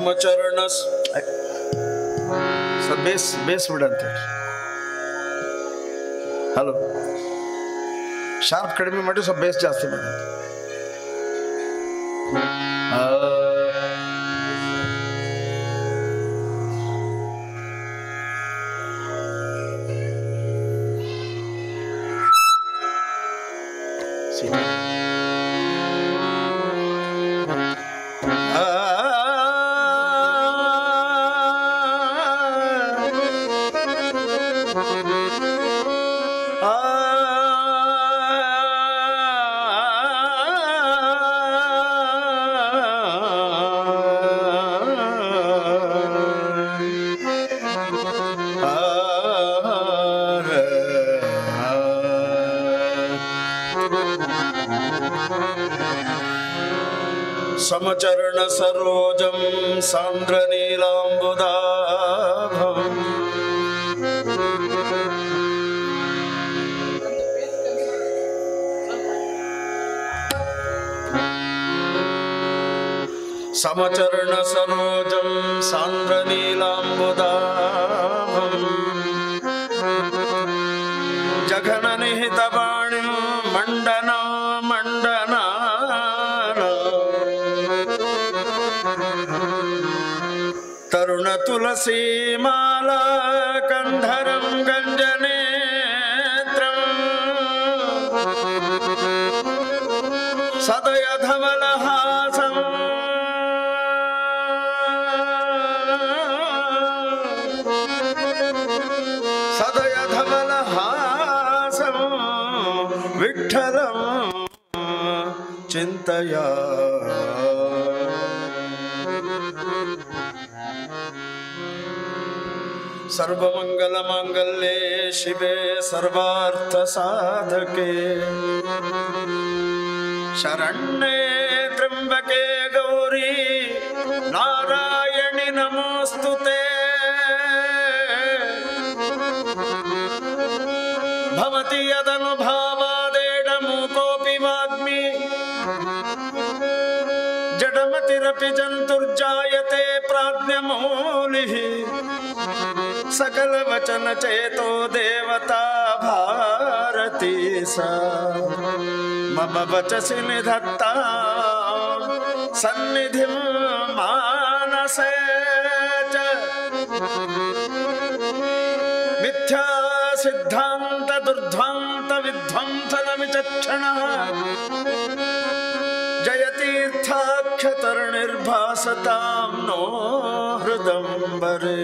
ಸಮಚರಣ ಸ್- ಸ್ವಲ್ಪ base base ಬಿಡಂತೆ ಹಲೋ ಶಾರ್ಪ್ ಕಡಿಮೆ ಮಾಡಿ ಸ್ವಲ್ಪ ಬೇಸ್ ಜಾಸ್ತಿ ಮಾಡಿ ಸಮಚರಣ ಸರೋಜಂ ಸಾಂದ್ರ ನೀಲಾಂಬುದಾಭಂ ಸಮಚರಣ ಸರೋಜಂ ಸಾಂದ್ರ ನೀಲಾಂಬುದಾಭಂ ಜಘನ ನಿಹಿತ ವಾಣಿಂ ಮಂಡನ ಮಂಡನ ತರುಣ ತುಳಸಿ ಮಾಲಾ ಕಂಧರಂ ಗಂಜನೇತ್ರಂ ಸದಯ ಧವಲಹಾಸಂ ಸದಯ ಧವಲಹಾಸಂ ವಿಠಲಂ ಚಿಂತಯ सर्वमङ्गलमाङ्गल्ये शिवे सर्वार्थसाधके शरण्ये त्र्यम्बके गौरी नारायणि नमोऽस्तु ते भवति यदनुभावादेडमूकोऽपि वाग्मि जडमतिरपि जन्तुर्जायते प्राज्ञमौलिः सकलवचन चेतो देवता भारती सा मम वचसि निधत्ता सन्निधिं मानसे च मिथ्या सिद्धान्त दुर्ध्वान्त विध्वंसनमिचक्षणः जयतीर्थाख्यतरणिर्भासतां नो हृदम्बरे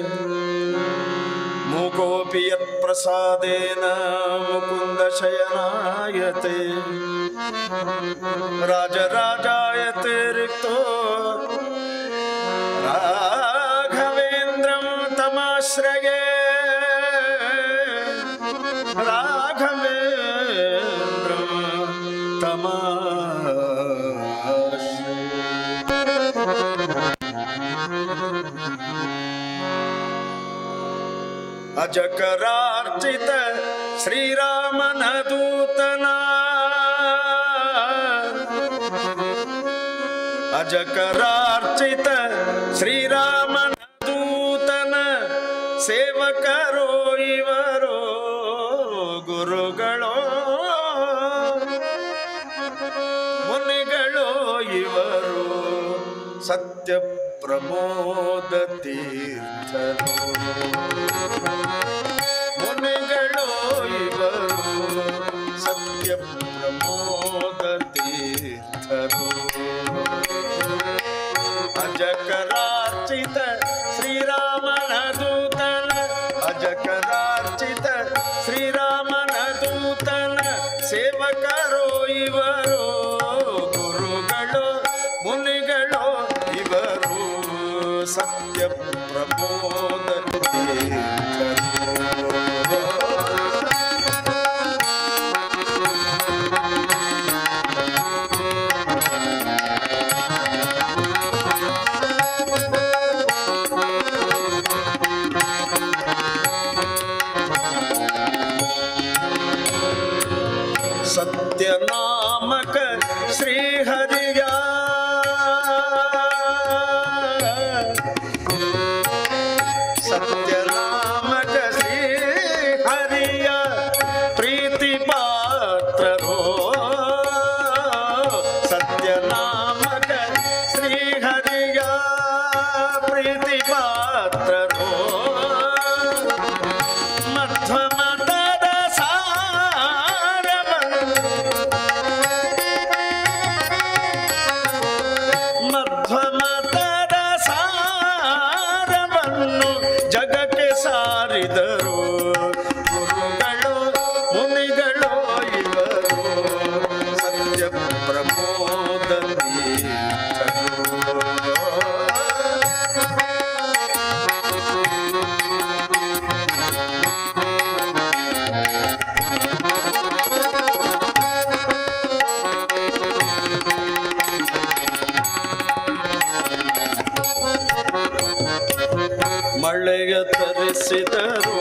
मूकोऽपि यत्प्रसादेन मुकुन्दशयनायते राजराजायते रिक्तो राघवेन्द्रं तमाश्रये राघवेन्द्रं तमाश्रये ಅಜಕರಾರ್ಚಿತ ಶ್ರೀರಾಮನ ದೂತನ ಅಜಕರಾರ್ಚಿತ ಶ್ರೀರಾಮನ ದೂತನ ಸೇವಕರೋ ಇವರೋ ಗುರುಗಳೋ ಮುನಿಗಳೋ ಇವರು ಸತ್ಯ ಪ್ರಮೋದ ತೀರ್ಥರು ಮುನಿಗಳೋ ಇವರು ಸತ್ಯ ಪ್ರಮೋದ ತೀರ್ಥರು ಅಜಕರಾರ್ಚಿತ ಶ್ರೀರಾಮನ ದೂತನ ಅಜಕರಾರ್ಚಿತ ಶ್ರೀರಾಮನ ದೂತನ ಸೇವಕರೋ ಇವರು ಗುರುಗಳು ಮುನಿಗಳು ಇವರು ಸತ್ಯ ಪ್ರಮೋದ ತೀರ್ಥರು ತರಿಸಿದರು ಗುರುಗಳು ಮುನಿಗಳು ಇವರು ಸತ್ಯ ಪ್ರಮೋದೀತರು ಮಳೆಯ ತರಿಸಿದರು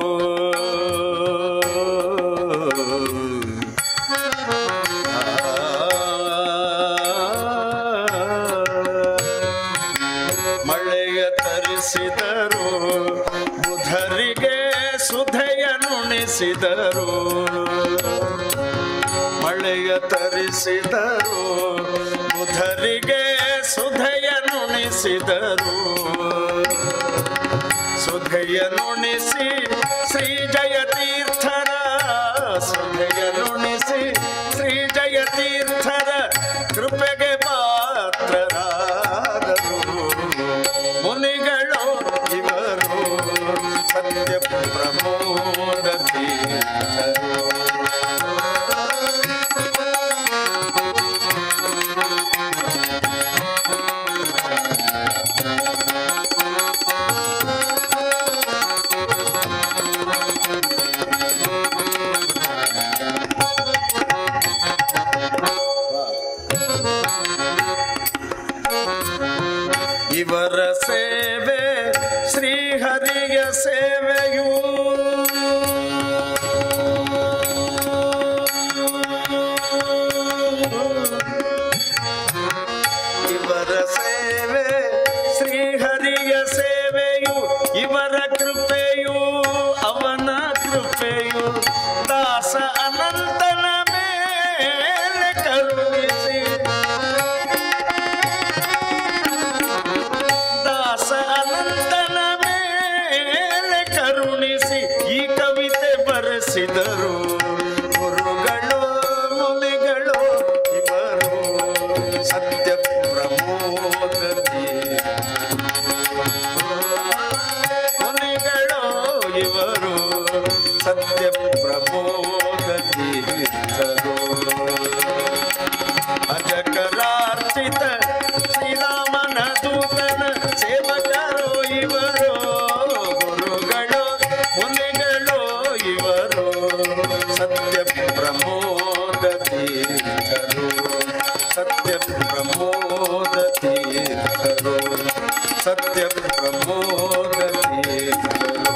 ಮಳೆಯ ತರಿಸಿದರು ಬುಧರಿಗೆ ಸುಧೆಯ ನುಣಿಸಿದರು ಮಳೆಯ ತರಿಸಿದರು ಬುಧರಿಗೆ ಸುಧೆಯ ನುಣಿಸಿದರು ಸುಧೆಯ ನುಣಿಸಿ ಶ್ರೀ ಜಯತೀರ್ಥರ ಸುಧೆಯ ನುಣಿಸಿ ಶ್ರೀ ಜಯತೀರ್ಥರ ಕೃಪೆಗೆ ಪಾತ್ರರಾದರು ಮುನಿಗಳು ಇವರು ಸತ್ಯ ಪ್ರಮೋದ ತೀರ್ಥರು ಇವರ ಸೇವೆ ಶ್ರೀಹರಿಯ ಸೇವೆಯು ಇವರ ಸೇವೆ ಶ್ರೀಹರಿಯ ಸೇವೆಯು ಇವರ ಕೃಪೆಯು ಅವನ ಕೃಪೆಯು ದಾಸ ಅನಂತನ ಮೇಲೆ ಕರುಣಿಸಿ ದಾಸ ಅನಂತನ ಮೇಲೆ ಕರುಣಿಸಿ ಈ ಕವಿತೆ ಬರೆಸಿದರು ಗುರುಗಳು ಮುನಿಗಳು ಇವರು ಸತ್ಯ ಪ್ರಮೋದತಿ ಮುನಿಗಳು ಇವರು ಸತ್ಯ ಪ್ರಮೋದತಿ ಅಜಕರಾರ್ಚಿತ ಶ್ರೀರಾಮನ ದೂತನ ಸೇವಕರು ಇವರು ಗುರುಗಳು ಮುನಿಗಳು ಇವರು ಸತ್ಯ ಪ್ರಮೋದ ತೀರ್ಥರು ಸತ್ಯ ಪ್ರಮೋದ ತೀರ್ಥರು ಸತ್ಯ ಪ್ರಮೋದ ತೀರ್ಥರು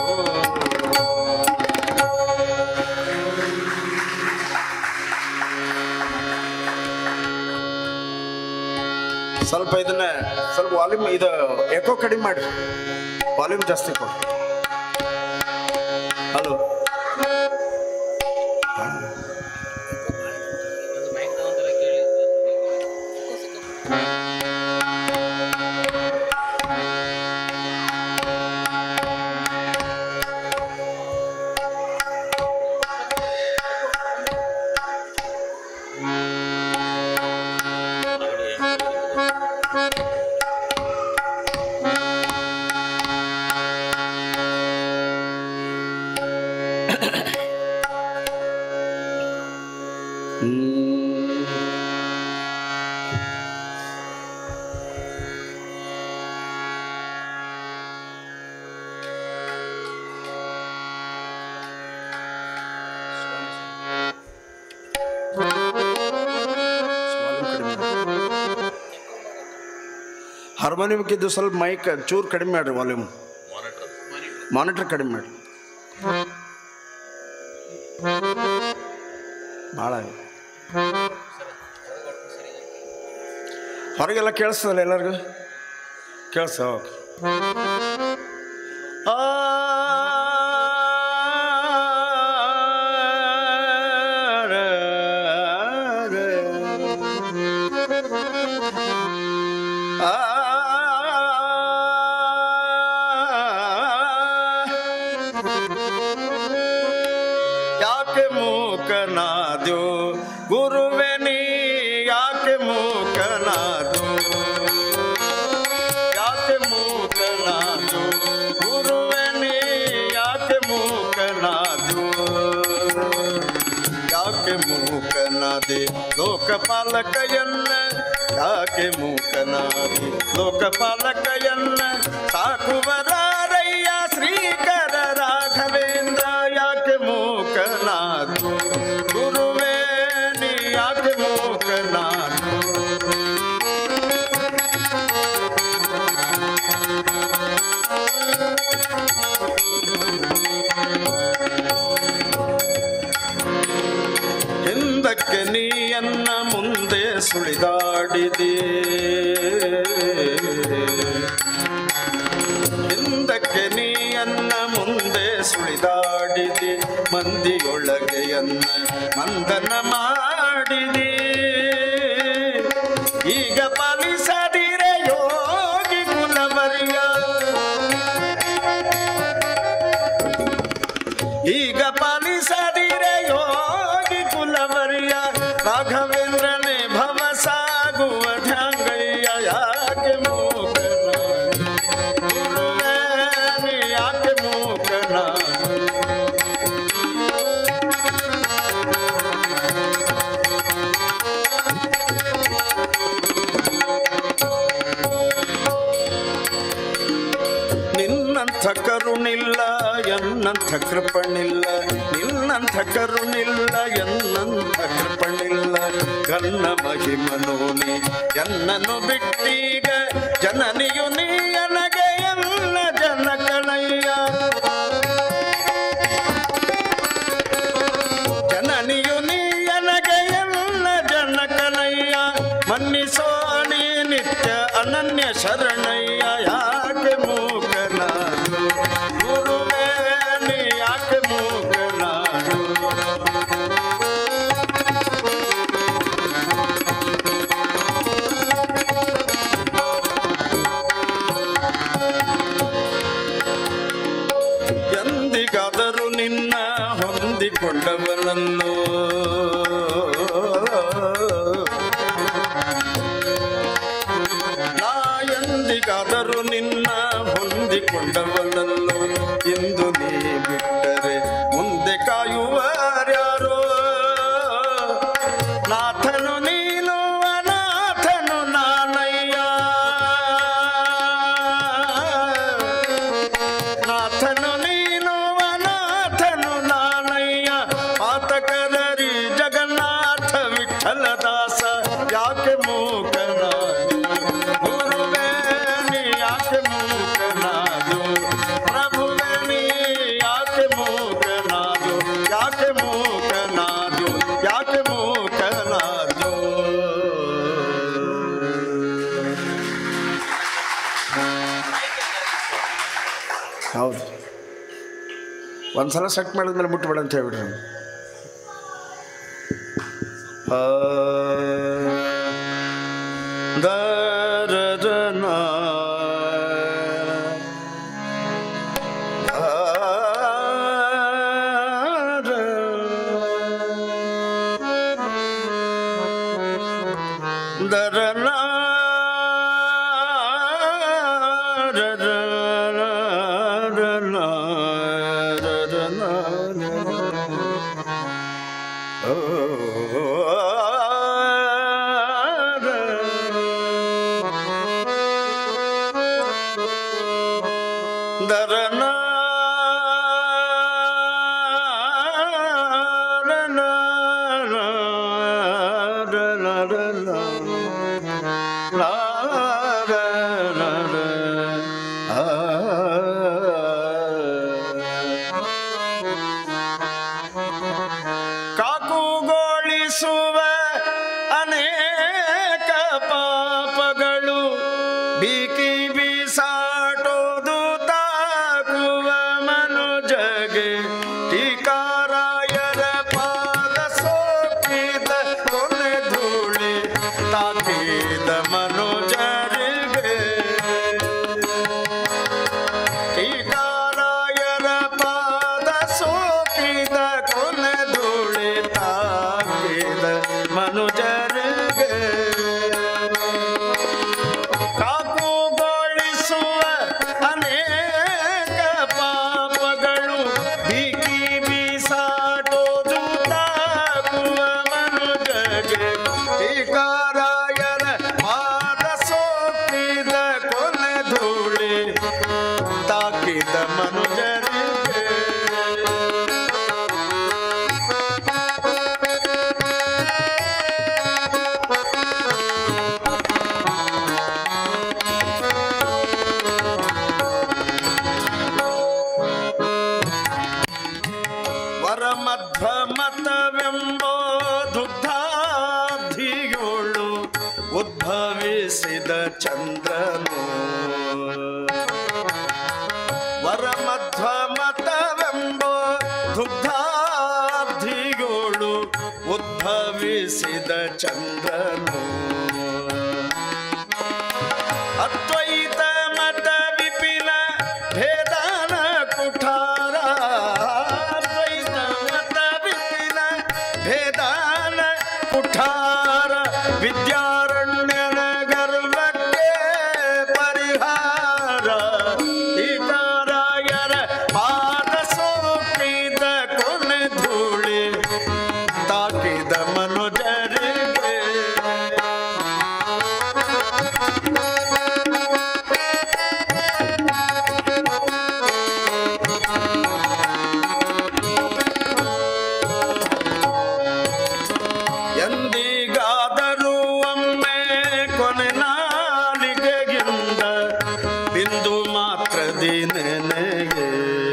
ಸ್ವಲ್ಪ ಇದನ್ನ ಸ್ವಲ್ಪ ವಾಲ್ಯೂಮ್ ಇದು ಎಕೋ ಕಡಿಮೆ ಮಾಡಿ ವಾಲ್ಯೂಮ್ ಜಾಸ್ತಿ ಕೊಡಿ ಹಲೋ ಹಾರ್ಮೋನಿಯಮ್ಗಿದ್ದು ಸ್ವಲ್ಪ ಮೈಕ್ ಚೂರು ಕಡಿಮೆ ಮಾಡ್ರಿ ವಾಲ್ಯೂಮ್ ಮಾನಿಟರ್ ಕಡಿಮೆ ಮಾಡಿ ಭಾಳ ಹೊರಗೆಲ್ಲ ಕೇಳಿಸ್ತದಲ್ಲ ಎಲ್ಲರಿಗೂ ಕೇಳಿಸ ಓಕೆ ಆ ಯಾಕೆ ಮೂಕನಾದ್ಯೋ ಗುರುವೆ ನೀ ಯಾಕೆ ಮೂಕನಾದ್ಯೋ ಯಾಕೆ ಮೂಕನಾದ್ಯೋ ಗುರುವೆ ನೀ ಯಾಕೆ ಸಾಡಿದೆ ಲೋಕಪಾಲಕಯನ್ನ ಯಾಕೆ ಮೂಕನಾದಿ ಲೋಕಪಾಲಕಯನ್ನ ಸಾಕುವರಾರಯ್ಯ ಶ್ರೀಕರ ರಾಘವೇಂದ್ರ ಯಾಕೆ ಮೂಕನಾದು ಗುರುವೇ ನೀ ಯಾಕೆ ಮೂಕನಾದು ಹಿಂದಕ್ಕೆ ನೀಯನ್ನ ಮುಂದೆ ಸುಳಿದಾಡಿದೆ ಹಿಂದಕ್ಕೆ ನೀಯನ್ನ ಮುಂದೆ ಸುಳಿದಾಡಿದೆ ಮಂದಿಯೊಳಗೆಯನ್ನ ಮಂದನ ಮಾಡಿದೆ ಈಗ ಪಾಲಿಸದಿರೆ ಯೋಗಿ ಕುಲವರಿಯ ಈಗ ಪಾಲಿಸದಿರೆ ಯೋಗಿ ಕುಲವರಿಯ ರಾಘವೇಂದ್ರನೇ ಭವ ಸಾಗುವ ಢಂಗಯ್ಯ ಯಾಕೆ ಮೂಕನ ಗುರುವೇ ನೀ ಯಾಕೆ ಮೂಕನ ನಿನ್ನಂಥ ಕರುಣಿಲ್ಲ ಎನ್ನಂಥ ಕೃಪಣಿಲ್ಲ ನಿನ್ನಂಥ ಕರುಣಿಲ್ಲ ಎನ್ನಂಥ ಕೃಪಣಿಲ್ಲ ಕನ್ನ ಮಹಿಮನೋನಿ ಎನ್ನನು ಬಿಟ್ಟೀಗ ಜನನಿಯು ನೀಯನಗೆ ಎನ್ನ ಜನಕನಯ್ಯ ಜನನಿಯು ನೀಯನಗೆ ಎಲ್ಲ ಜನಕನಯ್ಯ ಮನ್ನಿಸೋ ನೀ ನಿತ್ಯ ಅನನ್ಯ ಶರಣಯ್ಯ ಯಾಕೆ ಮೂಕನಾದು ಗುರುವೇ ನೀ ಯಾಕೆ ಮೂಕನಾದು ಎಂದಿಗಾದರೂ ನಿನ್ನ ಹೊಂದಿಕೊಂಡವನನ್ನು ನಾ ಎಂದಿಗಾದರೂ ನಿನ್ನ ಹೊಂದಿಕೊಂಡವನನ್ನು ಇಂದು ನೀ ಬಿಟ್ಟರೆ ಮುಂದೆ ಕಾಯುವರ್ಯಾರೋ ನಾಥನು ನೀನು ಅನಾಥನು ನಾನಯ್ಯ ನಾಥನು ನೀನು ಅನಾಥನು ನಾನಯ್ಯ ಪಾತಕದರಿ ಜಗನ್ನಾಥ ವಿಠಲ ದಾಸ ಯಾಕೆ ಮೂಕನಾದು ಗುರುವೇ ನೀ ಯಾಕೆ ಮೂಕನಾದು ಪ್ರಭುವೇ ನೀ ಯಾಕೆ ಮೂಕನಾದು ಯಾಕೆ ಮೂಕನಾದು ಯಾಕೆ ಮೂಕನಾದು ಹೌದು ಒಂದ್ಸಲ ಸೆಟ್ ಮಾಡಿದ್ಮೇಲೆ ಮುಟ್ಬೇಡ ಅಂತ ಹೇಳ್ಬಿಡ್ರಿ ಆ ದರದನ ದರನ ದರನ ಕಾಕುಗೊಳಿಸುವ ಅನೇಕ ಪಾಪಗಳು ಬೀಕಿ ಬೀಸಾಟೋದು ತಾಕುವ ತಾಕಿದ ಮನುಜರಿಗೆ ವರಮಧ್ವ ಮತವೆಂಬೋ ದುಗ್ಧಾಧಿಯೋಳು ಉದ್ಭವಿಸಿದ ಚಂದ್ರನು ವರಮಧ್ವ ಮತವೆಂಬೋ ದುಗ್ಧಾಧಿಯೋಳು ಉದ್ಭವಿಸಿದ ಚಂದ್ರನು ಅದ್ವೈತ ಮತ ವಿಪಿನ ಭೇದಾನ ಕುಠಾರ ಅದ್ವೈತ ಮತ ವಿಪಿನ ಭೇದಾನ ಕುಠಾರ ವಿದ್ಯಾರಣ್ಯನ ಗರ್ವಕ್ಕೆ ಪರಿಹಾರ ಸೀತಾರಾಯರ ಪಾದ ಸೋಕಿದ ಕೊನೆ ಧೂಳಿ ತಾಕಿದ ಮನುಜರಿಗೆ ಎಂದಿಗಾದರೂ ಒಮ್ಮೆ ಕೊನೆ ನಾಲಿಗೆಗಿಂದ ಬಿಂದು ಮಾತ್ರದಿ ನೆನೆಗೆ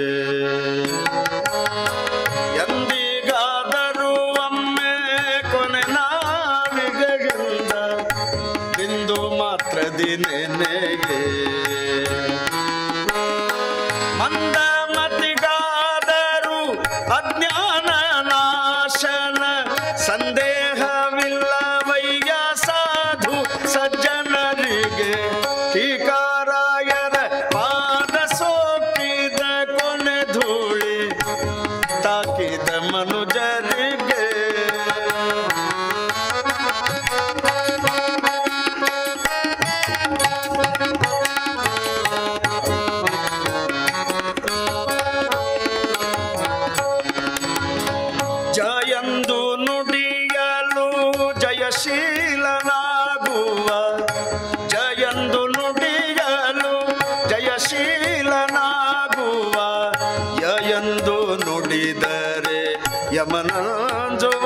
ಎಂದಿಗಾದರೂ ಒಮ್ಮೆ ಕೊನೆ ನಾಲಿಗೆಗಿಂದ ಬಿಂದು ಮಾತ್ರದಿ ನೆನೆಗೆ ಮಂದಮತಿಗಾದರೂ ಅಜ್ಞಾನ ನಾಶನ ಸಂದೇಹವಿಲ್ಲವಯ್ಯ ಸಾಧು ಸಜ್ಜನರಿಗೆ ಟೀಕಾರಾಯರ ಪಾದ ಸೋಕಿದ ಕೊನೆ ಧೂಳಿ ತಾಕಿದ ಮನುಜರಿಗೆ ಜಯಂದು ನುಡಿಯಲು ಜಯಶೀಲನಾಗುವ ಜಯಂದು ನುಡಿಯಲು ಜಯಶೀಲನಾಗುವ ಯಯಂದು ನುಡಿದರೆ ಯಮನಂಜುವ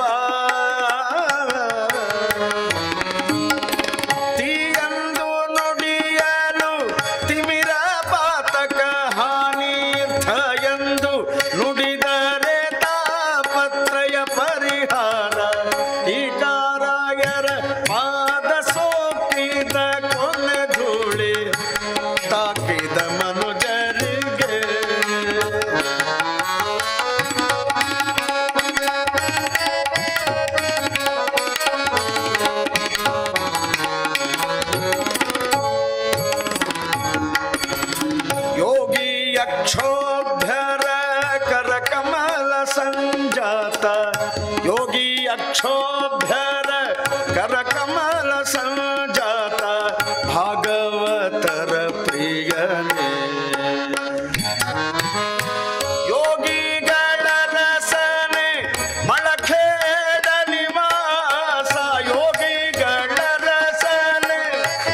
ತೀಯಂದು ನುಡಿಯಲು ತಿಮಿರ ಪಾತಕ ಹಾನೀರ್ಥ ಎಂದು ನುಡಿದರೆ ತಾಪತ್ರಯ ಪರಿಹಾರ ಟೀಕಾರಾಯರ ಪಾದ ಸೋಕಿದ ಕೊನೆ ಧೂಳಿ ತಾಕಿದ ಮನುಜರಿಗೆ ಯೋಗಿ ಅಕ್ಷೋಭ್ಯರ ಕರ ಕಮಲ ಸಂಜಾತ ಯೋಗಿ ಅಕ್ಷೋಭ್ಯರ ಕರ ಕಮಲ ಸಂಜಾತ ಭಾಗವತರ ಪ್ರಿಯನೇ ಯೋಗಿಗಳ ರಸನೆ ಮಳಖೇಡ ನಿವಾಸ ಯೋಗಿಗಳ ರಸನೆ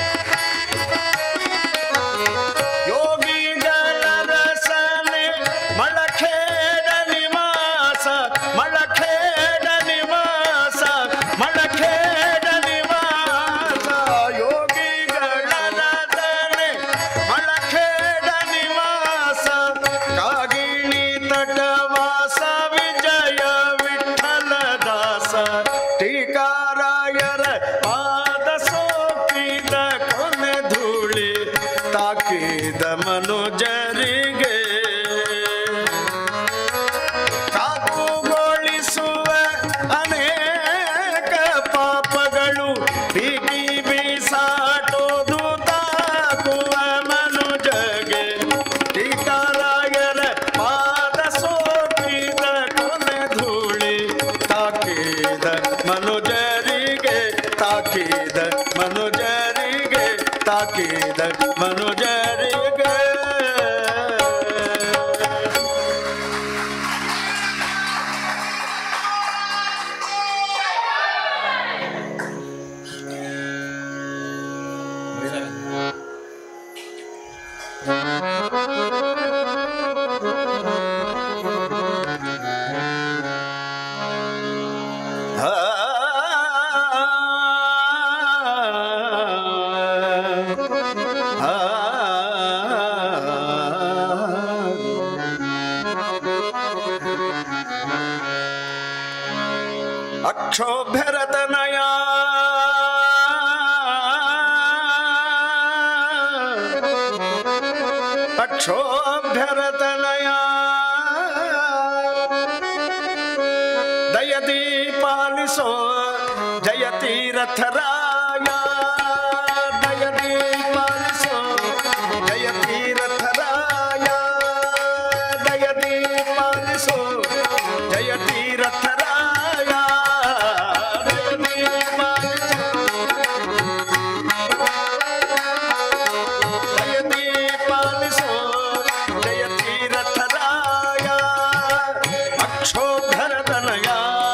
ಯೋಗಿಗಳ ರಸನೆ ಮಳಖೇಡ ನಿವಾಸ ಮಳಖೇಡ ನಿವಾಸ ಮಳಖೇಡ ನಿವಾಸ ಯೋಗಿಗಳ ರಸನೆ ಮಳಖೇಡ ನಿವಾಸ ಕಾಗಿಣಿ ತಟವಾಸ ವಿಜಯ ವಿಠಲ ದಾಸ ಟೀಕಾರಾಯರ ಪಾದ ಸೋಕಿದ ಕೊನೆ ಧೂಳಿ ತಾಕಿದ ಮನುಜರಿಗೆ ಕಾಕುಗೊಳಿಸುವ ಅನೇಕ ಪಾಪಗಳು ಬೀಗಿ ಬೀಸಾಟೋದು ತಾಕುವ ಮನುಜಗೆ ಟೀಕಾರಾಯರ ಪಾದ ಸೋಕಿದ ಕೊನೆ ಧೂಳಿ ತಾಕಿದ ಮನುಜರಿಗೆ ತಾಕಿದ ಮನುಜರಿಗೆ ತಾಕಿದ ಮನುಜರಿಗೆ Thank ಅಕ್ಷೋಭ್ಯರತನಯ ಅಕ್ಷೋಭ್ಯರತನಯ ದಯದಿ ಪಾಲಿಸೋ ಜಯ ತೀರಥರಾಯ ದಯದಿ ಪಾಲಿಸೋ ಜಯ ತೀರಥರಾಯ ದಯದಿ ಪಾಲಿಸೋ ಜಯ ತೀರಥರಾಯ ದಯದಿ ಪಾಲಿಸೋ ದಯದಿ ಪಾಲಿಸೋ ಜಯ ತೀರಥರಾಯ ಅಕ್ಷೋಧರತನಯ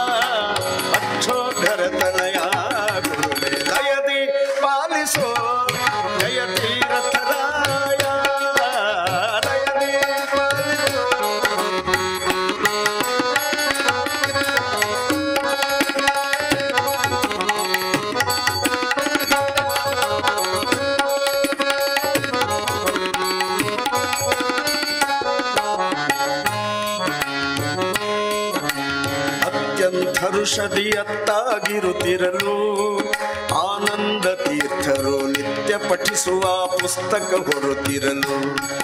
ಅಕ್ಷೋಧರತನಯ ಗುರುವೇ ದಯದಿ ಪಾಲಿಸೋ ಜಯ ತೀರಥರಾಯ ದಯದಿ ಪಾಲಿಸೋ ಅತ್ಯಂತ ಋಷದಿಯತ್ತಾಗಿರುತ್ತಿರಲು ಆನಂದ ತೀರ್ಥರು ನಿತ್ಯ ಪಠಿಸುವ ಪುಸ್ತಕ ಹೊರುತ್ತಿರಲು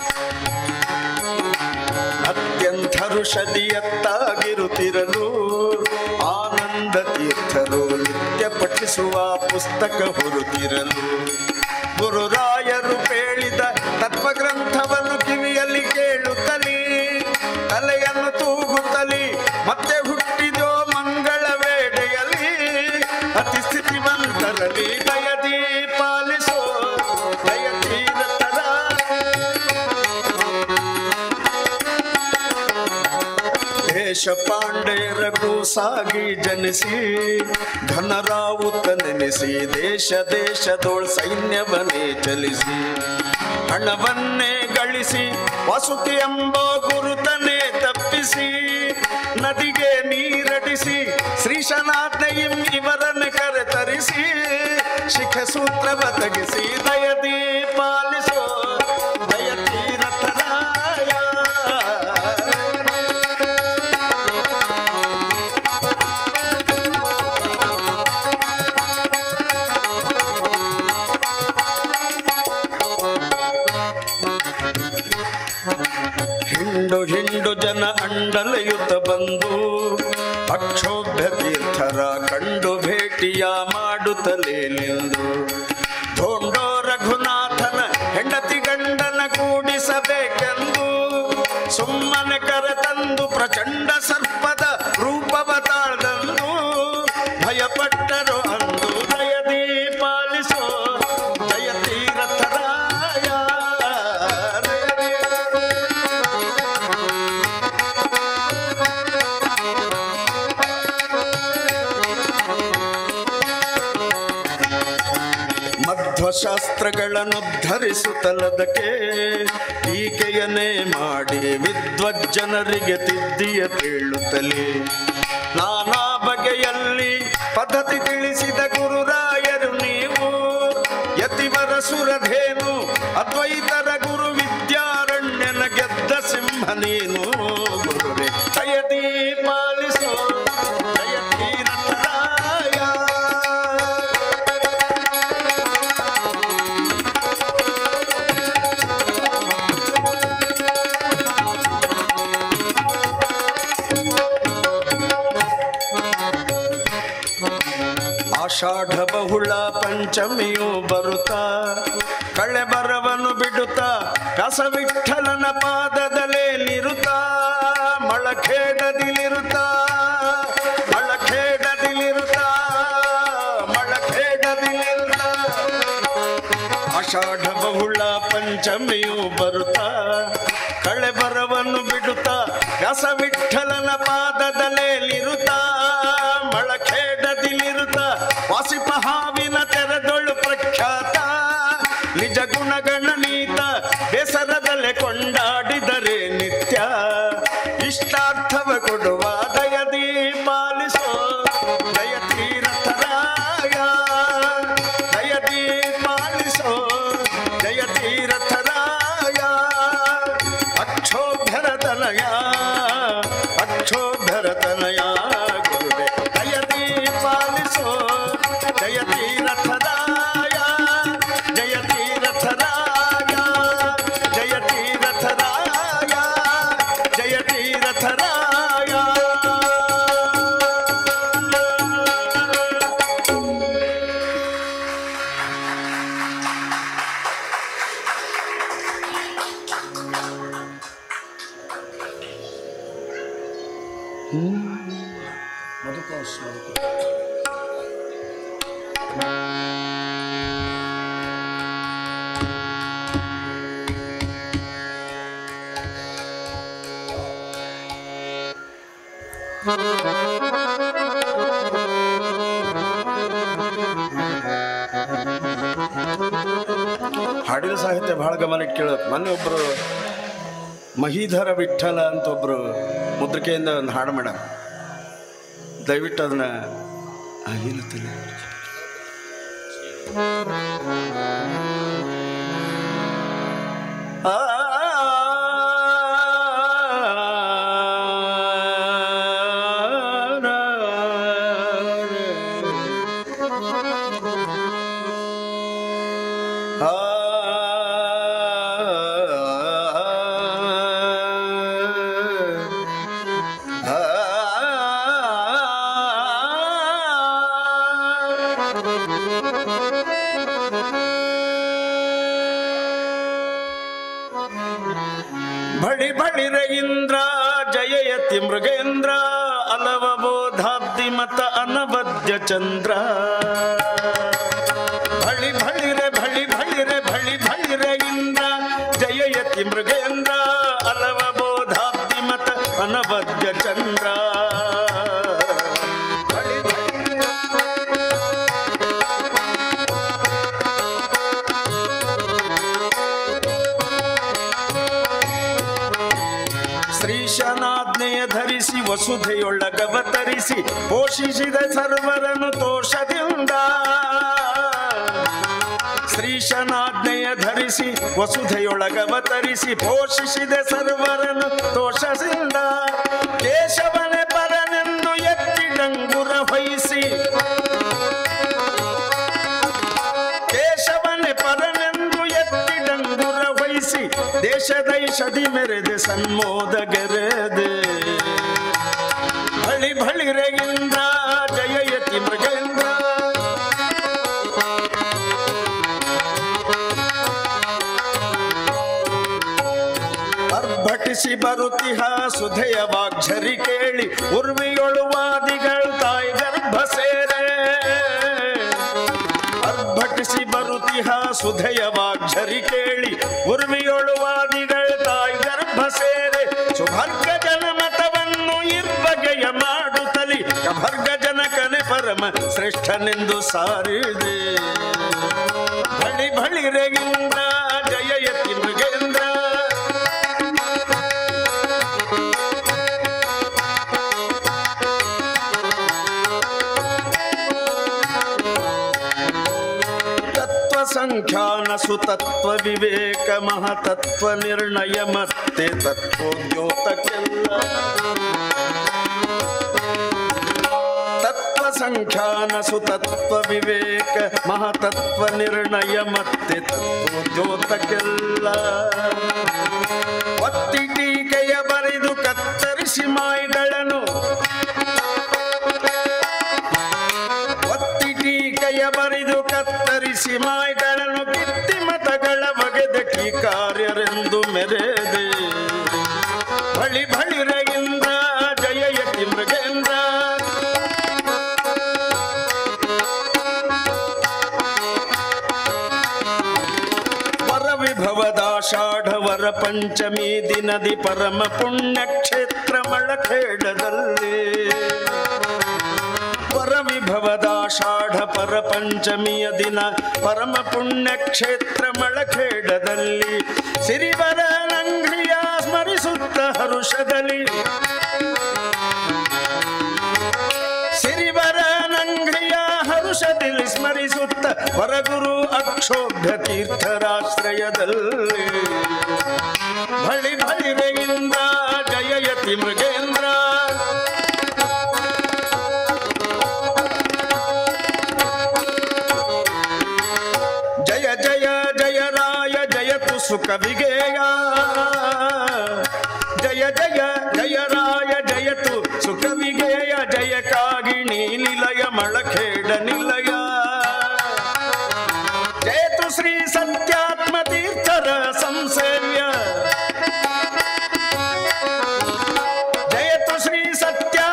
ಅತ್ಯಂತ ಋಷದಿಯತ್ತಾಗಿರುತ್ತಿರಲು ಆನಂದ ತೀರ್ಥರು ನಿತ್ಯ ಪಠಿಸುವ ಪುಸ್ತಕ ಹೊರುತ್ತಿರಲು ಗುರುರಾಯರು ಹೇಳಿದ ತತ್ವಗ್ರಂಥವನ್ನು ಕಿವಿಯಲ್ಲಿ ಕೇಳುತ್ತಲೇ ತಲೆಯನ್ನು ತೂಗುತ್ತಲೇ ಮತ್ತೆ ಹುಟ್ಟಿದೋ ಮಂಗಳ ವೇಳೆಯಲ್ಲಿ ಅತಿ ಸ್ಥಿತಿವಂತರಲ್ಲಿ ದಯದಿ ಪಾಲಿಸೋ ದಯತೀರತರ ದೇಶ ಪಾಂಡೇರ ಕೂಸಾಗಿ ಜನಿಸಿ ಘನರಾವುತ ನೆನೆಸಿ ದೇಶ ದೇಶದೋಳ್ ಸೈನ್ಯವನ್ನೇ ಚಲಿಸಿ ಹಣವನ್ನೇ ಗಳಿಸಿ ವಸುತಿ ಎಂಬ ಗುರುತನೇ ತಪ್ಪಿಸಿ ನದಿಗೆ ನೀರಡಿಸಿ ಶ್ರೀಶನಾಜ್ಞೆಯಿಂ ಇವರನ್ನು ಕರೆತರಿಸಿ ಶಿಖ ಸೂತ್ರ ಬದಗಿಸಿ ದಯದಿ ಪಾಲಿಸೋ ದಯತೀರಥರಾಯ ಹಿಂಡು ಹಿಂಡು ಜನ ಅಂಡಲೆಯುತ್ತ ಬಂದು ಅಕ್ಷೋಭ್ಯ ತೀರ್ಥರ ಕಂಡು ಭೇಟಿಯ ಮಾಡುತ್ತಲೇ ನಿಂದು ಧೋಂಡೋ ರಘುನಾಥನ ಹೆಂಡತಿ ಗಂಡನ ಕೂಡಿಸಬೇಕೆಂದು ಸುಮ್ಮನೆ ಕರೆತಂದು ಪ್ರಚಂಡ ಸರ್ಪದ ರೂಪವ ತಾಳ್ದಂದು ಭಯಪಟ್ಟರು ಅಂದು ದಯದಿ ಪಾಲಿಸೋ ಜಯ ತೀರಥರಾಯ ಮಧ್ವಶಾಸ್ತ್ರಗಳನ್ನು ಧರಿಸುತ್ತಲದಕ್ಕೆ ಟೀಕೆಯನ್ನೇ ಮಾಡಿ ವಿದ್ವಜ್ಜನರಿಗೆ ತಿದ್ದಿಯ ತೇಳುತ್ತಲೇ ನಾನಾ ಬಗೆಯಲ್ಲಿ ಪದ್ಧತಿ ತಿಳಿಸಿದ ಗುರುರಾಯರು ನೀವು ಯತಿವರ ಸುರಧೇನು ಅದ್ವೈತರ ಗುರು ವಿದ್ಯಾರಣ್ಯನ ಗೆದ್ದ ಸಿಂಹ ನೀನು ಗುರುವೇ ದಯದಿ ಪಾಲಿಸೋ ದಯತೀರಥರಾಯ ಆಷಾಢ ಬಹುಳ ಪಂಚಮಿಯು ಬರುತ್ತಾ ಕಳೆ ಬರವನು ಬಿಡುತ್ತಾ ಕಸವಿಠಲನ ಪಾದದಲೇ ನಿರುತ್ತಾ ಮಳಖೇಡದಿಲಿರುತ್ತಾ ಮಳಖೇಡದಿಲಿರುತ್ತಾ ಮಳಖೇಡದಿಲಿರುತ್ತಾ ಆಷಾಢ ಬಹುಳ ಪಂಚಮಿಯು ಬರುತ್ತಾ ಕಳೆ ಬರವನ್ನು ಬಿಡುತ್ತಾ ವ್ಯಾಸವಿಠಲನ ಪಾದದಲೇಲಿರುತ್ತಾ ಮಳಖೇಡದಿಲಿರುತ್ತಾ ವಾಸಿಪ ಹಾವಿನ ತೆರೆದೊಳು ಪ್ರಖ್ಯಾತ ನಿಜ ಗುಣಗಣನೀತ ಬೇಸರದಲ್ಲೇ ಕೊಂಡಾಡಿದರೆ ನಿತ್ಯ ಇಷ್ಟಾರ್ಥವ ಕೊಡುವ ದಯದಿ ಪಾಲಿಸೋ ದಯ ತೀರಥರಾಯ ದಯದಿ ಪಾಲಿಸೋ ಜಯ ತೀರಥರಾಯ ಅಕ್ಷೋಭರತನಯ ಅಕ್ಷೋಭರತನಯ ಗುರುವೆ ದಯದಿ ಮಧುಕೋಸ್ ಮಧುಕೋಸ್ ಹಾಡಿನ ಸಾಹಿತ್ಯ ಬಹಳ ಗಮನ ಕೇಳೋದು ಮೊನ್ನೆ ಒಬ್ಬರು ಮಹೀಧರ ವಿಠಲ ಅಂತ ಒಬ್ಬರು ಮುದ್ರಿಕೆಯಿಂದ ಒಂದು ಹಾಡು ಮಾಡ ದಯವಿಟ್ಟು ಅದನ್ನ ಆಗಿರುತ್ತಿಲ್ಲ ಬಳಿ ಬಳಿರ ಇಂದ್ರ ಜಯಯತಿ ಮೃಗೇಂದ್ರ ಅಲವ ಬೋಧಾಬ್ದಿ ಮತ ಅನವದ್ಯ ಚಂದ್ರ ಬಳಿ ಬಳಿರೆ ಬಳಿ ಬಳಿರೆ ಬಳಿ ಬಳಿರೆ ಇಂದ್ರ ಜಯಯತಿ ಮೃಗೇಂದ್ರ ಅಲವ ಬೋಧಾಬ್ದಿ ಮತ ಅನವದ್ಯ ಚಂದ್ರ ಬಳಿ ಬಳಿರೆ ಶ್ರೀಶನಾಜ್ಞೆಯ ಧರಿಸಿ ವಸುಧೆಯೊಳಗವತರಿಸಿ ಪೋಷಿಸಿದ ಸರ್ವರನು ತೋಷದಿಂದ ಶ್ರೀಶನಾಜ್ಞೆಯ ಧರಿಸಿ ವಸುಧೆಯೊಳಗವತರಿಸಿ ಪೋಷಿಸಿದ ಸರ್ವರನು ತೋಷದಿಂದ ಕೇಶವನೇ ಪರನೆಂದು ಎತ್ತಿ ಡಂಗುರ ವಹಿಸಿ ಕೇಶವನೇ ಪರನೆಂದು ಎತ್ತಿ ಡಂಗುರ ವಹಿಸಿ ದೇಶದೈಷಧಿ ಮೆರೆದೆ ಸನ್ಮೋದಗೆರೆದೆ ಬಳಿ ಬಳಿರೆಗಿಂದ ಜಯಯತಿ ಮೃಗೇಂದ್ರ ಅರ್ಭಟಿಸಿ ಬರುತಿಹ ಸುಧೆಯ ವಾಗ್ಝರಿ ಕೇಳಿ ಉರ್ವಿಯೊಳುವಾದಿಗಳು ತಾಯಿ ಗರ್ಭ ಸೇರೆ ಅರ್ಭಟಿಸಿ ಬರುತಿಹ ಸುಧೆಯ ವಾಗ್ಝರಿ ಕೇಳಿ ಉರ್ವಿಯೊಳುವಾದಿಗಳ ತಾಯಿ ಗರ್ಭ ಸೇರೆ ಸುಭರ್ಗ ಜನಮತವನ್ನು ಇರ್ಬಗೆಯ ಮಾಡುತ್ತಲಿ ಕಭರ್ಗ ಜನಕನೆ ಪರಮ ಶ್ರೇಷ್ಠನೆಂದು ಸಾರಿದೆ ಬಳಿ ಬಳಿರೆಗಿಂದ ಜಯಯತಿ ಮೃಗೇಂದ್ರ ತತ್ವ ಸಂಖ್ಯಾನ ಸುತತ್ವ ವಿವೇಕ ಮಹತತ್ವ ನಿರ್ಣಯ ಮತ್ತೆ ತತ್ವೋದ್ಯೋತಕ್ಕೆಲ್ಲ ತತ್ವ ಸಂಖ್ಯಾನ ಸುತತ್ವ ವಿವೇಕ ಮಹತತ್ವ ನಿರ್ಣಯ ಮತ್ತೆ ತತ್ವೋದ್ಯೋತಕ್ಕೆಲ್ಲ ಒತ್ತಿ ಟೀಕೆಯ ಬರೆದು ಕತ್ತರಿಸಿ ಮಾಯಿಗಳನ್ನು ಒತ್ತಿ ಟೀಕೆಯ ಬರಿದು ಕತ್ತರಿಸಿ ಮಾಯ್ಗಳನ್ನು ಕಿತ್ತಿ ಮತಗಳ ಬಗೆದ ಕಾರ್ಯರೆಂದು ಮೆರೆದೆ ಬಳಿ ಬಳಿರಗಿಂದ ಜಯಯತಿ ಮೃಗೇಂದ್ರ ವರ ವಿಭವದಾಷಾಢ ವರ ಪಂಚಮಿ ದಿನದಿ ಪರಮ ಪುಣ್ಯ ಕ್ಷೇತ್ರ ಮಳಖೇಡದಲ್ಲಿ ವರ ವಿಭವದಾಷಾಢ ಪರ ಪಂಚಮಿಯ ದಿನ ಪರಮ ಪುಣ್ಯ ಕ್ಷೇತ್ರ ಮಳಖೇಡದಲ್ಲಿ ಸಿರಿವರ ನಂಗ್ರಿಯ ಸ್ಮರಿಸುತ್ತ ಹರುಷದಲ್ಲಿ ಸಿರಿವರ ನಂಗ್ರಿಯ ಹರುಷದಲ್ಲಿ ಸ್ಮರಿಸುತ್ತ ಹೊರಗುರು ಅಕ್ಷೋಭ್ಯ ತೀರ್ಥರಾಶ್ರಯದಲ್ಲಿ ಬಳಿ ಬಳಿರೆಯಿಂದ ಜಯಯತಿ ಮೃಗೇಂದ್ರ ಜಯ ಜಯ ಜಯ ರಾಯ ಜಯತು ಸುಖ ವಿಗೇಯ ಜಯ ಜಯ ಜಯ ರಾಯ ಜಯತು ಸುಖ ವಿಗೇಯ ಜಯ ಕಾಗಿಣಿ ನಿಲಯ ಮಳಖೇಡ ನಿಲಯ ಜಯತು ಶ್ರೀ ಸತ್ಯಾತ್ಮ ತೀರ್ಥರ ಸಂಸೇವ್ಯ ಜಯತು ಶ್ರೀ ಸತ್ಯ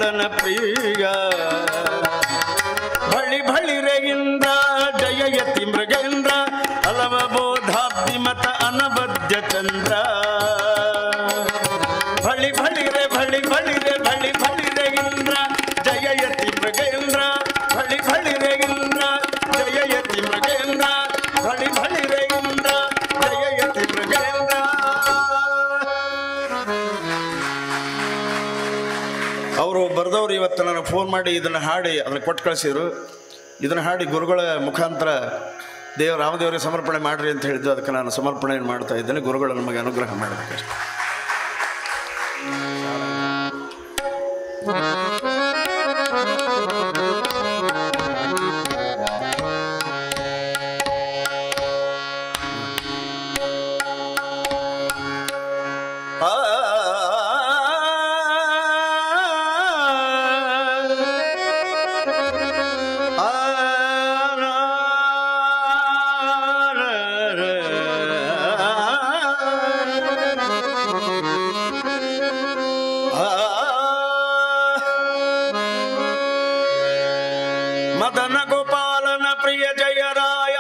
ಗೋಪಾಲನ ಪ್ರಿಯ ಬಳಿ ಬಳಿರೆ ಇಂದ್ರ ಜಯಯತಿ ಮೃಗೇಂದ್ರ ಹಲವ ಬೋಧಾಬ್ದಿ ಮತ ಅನಬದ್ಯ ಚಂದ್ರ ಬಳಿ ಬಳಿರೆ ಬಳಿ ಬಳಿರೆ ಬಳಿ ಬಳಿರೆ ಇಂದ್ರ ಜಯಯತಿ ಮೃಗೇಂದ್ರ ಬಳಿ ಬಳಿರೆ ಇಂದ್ರ ಜಯಯತಿ ಮೃಗೇಂದ್ರ ಬಳಿ ಬಳಿರೆ ಇಂದ್ರ ಜಯಯತಿ ಮೃಗೇಂದ್ರ ಅವರು ಬರೆದವ್ರು ಇವತ್ತು ನನಗೆ ಫೋನ್ ಮಾಡಿ ಇದನ್ನು ಹಾಡಿ ಅದನ್ನು ಕೊಟ್ಟು ಕಳಿಸಿದ್ರು ಇದನ್ನು ಹಾಡಿ ಗುರುಗಳ ಮುಖಾಂತರ ದೇವ ರಾಮದೇವರಿಗೆ ಸಮರ್ಪಣೆ ಮಾಡ್ರಿ ಅಂತ ಹೇಳಿದ್ದು ಅದಕ್ಕೆ ನಾನು ಸಮರ್ಪಣೆಯನ್ನು ಮಾಡ್ತಾ ಇದ್ದೇನೆ ಗುರುಗಳು ನಮಗೆ ಅನುಗ್ರಹ ಮಾಡಬೇಕಷ್ಟೆ ಮದನ ಗೋಪಾಲನ ಪ್ರಿಯ ಜಯರಾಯ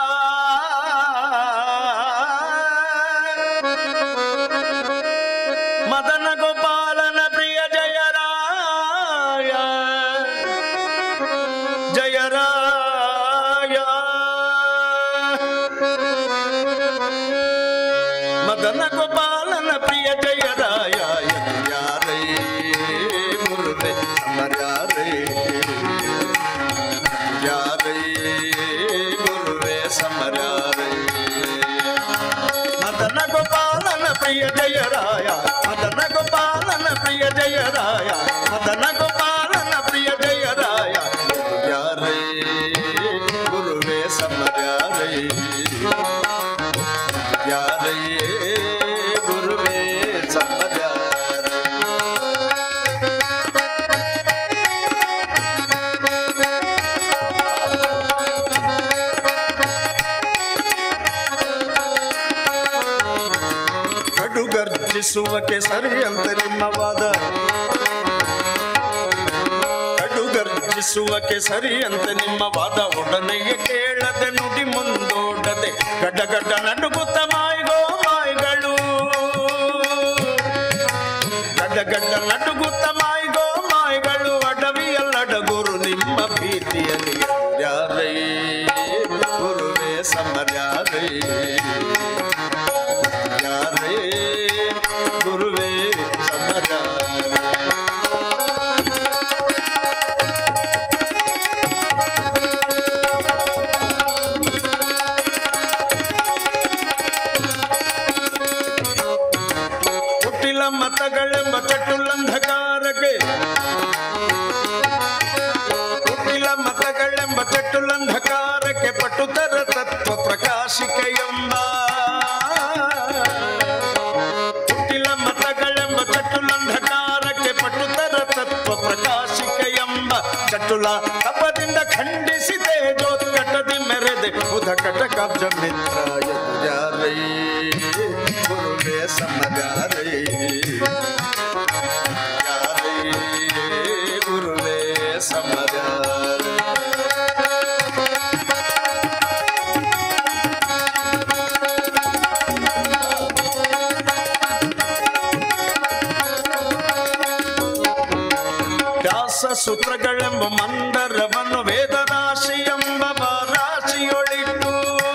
ಮದನ ಗೋಪಾಲನ ಪ್ರಿಯ ಜಯರಾಯ ಜಯರಾಯ ಮದನ ಗೋಪಾಲನ ಪ್ರಿಯ ಜಯರಾಯ ಯಾರೇ ಮುರುದೆ ಅಮರ್ಯಾರೇ ಯಾರೇ ಗುರುವೇ ಸಮರ್ಯಾರೇ ಮದನ ಗೋಪಾಲನ ಪ್ರಿಯ ಜಯರಾಯ ಮದನ ಗೋಪಾಲನ ಪ್ರಿಯ ಜಯರಾಯ ಮದನ ಗೋಪಾಲನ ಪ್ರಿಯ ಜಯರಾಯ ಯಾರೇ ಗುರುವೇ ಸಮರ್ಯಾರೇ ಯಾರೇ ಗುರುವೇ ಸಮರ್ಯಾರೇ ಕಡು ಗರ್ಜಿಸುವಕ್ಕೆ ಸರಿ ಅಂತ ನಿಮ್ಮ ವಾದ ಕಡು ಗರ್ಜಿಸುವಕ್ಕೆ ಸರಿ ಅಂತ ನಿಮ್ಮ ವಾದ ಒಡನೆಯೇ ಕೇಳದೆ ನುಡಿ ಮುಂದೋಡದೆ ಗಡ್ಡ ಗಡ್ಡ ನಡುಗುತ್ತ ಮಾಯ್ಗೋ ಮಾಯ್ಗಳು ಗಡ್ಡ ಗಡ್ಡ ನಡುಗುತ್ತ ಮಾಯ್ಗೋ ಮಾಯ್ಗಳು ಅಡವಿಯಲ್ಲಡಗುರು ನಿಮ್ಮ ಭೀತಿಯಲ್ಲಿ ಯಾರೇ ಗುರುವೇ ಸಮರ್ಯಾರೇ ಯಾರೇ ಗುರುವೇ ಸಮರ್ಯಾರೇ ಹುಟ್ಟಿಲ ಮತಗಳೆಂಬ ಚಟುಲಂಧಕಾರಕ್ಕೆ ಹುಟ್ಟಿಲ ಮತಗಳೆಂಬ ಚಟುಲಂಧಕಾರಕ್ಕೆ ಪಟುತರ ತತ್ವ ಪ್ರಕಾಶಿಕ ಎಂಬ ಹುಟ್ಟಿಲ ಮತಗಳೆಂಬ ಚಟುಲಂಧಕಾರಕ್ಕೆ ಪಟುತರ ತತ್ವ ಪ್ರಕಾಶಿಕ ಎಂಬ ಚಟುಲ ತಪದಿಂದ ಖಂಡಿಸಿದೆ ಜೋತ್ಕಟದಿ ಮೆರೆದೆ ಬುಧ ಕಟಕಾಬ್ಜ ಮಿತ್ರಾಯ ಪೂಜಾರೈ ಗುರುವೇ ಸಮಗಾರೈ ಯಾರೈ ಗುರುವೇ ಸಮಗಾರೈ ವ್ಯಾಸ ಸೂತ್ರಗಳೆಂಬ ಮಂದರವನ್ನು ವೇದರಾಶಿ ಎಂಬ ರಾಶಿಯೊಳಿಟ್ಟು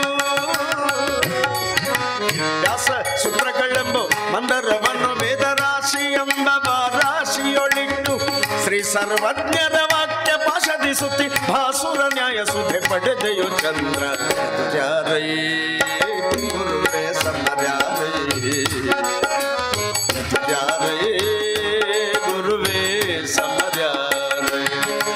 ವ್ಯಾಸ ಸೂತ್ರಗಳೆಂಬ ಮಂದರವನ್ನು ವೇದರಾಶಿ ಎಂಬ ರಾಶಿಯೊಳಿಟ್ಟು ಶ್ರೀ ಸರ್ವಜ್ಞರ ವಾಕ್ಯ ಪಾಶದಿಸುತ್ತಿ ಭಾಸುರ ನ್ಯಾಯ ಸುಧೆ ಪಡೆದೆಯು ಚಂದ್ರ ಜಾರೈ ಗುರುವೇ ಸಮರ್ಯಾರೈ ಯಾರೇ ಗುರುವೇ ಸಮರ್ಯಾರೇ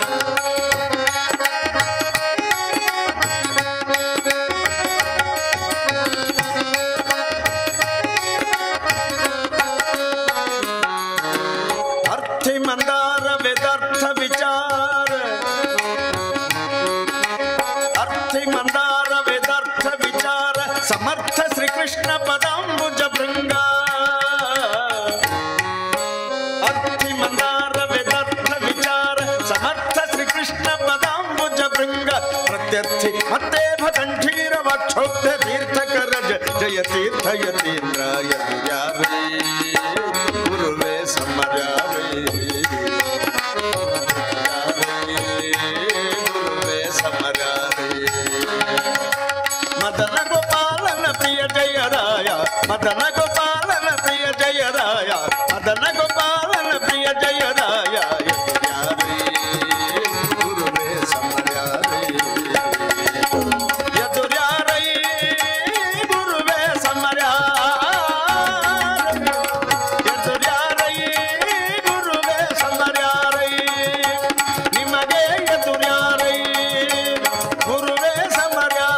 ಅರ್ಥಿ ಮಂದಾರ ವೇದಾರ್ಥ ವಿಚಾರ ಅರ್ಥಿ ಮಂದಾರ ವೇದಾರ್ಥ ವಿಚಾರ ಸಮರ್ಥ ಶ್ರೀಕೃಷ್ಣ ಪದಾಂಬುಜ ಭೃಂಗ ಅರ್ಥಿ ಮಂದಾರ ವೇದಾರ್ಥ ಮುಗ್ಧ ತೀರ್ಥಕರ ಜ- ಜಯ ತೀರ್ಥ ಯತೀಂದ್ರ ಯದುರ್ಯಾರೇ ಗುರುವೇ ಸಮರ್ಯಾರೇ ಗುರುವೇ ಸಮರ್ಯಾರೇ ಮದನ ಗೋಪಾಲನ ಪ್ರಿಯ ಜಯರಾಯ ಮದನ ಗೋಪಾಲನ ಪ್ರಿಯ ಜಯರಾಯ ಮದನ ಗೋಪಾಲನ ಪ್ರಿಯ ಜಯರಾಯ ಎದುರ್ಯಾರೇ ಗುರುವೇ ಸಮರ್ಯಾರೇ ಎದುರ್ಯಾರೈ ಗುರುವೇ ಸಮರ್ಯಾರೈ ಎದುರ್ಯಾರೈ ಗುರುವೇ ಸಮರ್ಯಾರೈ ನಿಮಗೆ ಎದುರ್ಯಾರೈ ಗುರುವೇ ಸಮರ್ಯಾರೈ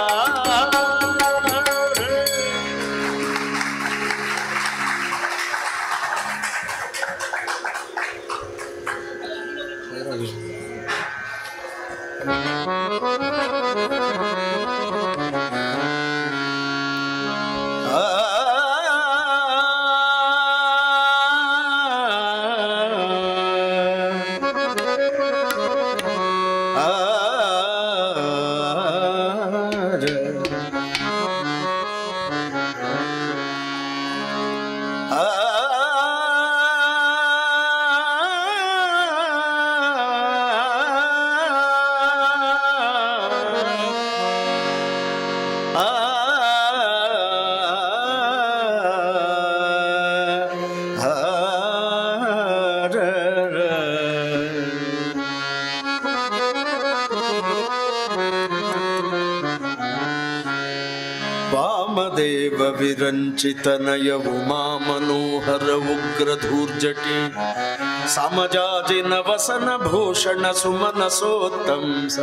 ವಾಮದೇವ ವಿರಂಚಿತನಯ ಉಮಾ ಮನೋಹರ ಉಗ್ರಧೂರ್ಜಟಿ ಸಮಜಾಜಿನ ವಸನ ಭೂಷಣ ಸುಮನ ಸೋತ್ತಂಸ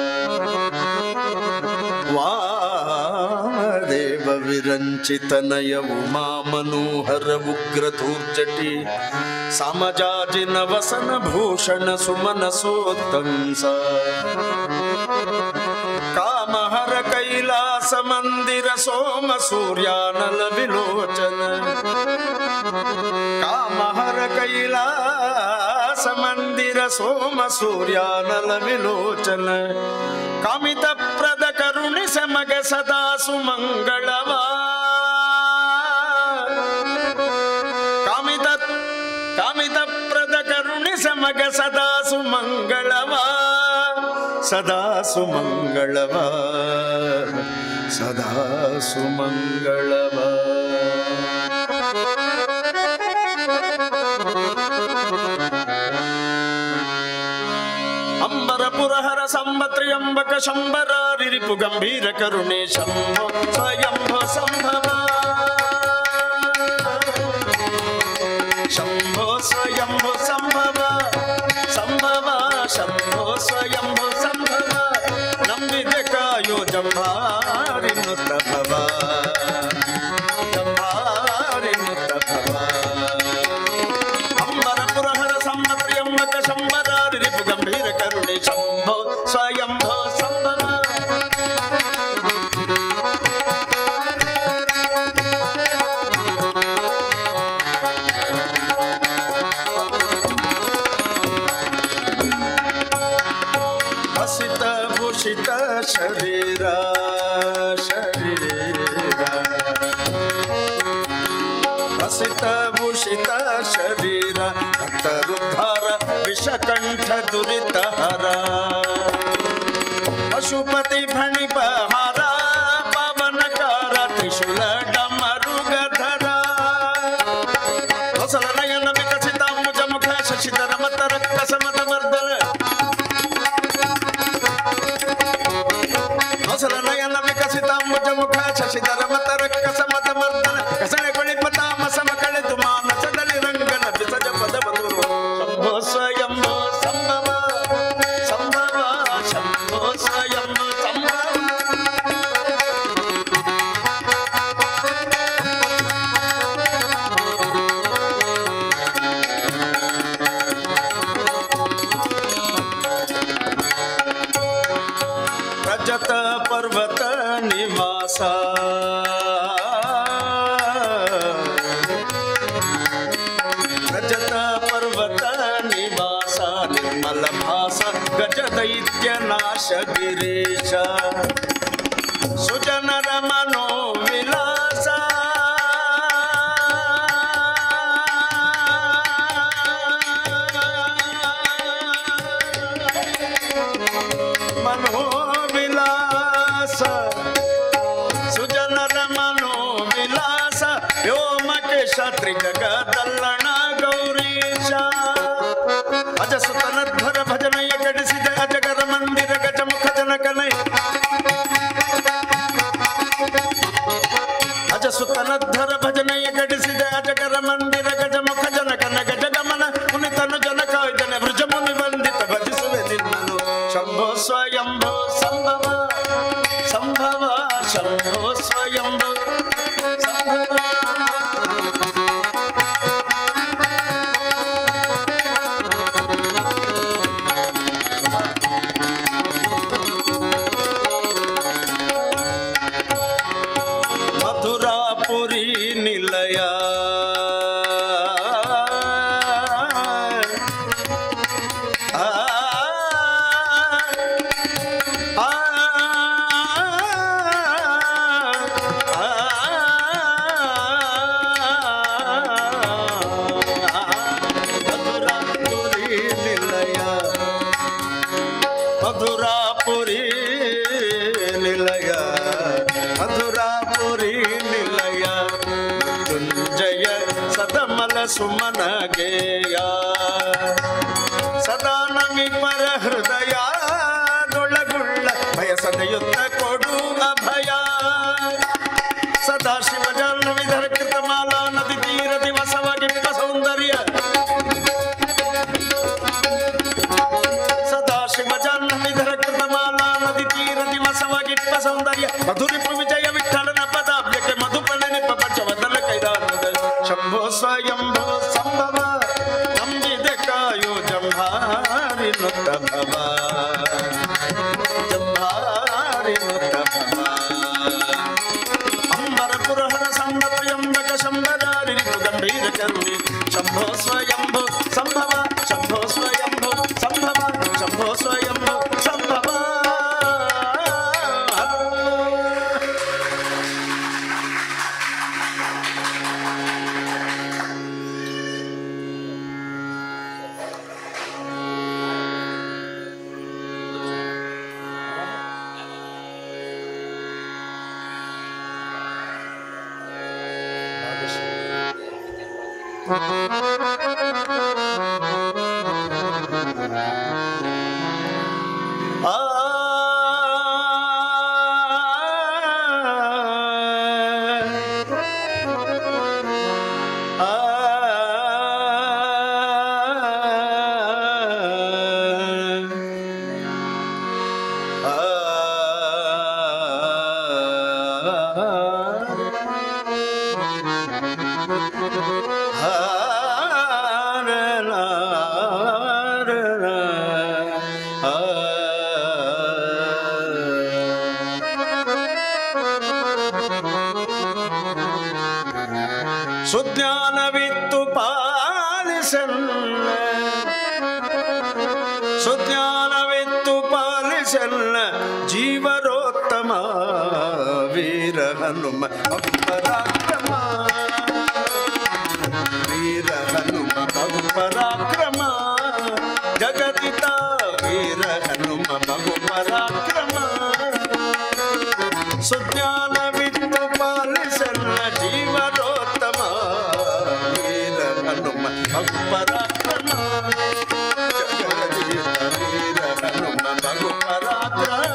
ವಾಮದೇವ ವಿರಂಚಿತನಯ ಉಮಾ ಮನೋಹರ ಉಗ್ರಧೂರ್ಜಟಿ ಸಮಜಾಜಿನ ವಸನ ಭೂಷಣ ಸುಮನ ಸೋತ್ತಂಸ ಕಾಮಹರ ಕೈಲಾಸ ಮಂದಿರ ಸೋಮ ಸೂರ್ಯಾನಲ ವಿಲೋಚನ ಕಾಮಹರ ಕೈಲಾಸ ಮಂದಿರ ಸೋಮ ಸೂರ್ಯಾನಲ ವಿಲೋಚನ ಕಾಮಿತ ಪ್ರದ ಕರುಣಿ ಸಮಗ ಸದಾ ಸುಮಂಗಳವಾ ಕಾಮಿತ ಕಾಮಿತ ಪ್ರದ ಕರುಣಿ ಸಮಗ ಸದಾ ಸುಮಂಗಳವಾ ಸದಾ ಸುಮಂಗಳವ ಸದಾ ಸುಮಂಗಳವ ಅಂಬರ ಪುರಹರ ಸಂಬತ್ರಿಯಂಬಕ ಶಂಬರಾರಿ ರಿಪು ಗಂಭೀರ ಕರುಣೆ ಶಂಭೋ ಸ್ವಯಂಭೋ ಸಂಭವ ಶಂಭೋ ಸ್ವಯಂಭೋ ಸಂಭವ ಸಂಭವ ಶಂಭೋ ಸ್ವಯಂಭೋ ಸಂಭವ ನಂಬಿದೆ ಕಾಯೋ ಜಂಭಾರಿ ನುತ ಭವ ಜಂಭಾರಿ ನುತ ಭವ ಅಂಬರ ಪುರಹರ ಸಂಬತ್ರಿಯಂಬಕ ಶಂಬರಾರಿ ರಿಪು ಗಂಭೀರ ಕರುಣೆ ಶಂಭೋ ಸ್ವಯಂಭೋ ಸಂಭವ ಹಸಿತ ಭೂಷಿತ ಶರೀರ ಶರೀರ ಹಸಿತ ಭೂಷಿತ ಶರೀರ ಭಕ್ತರುದ್ಧಾರ ವಿಷಕಂಠ ದುರಿತಹರ ಪಶುಪತಿ ಫಣಿಪಹಾರ ಪವನಕಾರ ತ್ರಿಶೂಲ ಡಮರುಗಧರ ಹೊಸಲ ನಯನ ವಿಕಸಿತ ಮುಜ ಮುಖ ಶಶಿಧರ ಮತ ರಕ್ತ ಸಮತ ವರ್ಧನ ಹೊಸಲ ನಯನ ವಿಕಸಿತ ಮುಜ ಮುಖ ಶಶಿಧರ ಮತ ರಕ್ತ ಸಮತ ಮರ್ದನ ಕಸಳೆ ಕೊಳಿಪ ತಾಮಸ ಕಳೆದು ಮಾನಸದಲ್ಲಿ ರಂಗನ ಬಿಸಜ ಪದ ಬಂದರು ಶಂಭೋ ಸ್ವಯಂಭೋ ಸಂಭವ ಸಂಭವ ಶಂಭೋ ಸ್ವಯಂಭೋ ಸಂಭವ ರಜತ ಪರ್ವತ ನಿವಾಸ ರಜತ ಪರ್ವತ ನಿವಾಸ ನಿರ್ಮಲ ಭಾಸ ಗಜ ದೈತ್ಯ ನಾಶ ಗಿರೀಶ ಸುಜನರ ಮನೋವಿಲಾಸ ಮನೋವಿಲಾಸ ಸುಜನರ ಮನೋವಿಲಾಸ ವ್ಯೋಮಕೆ ಕ್ಷತ್ರಿ ಜಗದಲ್ಲಣ ಗೌರೀಶ ಅಜಸುತನಧ್ವರ ಭಜನಯ ಗಡಿಸಿದ ಅಜಗರ ಮಂದಿರ ಗಜಮುಖ ಜನಕನಯ ಅಜಸುತನಧ್ವರ ಭಜನಯ ಗಡಿಸಿದ ಅಜಗರ ಮಂದಿರ ಗಜಮುಖ ಜನಕನ ಗಜಗಮನ ಮುನಿತನು ಜನಕಾಯ್ದನೆ ಭೃಜ ಮುನಿ ವಂದಿತ ಭಜಿಸುವೆ ನಿನ್ನನು ಶಂಭೋ ಸ್ವಯಂಭೋ ಸಂಭವ ಸಂಭವ ಶಂಭೋ ಸ್ವಯಂಭೋ ಸಂಭವ ಮಥುರಾಪುರಿ ನಿಲಯ ಆ, ಆ, ಆ, ಮಥುರಾಪುರಿ ನಿಲಯ ಮಧುರಾಪುರಿ ನಿಲಯ ಮಧುರಾಪುರಿ ನಿಲಯ ಮೃತ್ಯುಂಜಯ ಸದಮಲ ಸುಮನ ಗೇಯ ಸದಾ ನಮಿ ಪರ ಹೃದಯ ದೊಳಗುಳ್ಳ ಬಯಸದೆಯುತ್ತ ಕೊಡು ಅಭಯ ಸದಾ ಶಿವ ಜಾಹ್ನವಿಧರ ಕೃತಮಾಲಾ ನದಿ ತೀರ ದಿವಸವಾಗಿಪ್ಪ ಸೌಂದರ್ಯ ಸದಾ ಶಿವ ಜಾಹ್ನವಿಧರ ಕೃತಮಾಲಾ ನದಿ ತೀರ ದಿವಸವಾಗಿಪ್ಪ ಸೌಂದರ್ಯ ಮಧುರಿಪು ವಿಜಯ ವಿಠಲನ ಪದಾಭ್ಯಕ್ಕೆ ಮಧುಪನ ನಿಪ ಪಂಚವದಲ ಕೈದಾನದ ಶಂಭೋ ಸ್ವಯಂಭೋ ಸಂಭವ ನಂಬಿದೆ ಕಾಯೋ ಜಂಭಾರಿ ನುತ್ತ ಭವ ಜಂಭಾರಿ ನುತ್ತ ಭವ ಅಂಬರ ಪುರಹರ ಸಂಭ ಪ್ರಿಯಂಬಕ ಶಂಭರಾರಿ ಗಂಭೀರ ಕರುಣಿ ಶಂಭೋ ಸ್ವಯಂಭೋ ಸಂಭವ ಶಂಭೋ ಸ್ವಯಂಭೋ ಸಂಭವ ಶಂಭೋ ಸ್ವಯಂಭೋ ಸಂಭವ ಆ ಆ ಸುಜ್ಞಾನವಿತ್ತು ಪಾಲಿಸನ್ನ ಸುಜ್ಞಾನವಿತ್ತು ಪಾಲಿಸನ್ನ ಜೀವರೋತ್ತಮ ವೀರ ಹನುಮ ಪರಾಕ್ರಮ ವೀರ ಹನುಮ ಬಹು ಪರಾಕ್ರಮ ಜಗದಿತ ವೀರ ಹನುಮ ಬಹು ಪರಾಕ್ರಮ ಸುಜ್ಞಾನವಿತ್ತು ಪಾಲಿಸನ್ನ ಜೀವನೋತ್ತಮ ವೀರ ಹನುಮ ಬಹು ಪರಾಕ್ರಮ ಜಗದೀಶ ವೀರ ಹನುಮ ಬಹು ಪರಾಕ್ರಮ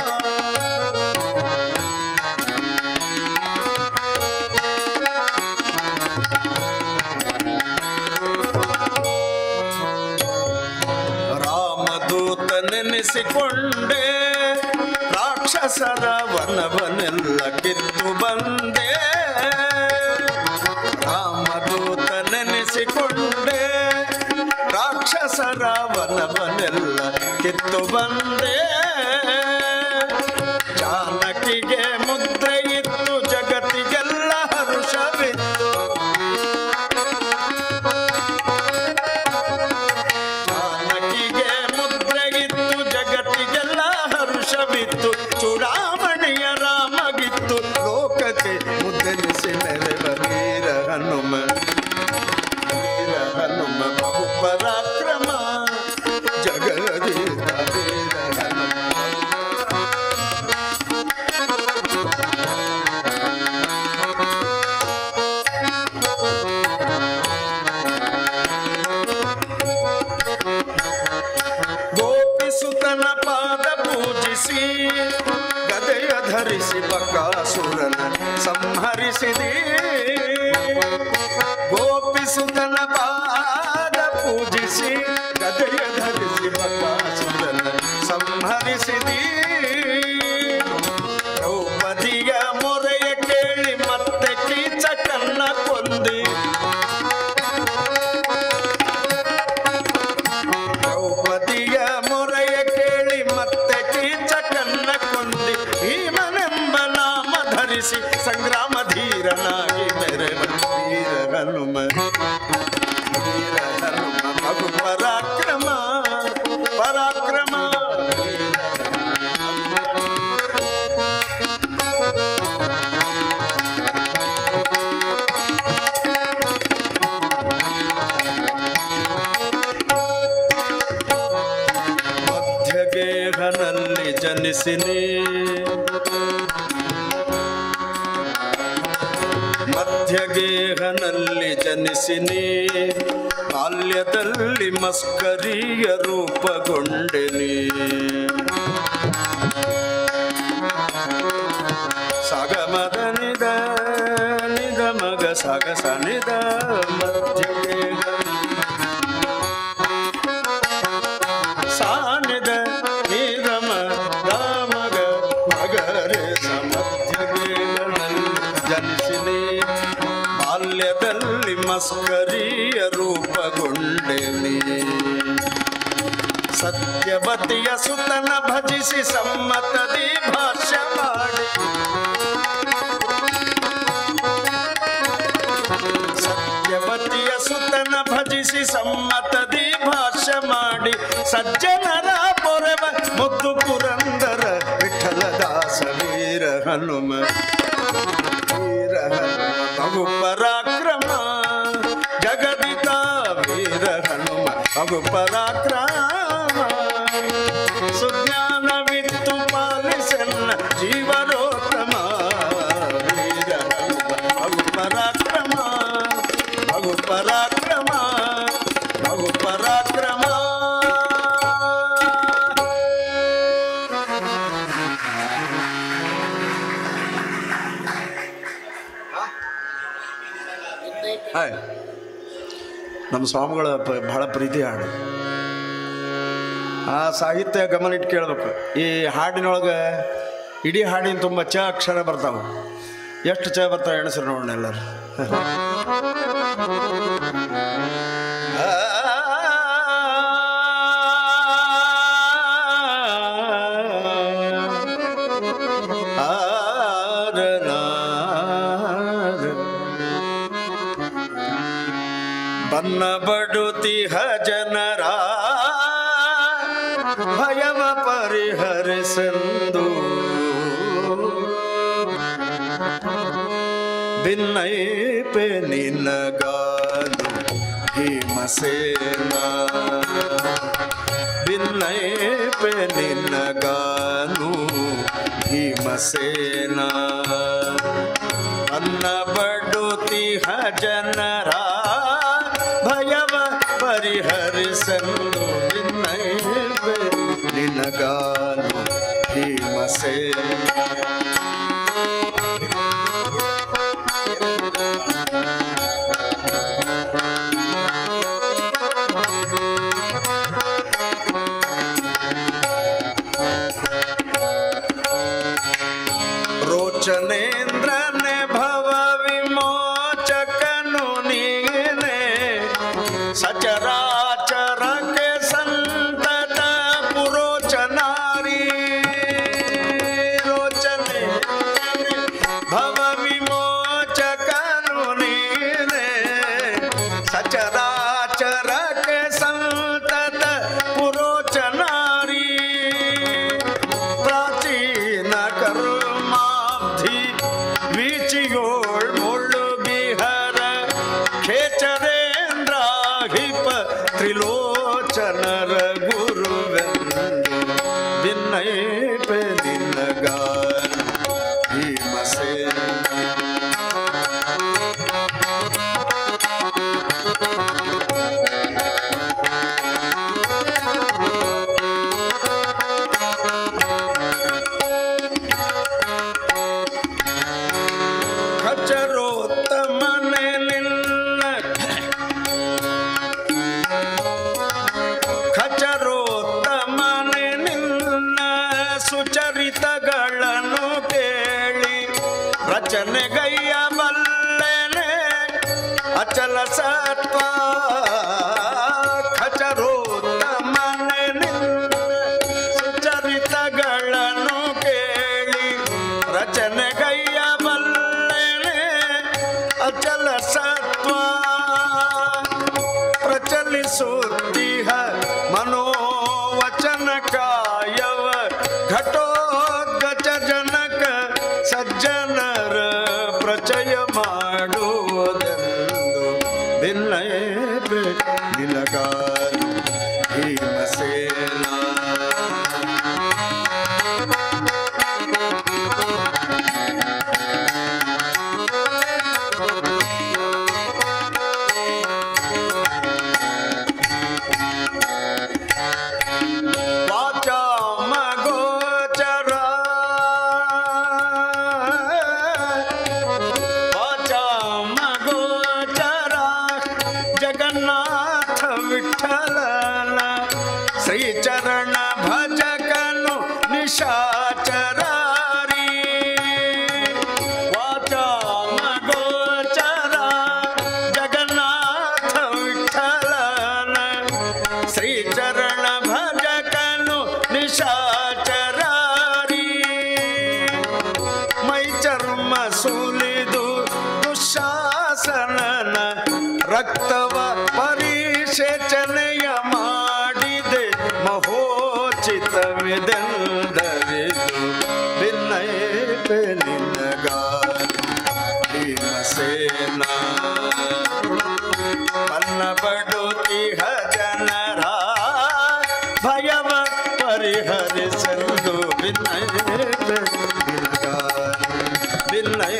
ರಾಮದೂತ ನೆನೆಸಿಕೊಂಡೆ ರಾಕ್ಷಸರ ವನವನೆಲ್ಲ ಕಿತ್ತು ಬಂದೆ ರಾಮದೂತ ನೆನೆಸಿಕೊಂಡೆ ರಾಕ್ಷಸರ ವನವನೆಲ್ಲ ಕಿತ್ತು ಬಂದೆ ಜಾನಕಿಗೆ ಮುದ್ರೆ ಇತ್ತು ಜಗತ್ತಿಗೆಲ್ಲ ಹರುಷವಿತ್ತು ಜಾನಕಿಗೆ ಮುದ್ರೆ ಇತ್ತು ಜಗತ್ತಿಗೆಲ್ಲ ಹರುಷವಿತ್ತು ಚೂಡಾಮಣಿಯರ ಸಂಹರಿಸಿದಿ ಗೋಪಿಸುತನ ಪಾದ ಪೂಜಿಸಿ ಗದೆಯ ಧರಿಸಿ ಬಕಾಸುರನ ಸಂಹರಿಸಿದಿ ದ್ರೌಪದಿಯ ಮೊರೆಯ ಕೇಳಿ ಮತ್ತೆ ಕೀಚಕನ್ನ ಕೊಂದಿ ದ್ರೌಪದಿಯ ಮೊರೆಯ ಕೇಳಿ ಮತ್ತೆ ಕೀಚಕನ್ನ ಕೊಂದಿ ಭೀಮನೆಂಬ ನಾಮ ಧರಿಸಿ ಸಂಗ್ರಾಮ ಧೀರನಾಗಿ ಮೆರೆವ ವೀರ ಹನುಮ ವೀರ ಹನುಮ ಮಗು ಪರಾಕ್ರಮ ಪರಾಕ್ರಮ ಮಧ್ಯಗೇಹನಲ್ಲಿ ಜನಿಸಿನಿ ಮಧ್ಯಗೇಹನಲ್ಲಿ ಜನಿಸಿನಿ ಬಾಲ್ಯದಲ್ಲಿ ಮಸ್ಕರಿಯ ರೂಪಗೊಂಡೆನಿ ಸಗಮದ ನಿದ ನಿದ ಮಗ ಸಗ ಸನಿದ ಮಧ್ಯಗೇಹ ಸಾನಿದ ನೀರಮ ರಾಮಗ ಮಗರೆ ಸಮಧ್ಯಗಳಲ್ಲಿ ಜನಿಸಿನಿ ಬಾಲ್ಯದಲ್ಲಿ ಮಸ್ಕರಿಯ ರೂಪಗೊಂಡೆನಿ ಸತ್ಯವತಿಯ ಸುತನ ಭಜಿಸಿ ಸಮ್ಮತದಿ ಭಾಷ್ಯ ಮಾಡಿ ಸತ್ಯವತಿಯ ಸುತನ ಭಜಿಸಿ ಸಮ್ಮತದಿ ಭಾಷ್ಯ ಮಾಡಿ ಸಜ್ಜನರ ಪೊರೆವ ಮುದ್ದು ಪುರಂದರ ವಿಠಲ ದಾಸ ವೀರ ಹನುಮ ವೀರ ಹನುಮ ಬಹು ಪರಾಕ್ರಮ ಜಗದಿತ ವೀರ ಹನುಮ ಬಹು ಪರಾಕ್ರಮ ಸುಜ್ಞಾನವಿತ್ತು ಪಾಲಿಸನ್ನ ಜೀವರೋತ್ತಮ ವೀರ ಹನುಮ ಬಹು ಪರಾಕ್ರಮ ಬಹು ಪರಾಕ್ರಮ ಬಹು ಪರಾಕ್ರಮ ಹಾಯ್ ನಮ್ಮ ಸ್ವಾಮಿಗಳ ಪ- ಬಹಳ ಪ್ರೀತಿ ಹಾಡು ಆ ಸಾಹಿತ್ಯ ಗಮನ ಇಟ್ಟು ಕೇಳ್ಬೇಕು ಈ ಹಾಡಿನೊಳಗೆ ಇಡೀ ಹಾಡಿನ ತುಂಬ ಚ ಅಕ್ಷರ ಬರ್ತಾವೆ ಎಷ್ಟು ಚ ಬರ್ತಾವೆ ಎಣಸ್ರು ನೋಡೋಣ ಎಲ್ಲರೂ ಬನ್ನ ಬಡುತಿಹ ಜನರ ಭಯವ ಪರಿಹರಿಸೆಂದು ಭಿನ್ನೈಪೆ ನಿನಗಾನು ಭೀಮಸೇನ ಭಿನ್ನೈಪೆ ನಿನಗಾನು ಭೀಮಸೇನ ಅನ್ನ ಬಡುತಿಹ ಜನರ ಭಯವ ಪರಿಹರಿಸಲು ಭಿನ್ನೈಪೆ ನಿನಗಾನು ಭೀಮಸೇನ ರೋಚನೇಂದ್ರನೆ ಭವ ವಿಮೋಚಕನು ನೀನೆ ಸಚರಾಚರಕ್ಕೆ ಸಂತತ ಪುರೋಚನಾರಿ ರೋಚನ ಅಚಲ ಸತ್ವ ಖಚರೋತ್ತಮನೆ ನಿನ್ನ ಸುಚರಿತಗಳನ್ನು ಕೇಳಿ ರಚನೆಗೈಯ ಬಲ್ಲೆನೆ ಅಚಲ ಸತ್ವ ಪ್ರಚಲಿಸುತ್ತೀಹ ಮನೋವಚನ ಕಾಯವ ಘಟೋದ್ಗಜ ಜನಕ ಸಜ್ಜನರ ಪ್ರಚಯ ಮಾಡುವುದೆಂದು ಭಿನ್ನಯ ನಿಲಗಾಲು ಭೀಮಸೇನ ವಾಚಾಮಗೋಚರ ವಾಚಾಮಗೋಚರ ಜಗನ್ನಾಥ ವಿಠಲನ ಶ್ರೀಚರಣ ಭಜಕನು ನಿಶಾಚರಾರಿ ವಾಚಾಮಗೋಚರ ಜಗನ್ನಾಥ ವಿಠಲನ ಶ್ರೀಚರಣ ಭಜಕನು ನಿಶಾಚರಾರಿ ಮೈ ಚರ್ಮ ಸುಲಿದು ದುಶಾಸನನ ರಕ್ತವ ಪರಿಷೇಚನೆಯ ಮಾಡಿದೆ ಮಹೋಚಿತವಿದೆಂದರಿದು ಭಿನ್ನಯ ಭೀಮಸೇನ ಪನ್ನ ಪಡುತ್ತಿಹ ಜನರ ಭಯವ ಪರಿಹರಿಸಲು ವಿನಯ ವಿನಯ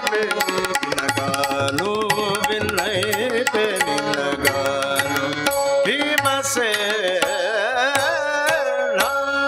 ವಿನಗಾನು ವಿನಯ ವಿನಗಾನು ಭೀಮಸೇನ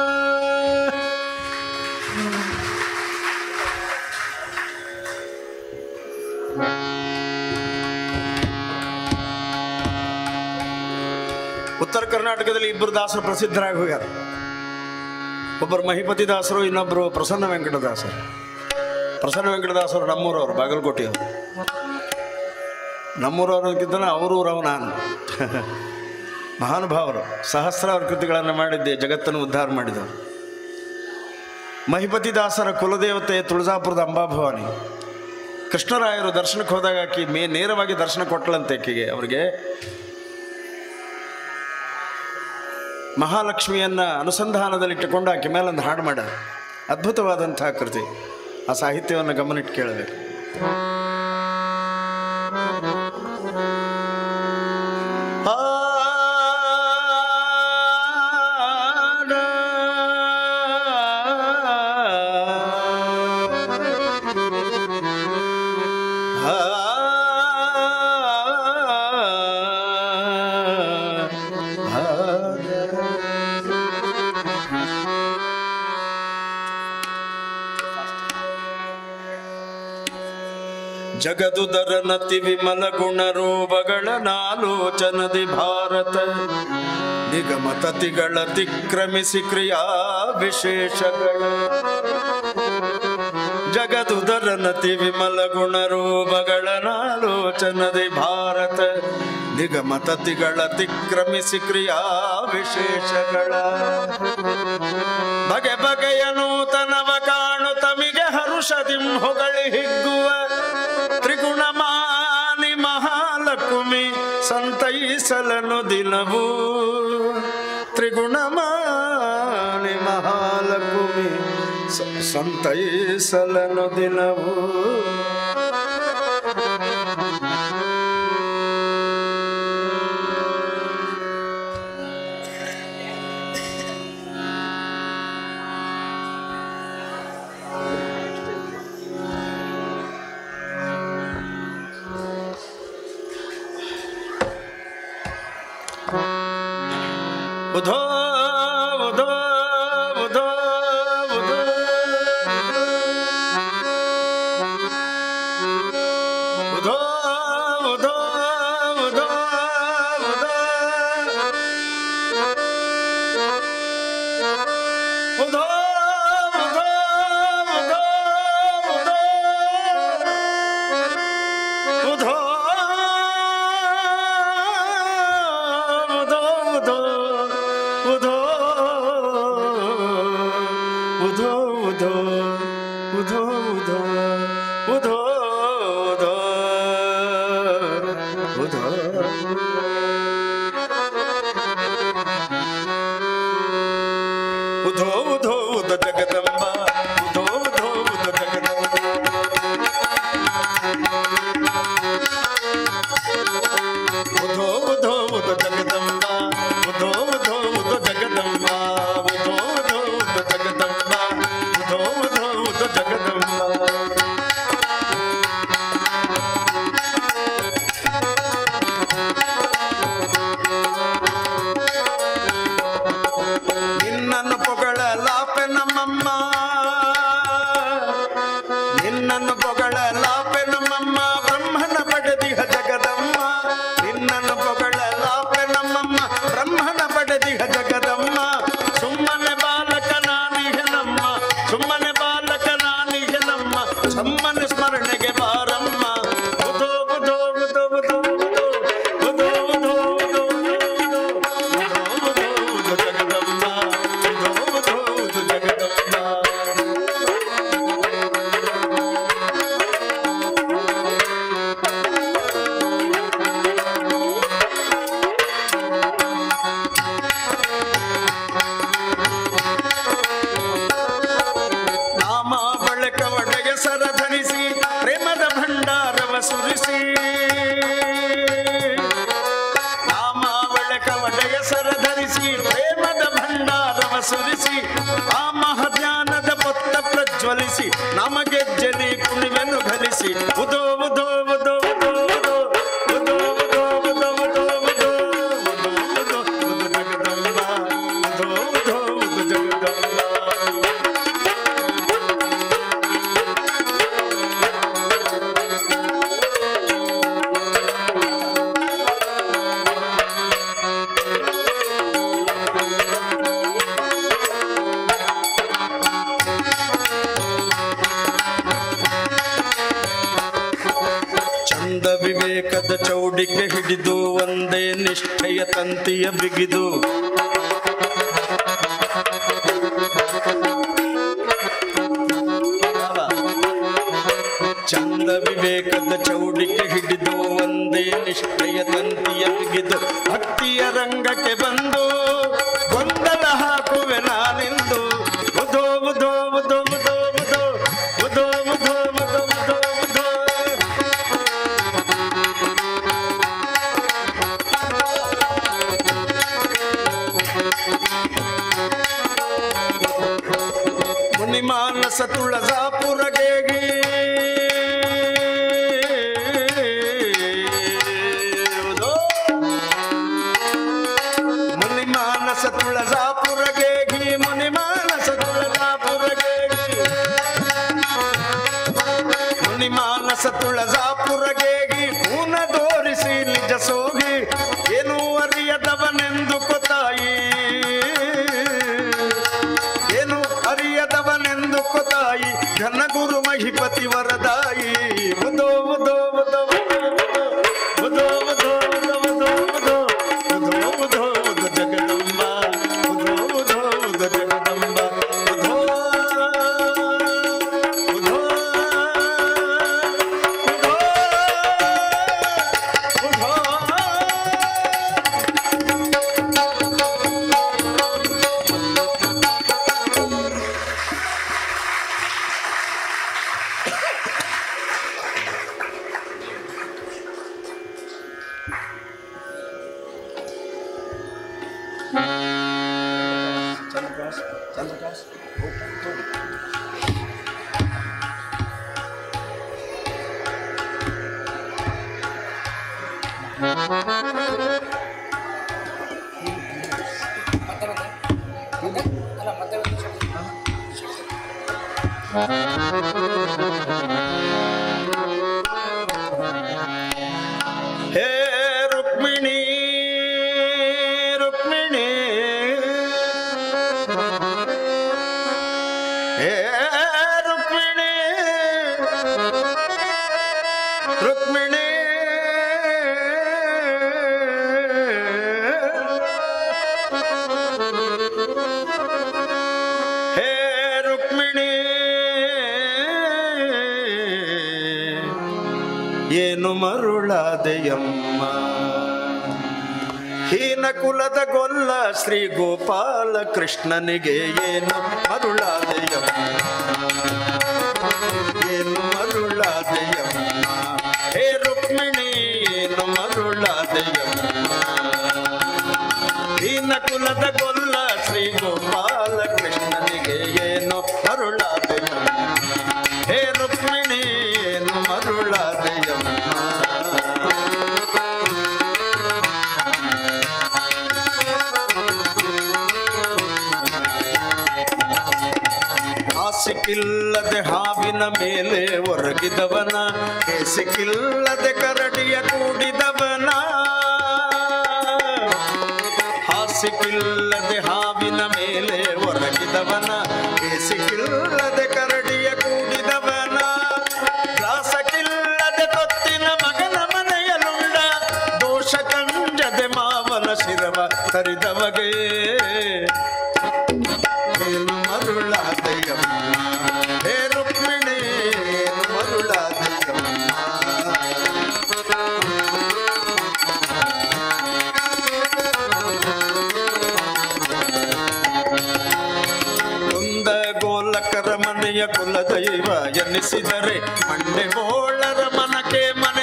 ಉತ್ತರ ಕರ್ನಾಟಕದಲ್ಲಿ ಇಬ್ಬರು ದಾಸರು ಪ್ರಸಿದ್ಧರಾಗಿ ಹೋಗ್ಯಾರ ಒಬ್ಬರು ಮಹಿಪತಿ ದಾಸರು ಇನ್ನೊಬ್ಬರು ಪ್ರಸನ್ನ ವೆಂಕಟದಾಸರು ಪ್ರಸನ್ನ ವೆಂಕಟದಾಸರು ನಮ್ಮೂರವರು ಬಾಗಲಕೋಟೆಯವರು ನಮ್ಮೂರವ್ರಿಗಿಂತ ಅವರೂರವ ನಾನು ಮಹಾನುಭಾವರು ಸಹಸ್ರಾರು ಕೃತಿಗಳನ್ನು ಮಾಡಿದ್ದೆ ಜಗತ್ತನ್ನು ಉದ್ಧಾರ ಮಾಡಿದವರು ಮಹಿಪತಿ ದಾಸರ ಕುಲದೇವತೆ ತುಳಜಾಪುರದ ಅಂಬಾಭವಾನಿ ಕೃಷ್ಣರಾಯರು ದರ್ಶನಕ್ಕೆ ಹೋದಾಗ ಆಕಿ ಮೇ ನೇರವಾಗಿ ದರ್ಶನ ಕೊಟ್ಟಳಂತೆ ಆಕೆಗೆ ಅವರಿಗೆ ಮಹಾಲಕ್ಷ್ಮಿಯನ್ನ ಅನುಸಂಧಾನದಲ್ಲಿಟ್ಟುಕೊಂಡು ಆಕೆ ಮೇಲೆ ಒಂದು ಹಾಡು ಮಾಡ ಅದ್ಭುತವಾದಂತಹ ಕೃತಿ ಆ ಸಾಹಿತ್ಯವನ್ನು ಗಮನಿಟ್ಟು ಕೇಳಬೇಕು ಜಗದುದರನತಿ ವಿಮಲ ಗುಣರೂಪಗಳ ನಾಲೋಚನದಿ ಭಾರತ ನಿಗಮತತಿಗಳ ತಿಕ್ರಮಿಸಿ ಕ್ರಿಯಾ ವಿಶೇಷಗಳ ಜಗದುದರನತಿ ವಿಮಲ ಗುಣರೂಪಗಳ ನಾಲೋಚನದಿ ಭಾರತ ನಿಗಮತತಿಗಳ ತಿಕ್ರಮಿಸಿ ಕ್ರಿಯಾ ವಿಶೇಷಗಳ ಬಗೆ ಬಗೆಯ ನೂತನವ ಕಾಣು ತಮಿಗೆ ಹರುಷದಿಂ ಹೊಗಳಿ ಹಿಗ್ಗುವ ತ್ರಿಗುಣಮಾನಿ ಮಹಾಲಕ್ಷ್ಮಿ ಸಂತೈಸಲನು ದಿನವೂ ತ್ರಿಗುಣಮಾನಿ ಮಹಾಲಕ್ಷ್ಮಿ ಸ- ಸಂತೈಸಲನು ದಿನವೂ ಬುಧೋ ಬುಧೋ ಬುಧೋ ಬುಧೋ ಬುಧೋ ಬುಧೋ ಬುಧೋ ಬುಧೋ ಬುಧೋ ಬುಧೋ ಬುಧೋ ಬುಧೋ ಸುರಿಸಿ ನಾಮಾವಳ ಕವಡೆಯ ಸರ ಧರಿಸಿ ಪ್ರೇಮದ ಭಂಡಾರವ ಸುರಿಸಿ ಆ ಮಹಜ್ಞಾನದ ಪೊತ್ತ ಪ್ರಜ್ವಲಿಸಿ ನಮಗೆ ಜನಿ ಕುಣಿವೆನು ಘಲಿಸಿ ಉದೋ ಉದೋ ಉದೋ ಉದೋ ಉದೋ ಉದೋ ಉದೋ ಉದೋ ಉದೋ ಉದೋ ಉದೋ ಉದೋ ಉದೋ ಜಗದಂಬ ಉದೋ ಉದೋ ಉದೋ ಜಗದಂಬ ಚಂದ ವಿವೇಕದ ಚೌಡಿಕೆ ಹಿಡಿದು ಒಂದೇ ನಿಷ್ಠೆಯ ತಂತಿಯ ಬಿಗಿದು ಚಂದ ವಿವೇಕದ ಚೌಡಿಕೆ ಹಿಡಿದು ಒಂದೇ ನಿಷ್ಠೆಯ ತಂತಿಯ ಬಿಗಿದು ಭಕ್ತಿಯ ರಂಗಕ್ಕೆ ಬಂದು ಗೊಂದಲ ಹಾಕುವೆ ನಾನೆಂದು ಉದೋ ಉದೋ ಉದೋ ಉದೋ ಉದೋ ಉದೋ ಉದೋ ಉದೋ ಉದೋ ಉದೋ ಮುನಿಮಾನಸ ತುಳಜಾಪುರಗೇಗಿ ಮುನಿಮಾನಸ ತುಳಜಾಪುರಗೇಗಿ ಮುನಿಮಾನಸ ತುಳಜಾಪುರಗೇಗಿ ಮುನಿಮಾನಸ ತುಳಜಾಪುರಗೇಗಿ ಪೂನ ತೋರಿಸಿ ನಿಜ ಸೋಗಿ ಏನೂ ಅರಿಯದವನೆಂದು ಕೊತಾಯಿ ಏನು ಅರಿಯದವನೆಂದು ಕೊತಾಯಿ ಘನಗುರು ಮಹಿಪತಿ ವರದಾಯಿ ಉದೋ ಉದೋ ಉದೋ ಉದೋ ಉದೋ ಉದೋ ಉದೋ ಉದೋ ಉದೋ ಉದೋ ಉದೋ ಜಗದಂಬ ಉದೋ ಉದೋ ಉದೋ ಜಗದಂಬ ಉದೋ ಉದೋ ಉದೋ ಉದೋ ಹೇ ರುಕ್ಮಿಣಿ ರುಕ್ಮಿಣಿ ಹೇ ರುಕ್ಮಿಣಿ ರುಕ್ಮಿಣಿ ಹೇ ರುಕ್ಮಿಣಿ ಏನು ಮರುಳಾದೆಯಮ್ಮ ಹೀನ ಕುಲದ ಗೊಲ್ಲ ಶ್ರೀ ಗೋಪಾಲ ಕೃಷ್ಣನಿಗೆ ಏನು ಮರುಳಾದೆಯಮ್ಮ ಏನು ಮರುಳಾದೆಯಮ್ಮ ಹೇ ರುಕ್ಮಿಣಿ ಏನು ಮರುಳಾದೆಯಮ್ಮ ಹೀನ ಕುಲದ ಗೊಲ್ಲ ಶ್ರೀ ಗೋಪಾಲ ಕೃಷ್ಣನಿಗೆ ಏನು ಮರುಳಾದೆಯಮ್ಮ ಹೇ ರುಕ್ಮಿಣಿ ಏನು ಮರುಳಾದೆಯಮ್ಮ ಹಾಸಿಕಿಲ್ಲದೆ ಹಾವಿನ ಮೇಲೆ ಒರಗಿದವನ ಹೇಸಿಕಿಲ್ಲದೆ ಕರಡಿಯ ಕೂಡಿದವನ ಹಾಸಿಕಿಲ್ಲದೆ ಹಾವಿನ ಮೇಲೆ ಒರಗಿದವನ ಹೇಸಿಕಿಲ್ಲದೆ ಕರಡಿಯ ಕೂಡಿದವನ ರಾಸಕ್ಕಿಲ್ಲದೆ ತೊತ್ತಿನ ಮಗನ ಮನೆಯಲುಂಡ ದೋಷ ಕಂಜದೆ ಮಾವನ ಶಿರವ ತರಿದವಗೆ ಏನು ಮರುಳಾದೆಯಮ್ಮ ಹೇ ರುಕ್ಮಿಣಿ ಏನು ಮರುಳಾದೆಯಮ್ಮ ಕುಂದ ಗೋಲಕರ ಮನೆಯ ಕುಲದೈವ ಎನ್ನಿಸಿದರೆ ಮಂಡೆ ಬೋಳರ ಮನಕ್ಕೆ ಮನೆ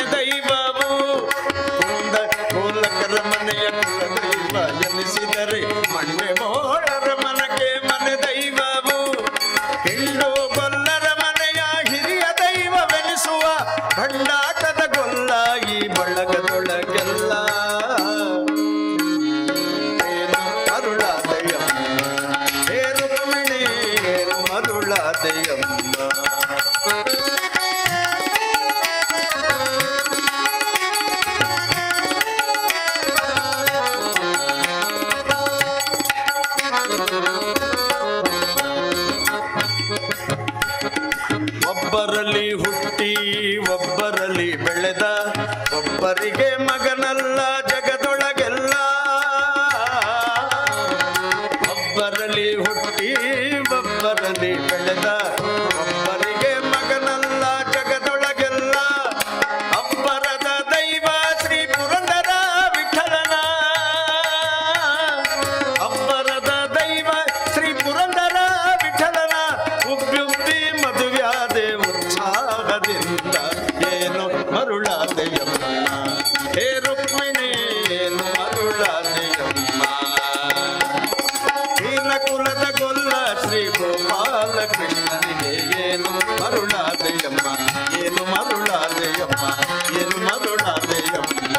ಬೆಳೆದ ಒಬ್ಬರಿಗೆ ಮಗನಲ್ಲ ಜಗದೊಳಗೆಲ್ಲ ಒಬ್ಬರಲ್ಲಿ ಹುಟ್ಟಿ ಒಬ್ಬರಲ್ಲಿ ಬೆಳೆದ ಒಬ್ಬರಿಗೆ ಮಗನಲ್ಲ ಜಗದೊಳಗೆಲ್ಲ ಅಬ್ಬರದ ದೈವ ಶ್ರೀ ಪುರಂದರ ವಿಠಲನ ಅಬ್ಬರದ ದೈವ ಶ್ರೀ ಪುರಂದರ ವಿಠಲನ ಉಬ್ಬಿ ಮದುವ್ಯಾದೆ ಉತ್ಸಾಹದಿಂದ ಏನು ಮರುಳಾದೆಯಮ್ಮ ಹೇ ರುಕ್ಮಿಣಿ ಏನು ಮರುಳಾದೆಯಮ್ಮ ಹೀನ ಕುಲದ ಗೊಲ್ಲ ಶ್ರೀ ಗೋಪಾಲ ಕೃಷ್ಣನಿಗೆ ಏನು ಮರುಳಾದೆಯಮ್ಮ ಏನು ಮರುಳಾದೆಯಮ್ಮ ಏನು ಮರುಳಾದೆಯಮ್ಮ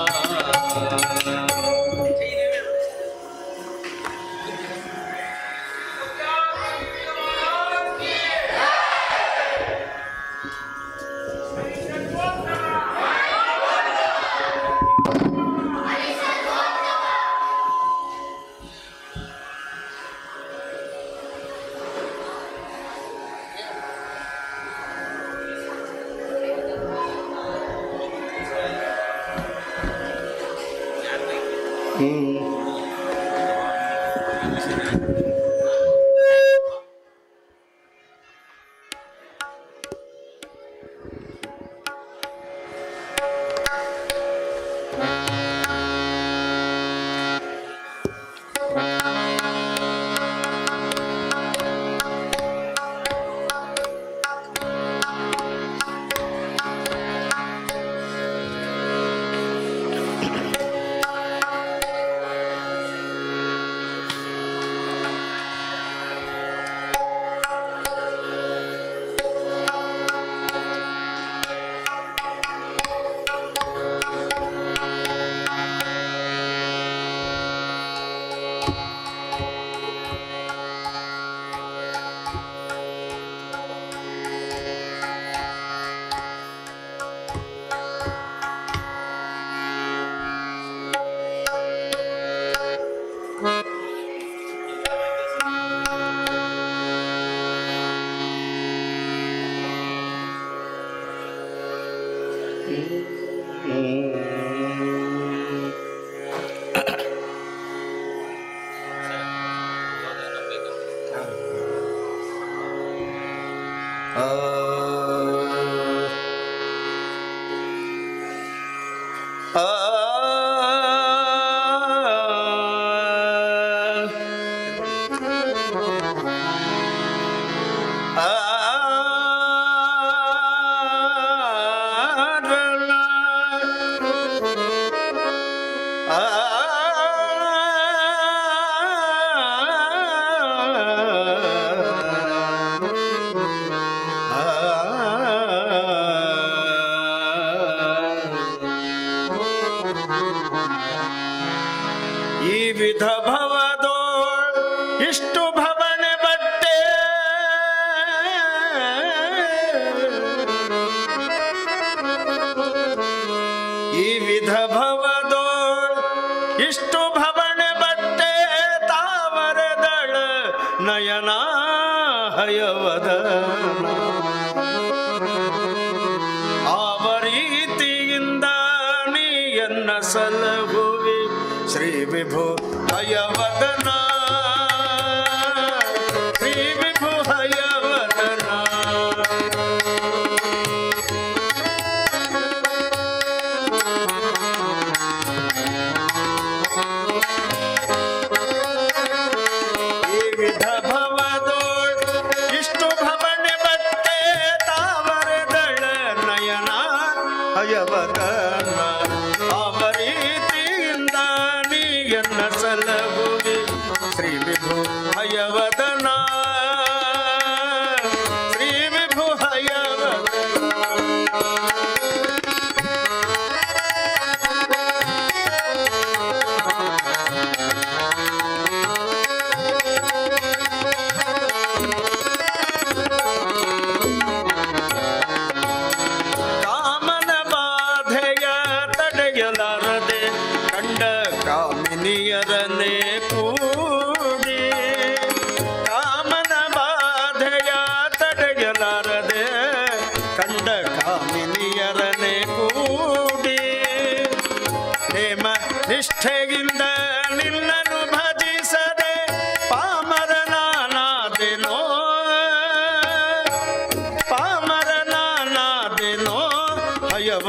ಈ ವಿಧ ಭವದೋಳ್ ಇಷ್ಟು ಭವನೆ ಬಟ್ಟೆ ಈ ವಿಧ ಭವದೋಳ್ ಇಷ್ಟು ಭವನೆ ಬಟ್ಟೆ ತಾವರದಳ ನಯನ ಹಯವದ ಆವ ರೀತಿಯಿಂದ ನೀಯನ್ನ ಸಲಹುವಿ ಶ್ರೀ ವಿಭು ಹಯವದನ ಶ್ರೀ ವಿಭು ಹಯವದನ ಈ ವಿಧ ಭವದೋಳ್ ಇಷ್ಟು ಭವನೆ ಬಟ್ಟೆ ತಾವರದಳ ನಯನ ಹಯವದನ ಆವ ರೀತಿಯಿಂದ ನೀಯನ್ನ ಸಲಹುವಿ ಶ್ರೀ ವಿಭು ಹಯವದನ ಶ್ರೀ ವಿಭು ಹಯವದನ ಕಾಮನ ಬಾಧೆಯ ತಡೆಯಲಾರದೆ ಕಂಡ ಕಾಮಿನಿಯರನೆ ಕೂಡಿ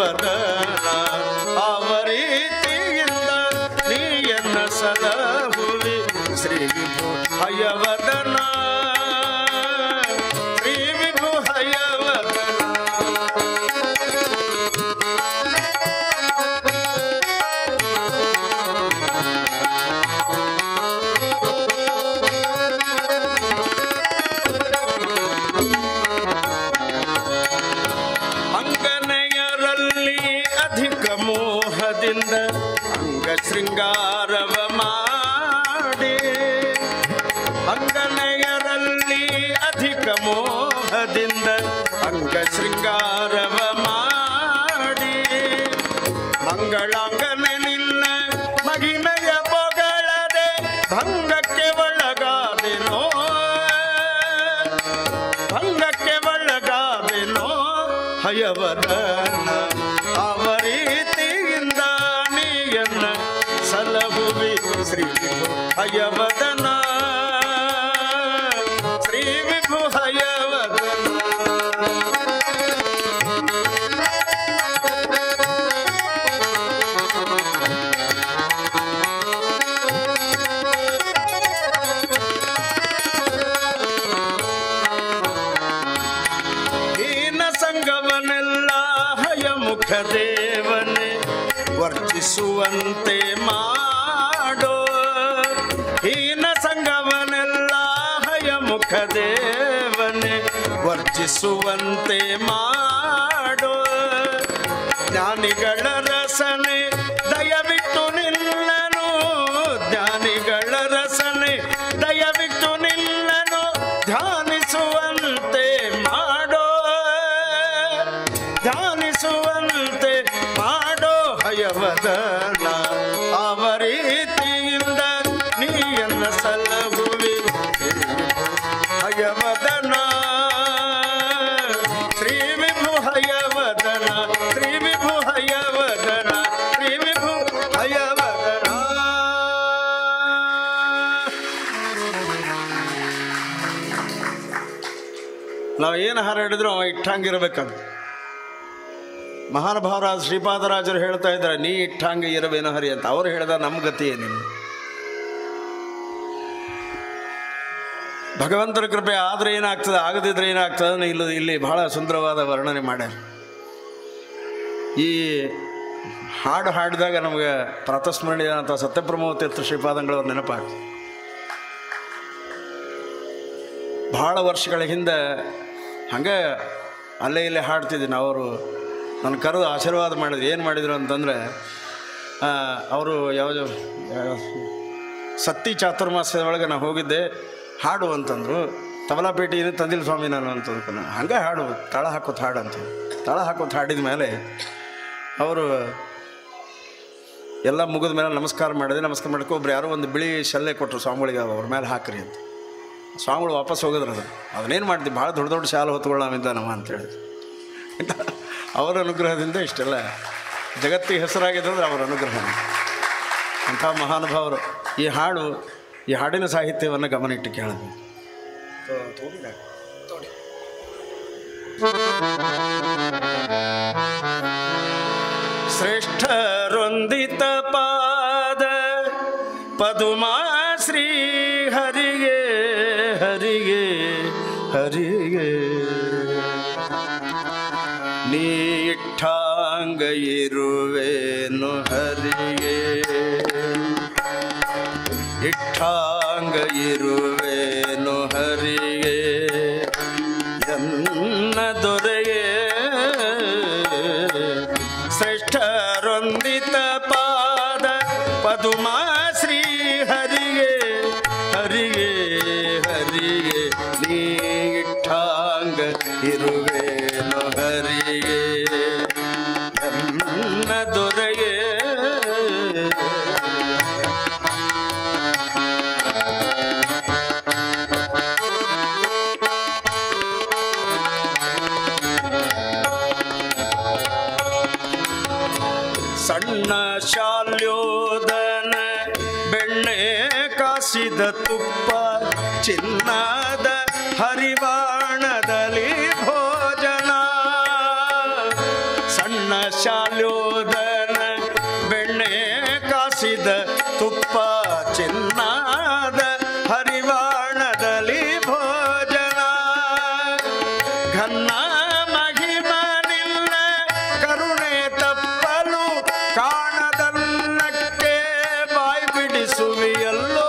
ಹಯವದನ ಅವರೀತಿಯಿಂದ ನೀಯನ್ನ ಸಲಹುವಿ ಶ್ರೀ ವಿಭು ಹಯವದನ ಶ್ರೀ ವಿಭು ಹಯವದನ ಅಂಗನೆಯರಲ್ಲಿ ಅಧಿಕ ಮೋಹದಿಂದ ಅಂಗ ಶೃಂಗಾರವ ಮಾಡಿ ಅಂಗನೆಯರಲ್ಲಿ ಅಧಿಕ ಮೋಹದಿಂದ ಅಂಗ ಶೃಂಗಾರವ ಮಾಡಿ ಮಂಗಳಾಂಗನೆ ನಿನ್ನ ಮಹಿಮೆಯ ಪೊಗಳದೆ ಭಂಗಕ್ಕೆ ಒಳಗಾದೆನೋ ಭಂಗಕ್ಕೆ ಒಳಗಾದೆನೋ ಹಯವದನ ಅವರೀತಿಯಿಂದ ನೀಯನ್ನ ಸಲಹುವಿ ಶ್ರೀ ವಿಭು ಹಯವದನ ಶ್ರೀ ವಿಭು ಹಯವದನ ಹೀನ ಸಂಗವನೆಲ್ಲ ಹಯಮುಖ ದೇವನೇ ವರ್ಜಿಸುವಂತೆ ಮಾಡೋ ಹೀನ ಸಂಗವನೆಲ್ಲ ಹಯಮುಖ ದೇವನೇ ವರ್ಜಿಸುವಂತೆ ಮಾಡೋ ಜ್ಞಾನಿಗಳ ರಸನೆ ದಯವಿಟ್ಟು ನಿಲ್ಲನು ಜ್ಞಾನಿಗಳ ರಸನೆ ದಯವಿಟ್ಟು ನಿಲ್ಲನು ಧ್ಯಾನಿಸುವಂತೆ ಮಾಡೋ ಧ್ಯಾನಿಸುವಂತೆ ಮಾಡೋ ಹಯವದನ ಅವರೀತಿಯಿಂದ ನೀಯನ್ನ ಸಲಹುವಿ ಹಯವದನ ಶ್ರೀ ವಿಭು ಹಯವದನ ಶ್ರೀ ವಿಭು ಹಯವದನ ಶ್ರೀ ವಿಭು ಹಯವದನ ನಾವು ಏನು ಹಾರ ಹಿಡಿದ್ರು ಅವ ಇಟ್ಟಂಗಿರ್ಬೇಕಂತ ಮಹಾನುಭಾವರಾದ ಶ್ರೀಪಾದರಾಜರು ಹೇಳ್ತಾ ಇದ್ದಾರೆ ನೀ ಇಟ್ಟಂಗೆ ಇರಬೇನೋ ಹರಿ ಅಂತ ಅವ್ರು ಹೇಳ್ದ ನಮ್ಮ ಗತಿ ಏನಿಲ್ಲ ಭಗವಂತನ ಕೃಪೆ ಆದರೆ ಏನಾಗ್ತದೆ ಆಗದಿದ್ರೆ ಏನಾಗ್ತದೆ ಅನ್ನೋ ಇಲ್ಲಿ ಇಲ್ಲಿ ಬಹಳ ಸುಂದರವಾದ ವರ್ಣನೆ ಮಾಡ್ಯಾರ ಈ ಹಾಡು ಹಾಡಿದಾಗ ನಮಗೆ ಪ್ರಾತಸ್ಮರಣೀಯ ಅಂತ ಸತ್ಯಪ್ರಮೋ ತೀರ್ಥ ಶ್ರೀಪಾದಂಗಳವ್ರ ನೆನಪಾಗ್ತದೆ ಭಾಳ ವರ್ಷಗಳ ಹಿಂದೆ ಹಂಗೆ ಅಲ್ಲೇ ಇಲ್ಲೇ ಹಾಡ್ತಿದ್ದೀನಿ ಅವರು ನನ್ನ ಕರೆದು ಆಶೀರ್ವಾದ ಮಾಡಿದ್ರು ಏನು ಮಾಡಿದ್ರು ಅಂತಂದರೆ ಅವರು ಯಾವುದು ಸತ್ತಿ ಚಾತುರ್ಮಾಸ್ಯದ ಒಳಗೆ ನಾನು ಹೋಗಿದ್ದೆ ಹಾಡು ಅಂತಂದರು ತಬಲಾಪೇಟೆ ಏನು ತಂದಿಲ್ಲ ಸ್ವಾಮಿ ನಾನು ಅಂತ ಅಂದ್ಕೊಂಡು ಹಂಗೆ ಹಾಡು ತಾಳ ಹಾಕೋತ್ ಹಾಡು ಅಂತ ತಾಳ ಹಾಕೋತ್ ಹಾಡಿದ ಮೇಲೆ ಅವರು ಎಲ್ಲ ಮುಗಿದ ಮೇಲೆ ನಮಸ್ಕಾರ ಮಾಡಿದೆ ನಮಸ್ಕಾರ ಮಾಡಕ್ಕೆ ಒಬ್ರು ಯಾರೋ ಒಂದು ಬಿಳಿ ಶಲ್ಲೆ ಕೊಟ್ಟರು ಸ್ವಾಮಿಗಳಿಗೆ ಅವ್ರ ಮೇಲೆ ಹಾಕ್ರಿ ಅಂತ ಸ್ವಾಮಿಗಳು ವಾಪಸ್ ಹೋಗಿದ್ರು ಅದು ಅದನ್ನೇನು ಮಾಡ್ತೀವಿ ಭಾಳ ದೊಡ್ಡ ದೊಡ್ಡ ಶಾಲೆ ಹೊತ್ಕೊಳ್ಳಾಮಿದ್ದ ನಮ್ಮ ಅಂತೇಳಿ ಅವರ ಅನುಗ್ರಹದಿಂದ ಇಷ್ಟೆಲ್ಲ ಜಗತ್ತಿಗೆ ಹೆಸರಾಗಿದ್ದಂದ್ರೆ ಅವರ ಅನುಗ್ರಹ ಅಂಥ ಮಹಾನುಭಾವರು ಈ ಹಾಡು ಈ ಹಾಡಿನ ಸಾಹಿತ್ಯವನ್ನು ಗಮನಿಟ್ಟು ಕೇಳಬೇಕು ಶ್ರೇಷ್ಠರೊಂದಿತ ಪಾದ ಪದುಮಾ ಶ್ರೀ ಹರಿಗೆ ಹರಿಗೆ ಹರಿಗೆ ನೀ ಇಟ್ಟಾಂಗ ಇರುವೇನು ಹರಿಗೆ ಇಟ್ಟಾಂಗ ಇರುವೇನು ಹರಿಗೆ ಎನ್ನ ದೊರೆಯೇ ಶ್ರೇಷ್ಠರೊಂದಿತ ಪಾದ ಪದುಮಾ ಶ್ರೀ ಹರಿಗೆ ಹರಿಗೆ ಹರಿಗೆ ನೀ ಇಟ್ಟಾಂಗ ಇರುವೇನು ಹರಿಗೆ ಎನ್ನ ದೊರೆಯೇ ಸಣ್ಣ ಶಾಲ್ಯೋದನ ಬೆಣ್ಣೆ ಕಾಸಿದ ತುಪ್ಪ ಚಿನ್ನದ ಹರಿವಾಣದಲ್ಲಿ ಭೋಜನ ಸಣ್ಣ ಶಾಲ್ಯೋದನ ಬೆಣ್ಣೆ ಕಾಸಿದ ತುಪ್ಪ ಚಿನ್ನಾದ ಹರಿವಾಣದಲ್ಲಿ ಭೋಜನ ಘನ್ನ ಮಹಿಮನಿಲ್ಲ ಕರುಣೆ ತಪ್ಪಲು ಕಾಣದನ್ನಕ್ಕೆ ಬಾಯಿ ಬಿಡಿಸುವಿಯಲ್ಲೋ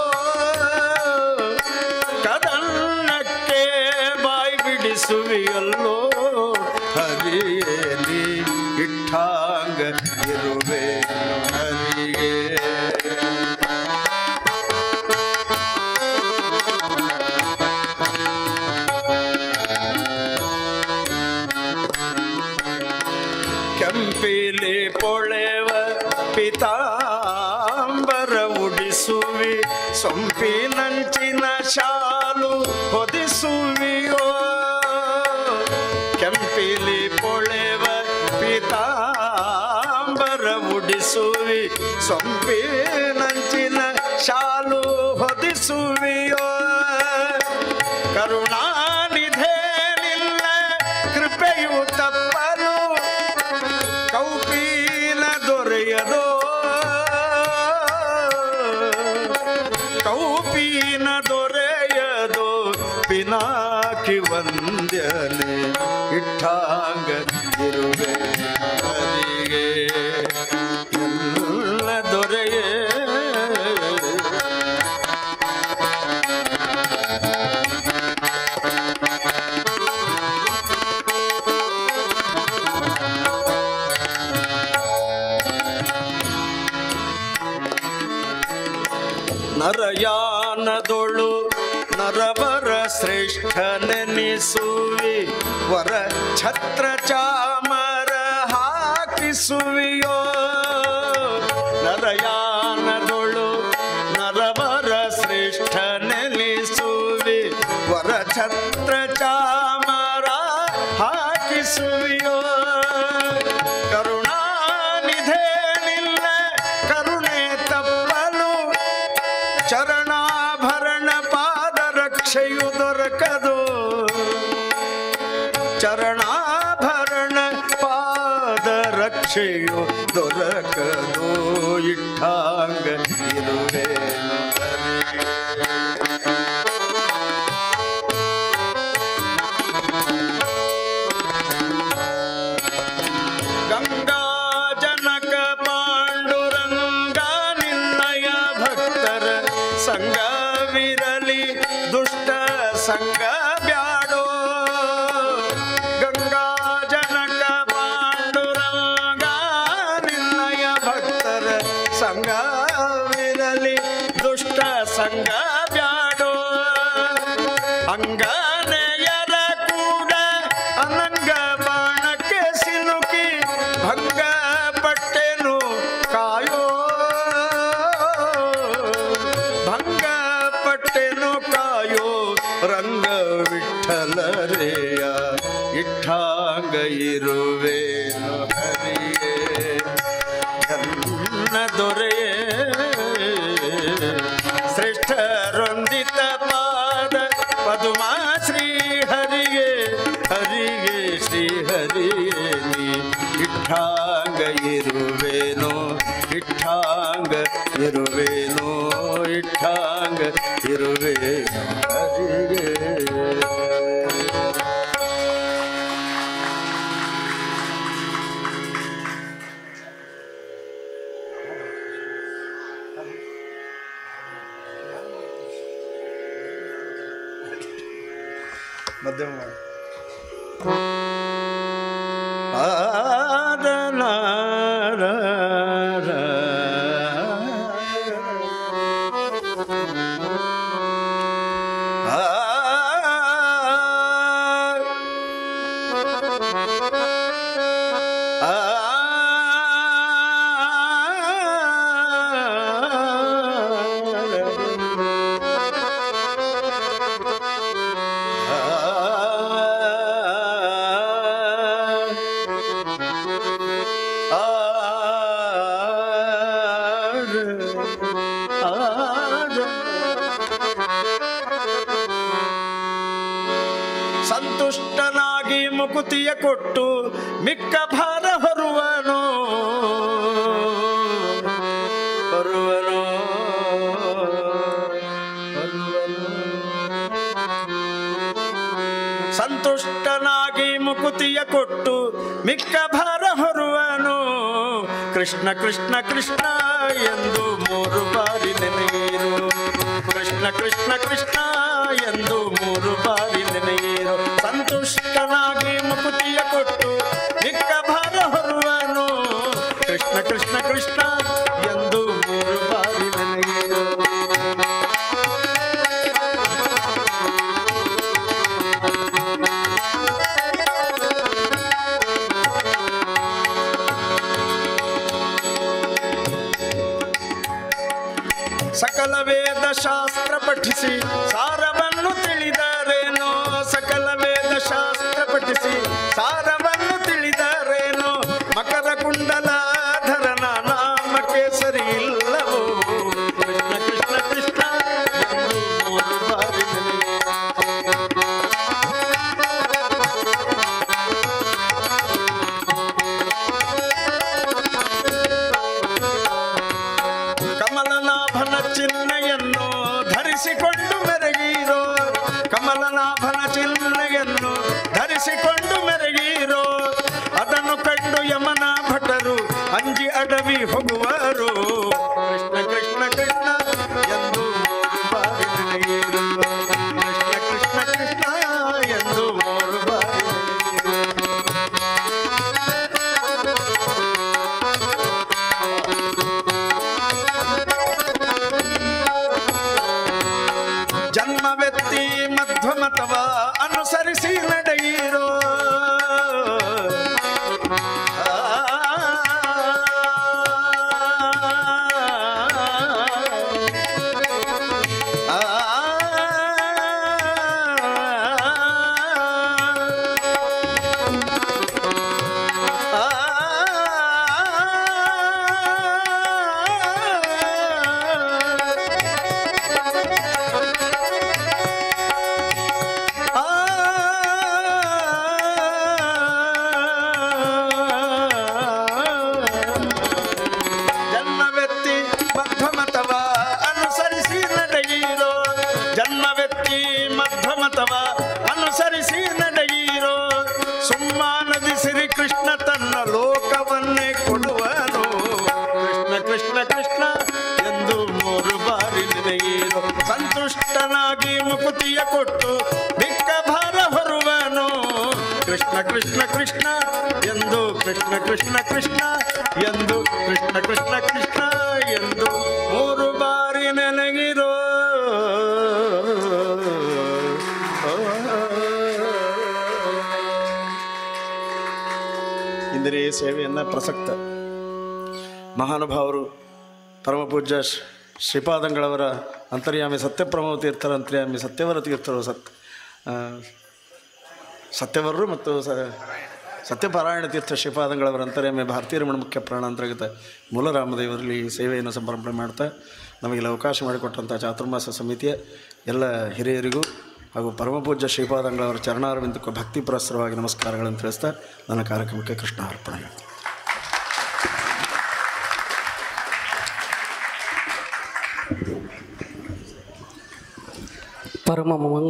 ಕದನ್ನಕ್ಕೆ ಬಾಯಿ ಬಿಡಿಸುವಿಯಲ್ಲೋ ಹರಿಯಲಿ ಇಟ್ಟಾಂಗ ಇರುವೆ ಹರಿಗೆ ಕೆಂಪಿಲಿ ಪೊಳೆವ ಪಿತಾಂಬರ ಉಡಿಸುವಿ ಸೊಂಪಿನಂಚಿನ ಶಾಲು ಹೊದಿಸುವಿಯೋ ಕೆಂಪಿಲಿ ಪೊಳೆವ ಪಿತಾಂಬರ ಉಡಿಸುವಿ ಸೊಂಪಿನಂಚಿನ ಶಾಲು ಹೊದಿಸುವಿಯೋ ಕರುಣಾನಿಧೇ ನಿಲ್ಲ ಕೃಪೆಯು ತಪ್ಪಲು ಕೌಪೀನ ದೊರೆಯದೋ ಕೌಪೀನ ದೊರೆಯದೋ ಪಿನಾಕಿ ವಂದ್ಯನೆ ಇಟ್ಟಾಂಗ ಇರುವೆ ಹರಿಗೆ ಎಲ್ಲ ದೊರೆಯೇ ನರಯಾನದೊಳು ನರವರ ಶ್ರೇಷ್ಠ ನೆನೆಸುವಿ ವರ ಛತ್ರ ಚಾಮರ ಹಾಕಿಸುವಿಯೋ ನರಯಾನದೊಳು ನರವರ ಶ್ರೇಷ್ಠ ನೆನೆಸುವಿ ವರ ಛತ್ರ ಚಾಮರ ಹಾಕಿಸುವಿಯೋ ಕರುಣಾನಿಧೇ ನಿಲ್ಲ ಕರುಣೆ ತಪ್ಪಲು ಚರಣಾಭರಣ ಪಾದ ರಕ್ಷೆಯು ದೊರಕದು ಚರಣಾಭರಣ ಪಾದ ರಕ್ಷೆಯು ದೊರಕದು ಇಟ್ಟಾಂಗ ಇರುವೆ ಗಂಗಾ ಜನಕ ಪಾಂಡುರಂಗ ನಿನ್ನಯ ಭಕ್ತರ ಸಂಗವಿರಲಿ ದುಷ್ಟ ಸಂಗ ಬ್ಯಾಡೋ ಗಂಗಾ ಜನಕ ಪಾಂಡುರಂಗ ನಿನ್ನಯ ಭಕ್ತರ ಸಂಗವಿರಲಿ ದುಷ್ಟ ಸಂಗ ಬ್ಯಾಡೋ ಅಂಗನೆಯರ ಕೂಡ ಅನಂಗ ಬಾಣಕ್ಕೆ ಸಿಲುಕಿ ಭಂಗ ಪಟ್ಟೆನು ಕಾಯೋ ಭಂಗ ಪಟ್ಟೆನು ಕಾಯೋ ರಂಗ ವಿಠಲರೆಯ ಇಟ್ಟಾಂಗ ಇರುವೇನು ಹರಿಯೇ ಘನ್ನ ದೊರೆಯೇ ಶ್ರೇಷ್ಠರೊಂದಿತ ಪಾದ ಪದುಮ ಶ್ರೀ ಹರಿಗೆ ಹರಿಗೆ ಶ್ರೀ ಹರಿಗೆ ನೀ ಇಟ್ಟಾಂಗ ಇರುವೇನೋ ಇಟ್ಟಾಂಗ ಇರುವೇನೋ ಇಟ್ಟಾಂಗ ಇರುವೇನೋ ಹರಿಗೆ ಮಧ್ಯಮ ಮಾಡಿ ಸಂತುಷ್ಟನಾಗಿ ಮುಕುತಿಯ ಕೊಟ್ಟು ಮಿಕ್ಕ ಭಾರ ಹೊರುವನು ಮಿಕ್ಕ ಭಾರ ಹೊರುವನು ಕೃಷ್ಣ ಕೃಷ್ಣ ಕೃಷ್ಣ ಎಂದು ಮೂರು ಬಾರಿ ನೆನೆಯಿರು ಕೃಷ್ಣ ಕೃಷ್ಣ ಕೃಷ್ಣ ಎಂದು ಮೂರು ಬಾರಿ ನೆನೆಯಿರು ಸಂತುಷ್ಟನಾಗಿ ಮುಕುತಿಯ ಕೊಟ್ಟು ಮಿಕ್ಕ ಭಾರ ಹೊರುವನು ಕೃಷ್ಣ ಕೃಷ್ಣ ಕೃಷ್ಣ ಎಂದು ಮೂರು ಬಾರಿ ನೆನೆಯಿರು ಸಕಲ ವೇದ ಶಾಸ್ತ್ರ ಪಠಿಸಿ ಸಾರವನ್ನು ತಿಳಿದರೇನೋ ಸಕಲ ವೇದ ಶಾಸ್ತ್ರ ಪಠಿಸಿ ಸಾರವನ್ನು ತಿಳಿದರೇನೋ ಮಕರ ಕುಂಡಲಾಧರನ ನಾಮಕ್ಕೆ ಸರಿ ಇಲ್ಲವೋ ಕೃಷ್ಣ ಕೃಷ್ಣ ಕೃಷ್ಣ ಎಂದು ಮೂರು ಬಾರಿ ನೆನೆಯಿರು. ಕಮಲನಾಭನ ಚಿಹ್ನೆಯನ್ನು ಧರಿಸಿಕೊಂಡು ಮೆರಗಿರೋ ಕಮಲನಾಭನ ಚಿಹ್ನೆಯನ್ನು ಧರಿಸಿಕೊಂಡು ಮೆರಗಿರೋ ಅದನ್ನು ಕಂಡು ಯಮನ ಭಟರು ಅಂಜಿ ಅಡವಿ ಹೋಗುವರು ಕೃಷ್ಣ ಕೃಷ್ಣ ಕೃಷ್ಣ ಎಂದು ಮೂರು ಬಾರಿ ನೆನೆಯಿರು. ಕೃಷ್ಣ ಕೃಷ್ಣ ಕೃಷ್ಣ ಎಂದು ಮೂರು ಬಾರಿ ನೆನೆಯಿರು. ಜನ್ಮವೆತ್ತಿ ಮಧ್ವಮತವ ಅನುಸರಿಸಿ ನಡೆಯಿರೋ ಆ, ಜನ್ಮವೆತ್ತಿ ಮಧ್ವಮತವ ಅನುಸರಿಸಿ ನಡೆಯಿರೋ ಜನ್ಮವೆತ್ತಿ ಮಧ್ವಮತವ ಅನುಸರಿಸಿ ನಡೆಯಿರೋ ಸುಮ್ಮಾನದಿ ಶ್ರೀ ಕೃಷ್ಣ ತನ್ನ ಲೋಕವನ್ನೇ ಕೊಡುವನು ಕೃಷ್ಣ ಕೃಷ್ಣ ಕೃಷ್ಣ ಎಂದು ಮೂರು ಬಾರಿ ನೆನೆಯಿರೋ ಸಂತುಷ್ಟನಾಗಿ ಮುಕುತಿಯ ಕೊಟ್ಟು ಬಿಕ್ಕ ಭಾರ ಹೊರುವನು ಕೃಷ್ಣ ಕೃಷ್ಣ ಕೃಷ್ಣ ಎಂದು ಕೃಷ್ಣ ಕೃಷ್ಣ ಕೃಷ್ಣ ಎಂದು ಕೃಷ್ಣ ಕೃಷ್ಣ ಕೃಷ್ಣ ಎಂದು ಮೂರು ಬಾರಿ ನೆನಗಿರೋ ಇಂದಿರೆಯ ಸೇವೆಯನ್ನು ಪ್ರಸಕ್ತ ಮಹಾನುಭಾವರು ಪರಮಪೂಜ್ಯ ಶ್ರೀ- ಶ್ರೀಪಾದಂಗಳವರ ಅಂತರ್ಯಾಮಿ ಸತ್ಯಪ್ರಮೋ ತೀರ್ಥರ ಅಂತರ್ಯಾಮಿ ಸತ್ಯವರ ತೀರ್ಥರು ಸತ್ ಆ, ಸತ್ಯವರರು ಮತ್ತು ಸ ಸತ್ಯಪಾರಾಯಣ ತೀರ್ಥ ಶ್ರೀಪಾದಂಗಳವರ ಅಂತರ್ಯಾಮಿ ಭಾರತೀಯ ರಮಣ ಮುಖ್ಯ ಪ್ರಾಣಾಂತರ್ಗತ ಮೂಲರಾಮದೇವರಲ್ಲಿ ಈ ಸೇವೆಯನ್ನು ಸಮರ್ಪಣೆ ಮಾಡ್ತಾ ನಮಗೆಲ್ಲ ಅವಕಾಶ ಮಾಡಿಕೊಟ್ಟಂಥ ಚಾತುರ್ಮಾಸ ಸಮಿತಿಯ ಎಲ್ಲ ಹಿರಿಯರಿಗೂ ಹಾಗೂ ಪರಮಪೂಜ್ಯ ಶ್ರೀಪಾದಂಗಳವರ ಚರಣಾರವಿಂದಕ್ಕೂ ಭಕ್ತಿ ಪುರಸ್ಸರವಾಗಿ ನಮಸ್ಕಾರಗಳನ್ನು ತಿಳಿಸ್ತಾ ನನ್ನ ಕಾರ್ಯಕ್ರಮಕ್ಕೆ ಕೃಷ್ಣ ಅರ್ಪಣೆ ಪರಮ ಮಂಗ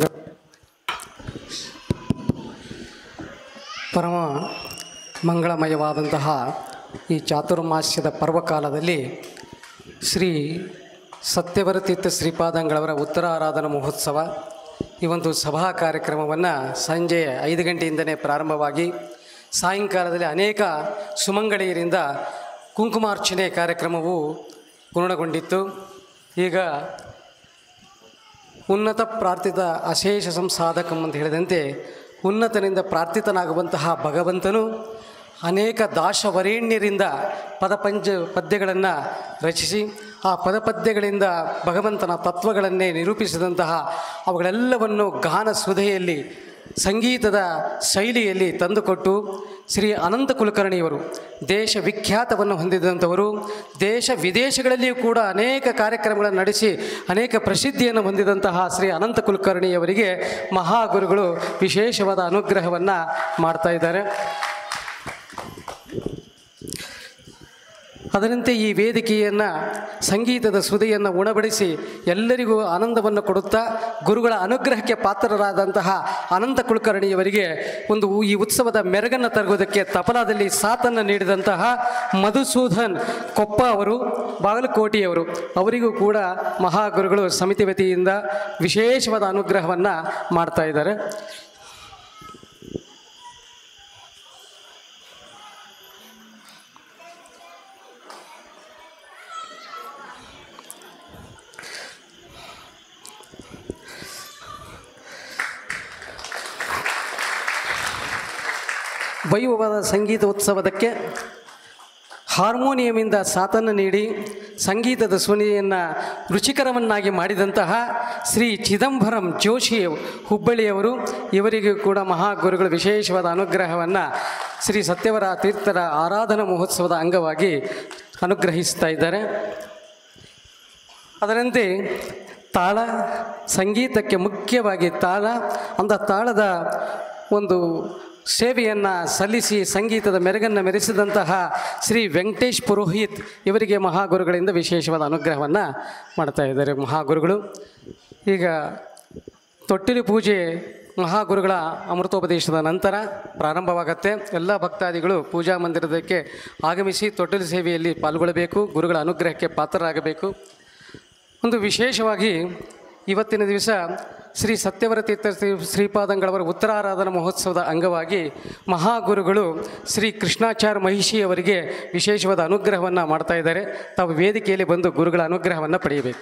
ಪರಮ ಮಂಗಳಮಯವಾದಂತಹ ಈ ಚಾತುರ್ಮಾಸ್ಯದ ಪರ್ವಕಾಲದಲ್ಲಿ ಶ್ರೀ ಸತ್ಯವರತೀರ್ಥ ಶ್ರೀಪಾದಂಗಳವರ ಉತ್ತರಾರಾಧನಾ ಮಹೋತ್ಸವ ಈ ಒಂದು ಸಭಾ ಕಾರ್ಯಕ್ರಮವನ್ನು ಸಂಜೆ ಐದು ಗಂಟೆಯಿಂದಲೇ ಪ್ರಾರಂಭವಾಗಿ ಸಾಯಂಕಾಲದಲ್ಲಿ ಅನೇಕ ಸುಮಂಗಳಿಯರಿಂದ ಕುಂಕುಮಾರ್ಚನೆ ಕಾರ್ಯಕ್ರಮವು ಪೂರ್ಣಗೊಂಡಿತ್ತು ಈಗ ಉನ್ನತ ಪ್ರಾರ್ಥಿತ ಅಶೇಷ ಸಂಸಾಧಕಂ ಅಂತ ಹೇಳಿದಂತೆ ಉನ್ನತನಿಂದ ಪ್ರಾರ್ಥಿತನಾಗುವಂತಹ ಭಗವಂತನು ಅನೇಕ ದಾಶವರೇಣ್ಯರಿಂದ ಪದಪಂಚ ಪದ್ಯಗಳನ್ನು ರಚಿಸಿ ಆ ಪದಪದ್ಯಗಳಿಂದ ಭಗವಂತನ ತತ್ವಗಳನ್ನೇ ನಿರೂಪಿಸಿದಂತಹ ಅವುಗಳೆಲ್ಲವನ್ನು ಗಾನ ಸುಧೆಯಲ್ಲಿ ಸಂಗೀತದ ಶೈಲಿಯಲ್ಲಿ ತಂದುಕೊಟ್ಟು ಶ್ರೀ ಅನಂತ ಕುಲಕರ್ಣಿಯವರು ದೇಶ ವಿಖ್ಯಾತವನ್ನು ಹೊಂದಿದಂಥವರು ದೇಶ ವಿದೇಶಗಳಲ್ಲಿಯೂ ಕೂಡ ಅನೇಕ ಕಾರ್ಯಕ್ರಮಗಳನ್ನು ನಡೆಸಿ ಅನೇಕ ಪ್ರಸಿದ್ಧಿಯನ್ನು ಹೊಂದಿದಂತಹ ಶ್ರೀ ಅನಂತ ಕುಲಕರ್ಣಿಯವರಿಗೆ ಮಹಾಗುರುಗಳು ವಿಶೇಷವಾದ ಅನುಗ್ರಹವನ್ನು ಮಾಡ್ತಾ ಇದ್ದಾರೆ ಅದರಂತೆ ಈ ವೇದಿಕೆಯನ್ನು ಸಂಗೀತದ ಸುದೆಯನ್ನು ಉಣಬಡಿಸಿ ಎಲ್ಲರಿಗೂ ಆನಂದವನ್ನು ಕೊಡುತ್ತಾ ಗುರುಗಳ ಅನುಗ್ರಹಕ್ಕೆ ಪಾತ್ರರಾದಂತಹ ಅನಂತ ಕುಲಕರ್ಣಿಯವರಿಗೆ ಒಂದು ಈ ಉತ್ಸವದ ಮೆರಗನ್ನು ತರುವುದಕ್ಕೆ ತಪಲಾದಲ್ಲಿ ಸಾಥನ್ನು ನೀಡಿದಂತಹ ಮಧುಸೂದನ್ ಕೊಪ್ಪ ಅವರು ಬಾಗಲಕೋಟೆಯವರು ಅವರಿಗೂ ಕೂಡ ಮಹಾಗುರುಗಳು ಸಮಿತಿ ವತಿಯಿಂದ ವಿಶೇಷವಾದ ಅನುಗ್ರಹವನ್ನು ಮಾಡ್ತಾ ಇದ್ದಾರೆ ವೈಭವದ ಸಂಗೀತ ಉತ್ಸವದಕ್ಕೆ ಹಾರ್ಮೋನಿಯಮಿಂದ ಸಾಥನ್ನು ನೀಡಿ ಸಂಗೀತದ ಧ್ವನಿಯನ್ನು ರುಚಿಕರವನ್ನಾಗಿ ಮಾಡಿದಂತಹ ಶ್ರೀ ಚಿದಂಬರಂ ಜೋಶಿ ಹುಬ್ಬಳ್ಳಿಯವರು ಇವರಿಗೂ ಕೂಡ ಮಹಾಗುರುಗಳು ವಿಶೇಷವಾದ ಅನುಗ್ರಹವನ್ನು ಶ್ರೀ ಸತ್ಯವರ ತೀರ್ಥರ ಆರಾಧನಾ ಮಹೋತ್ಸವದ ಅಂಗವಾಗಿ ಅನುಗ್ರಹಿಸ್ತಾ ಇದ್ದಾರೆ ಅದರಂತೆ ತಾಳ ಸಂಗೀತಕ್ಕೆ ಮುಖ್ಯವಾಗಿ ತಾಳ ಅಂದ ತಾಳದ ಒಂದು ಸೇವೆಯನ್ನು ಸಲ್ಲಿಸಿ ಸಂಗೀತದ ಮೆರುಗನ್ನು ಮೆರೆಸಿದಂತಹ ಶ್ರೀ ವೆಂಕಟೇಶ್ ಪುರೋಹಿತ್ ಇವರಿಗೆ ಮಹಾಗುರುಗಳಿಂದ ವಿಶೇಷವಾದ ಅನುಗ್ರಹವನ್ನು ಮಾಡ್ತಾ ಇದ್ದಾರೆ ಮಹಾಗುರುಗಳು ಈಗ ತೊಟ್ಟಿಲು ಪೂಜೆ ಮಹಾಗುರುಗಳ ಅಮೃತೋಪದೇಶದ ನಂತರ ಪ್ರಾರಂಭವಾಗತ್ತೆ ಎಲ್ಲ ಭಕ್ತಾದಿಗಳು ಪೂಜಾ ಮಂದಿರದಕ್ಕೆ ಆಗಮಿಸಿ ತೊಟ್ಟಿಲು ಸೇವೆಯಲ್ಲಿ ಪಾಲ್ಗೊಳ್ಳಬೇಕು ಗುರುಗಳ ಅನುಗ್ರಹಕ್ಕೆ ಪಾತ್ರರಾಗಬೇಕು ಒಂದು ವಿಶೇಷವಾಗಿ ಇವತ್ತಿನ ದಿವಸ ಶ್ರೀ ಸತ್ಯವರ ತೀರ್ಥ ಶ್ರೀ ಶ್ರೀಪಾದಂಗಳವರ ಉತ್ತರಾರಾಧನಾ ಮಹೋತ್ಸವದ ಅಂಗವಾಗಿ ಮಹಾಗುರುಗಳು ಶ್ರೀ ಕೃಷ್ಣಾಚಾರ್ಯ ಮಹಿಷಿ ಅವರಿಗೆ ವಿಶೇಷವಾದ ಅನುಗ್ರಹವನ್ನು ಮಾಡ್ತಾ ಇದ್ದಾರೆ ತಾವು ವೇದಿಕೆಯಲ್ಲಿ ಬಂದು ಗುರುಗಳ ಅನುಗ್ರಹವನ್ನು ಪಡೆಯಬೇಕು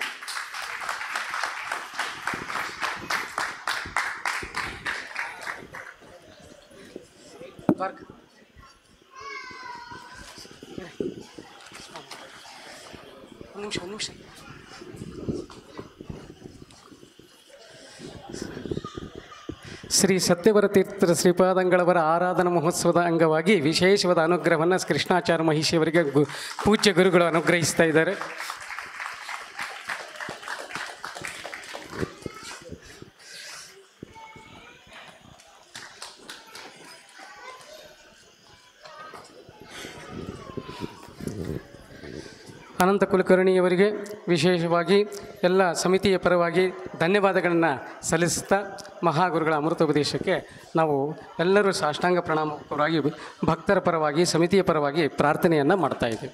ಒಂದು ನಿಮಿಷ ಒಂದು ನಿಮಿಷ ಶ್ರೀ ಸತ್ಯವರ ತೀರ್ಥರ ಶ್ರೀಪಾದಂಗಳವರ ಆರಾಧನಾ ಮಹೋತ್ಸವದ ಅಂಗವಾಗಿ ವಿಶೇಷವಾದ ಅನುಗ್ರಹವನ್ನು ಕೃಷ್ಣಾಚಾರ್ಯ ಮಹಿಷಿಯವರಿಗೆ ಗು ಪೂಜ್ಯ ಗುರುಗಳು ಅನುಗ್ರಹಿಸ್ತಾ ಇದ್ದಾರೆ ಅನಂತ ಕುಲಕರ್ಣಿಯವರಿಗೆ ವಿಶೇಷವಾಗಿ ಎಲ್ಲ ಸಮಿತಿಯ ಪರವಾಗಿ ಧನ್ಯವಾದಗಳನ್ನು ಸಲ್ಲಿಸುತ್ತಾ ಮಹಾಗುರುಗಳ ಅಮೃತೋಪದೇಶಕ್ಕೆ ನಾವು ಎಲ್ಲರೂ ಸಾಷ್ಟಾಂಗ ಪ್ರಣಾಮಪರವಾಗಿ ಭಕ್ತರ ಪರವಾಗಿ ಸಮಿತಿಯ ಪರವಾಗಿ ಪ್ರಾರ್ಥನೆಯನ್ನು ಮಾಡ್ತಾ ಇದ್ದೀವಿ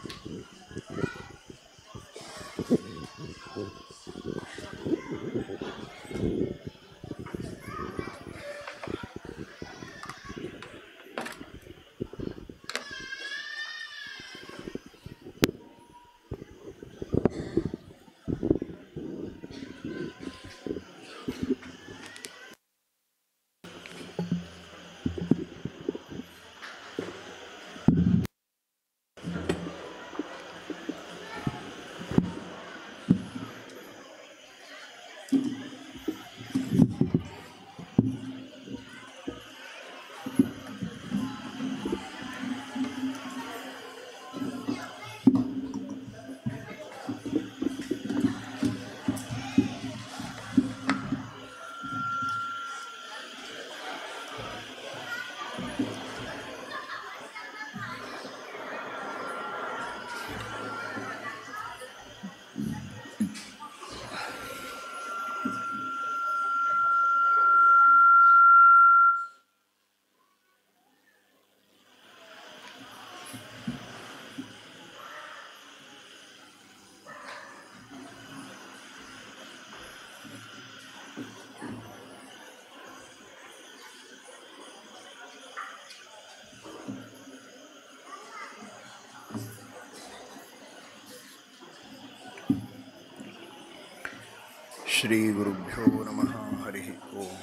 श्रीगुरुभ्यो नमः हरिः ओम्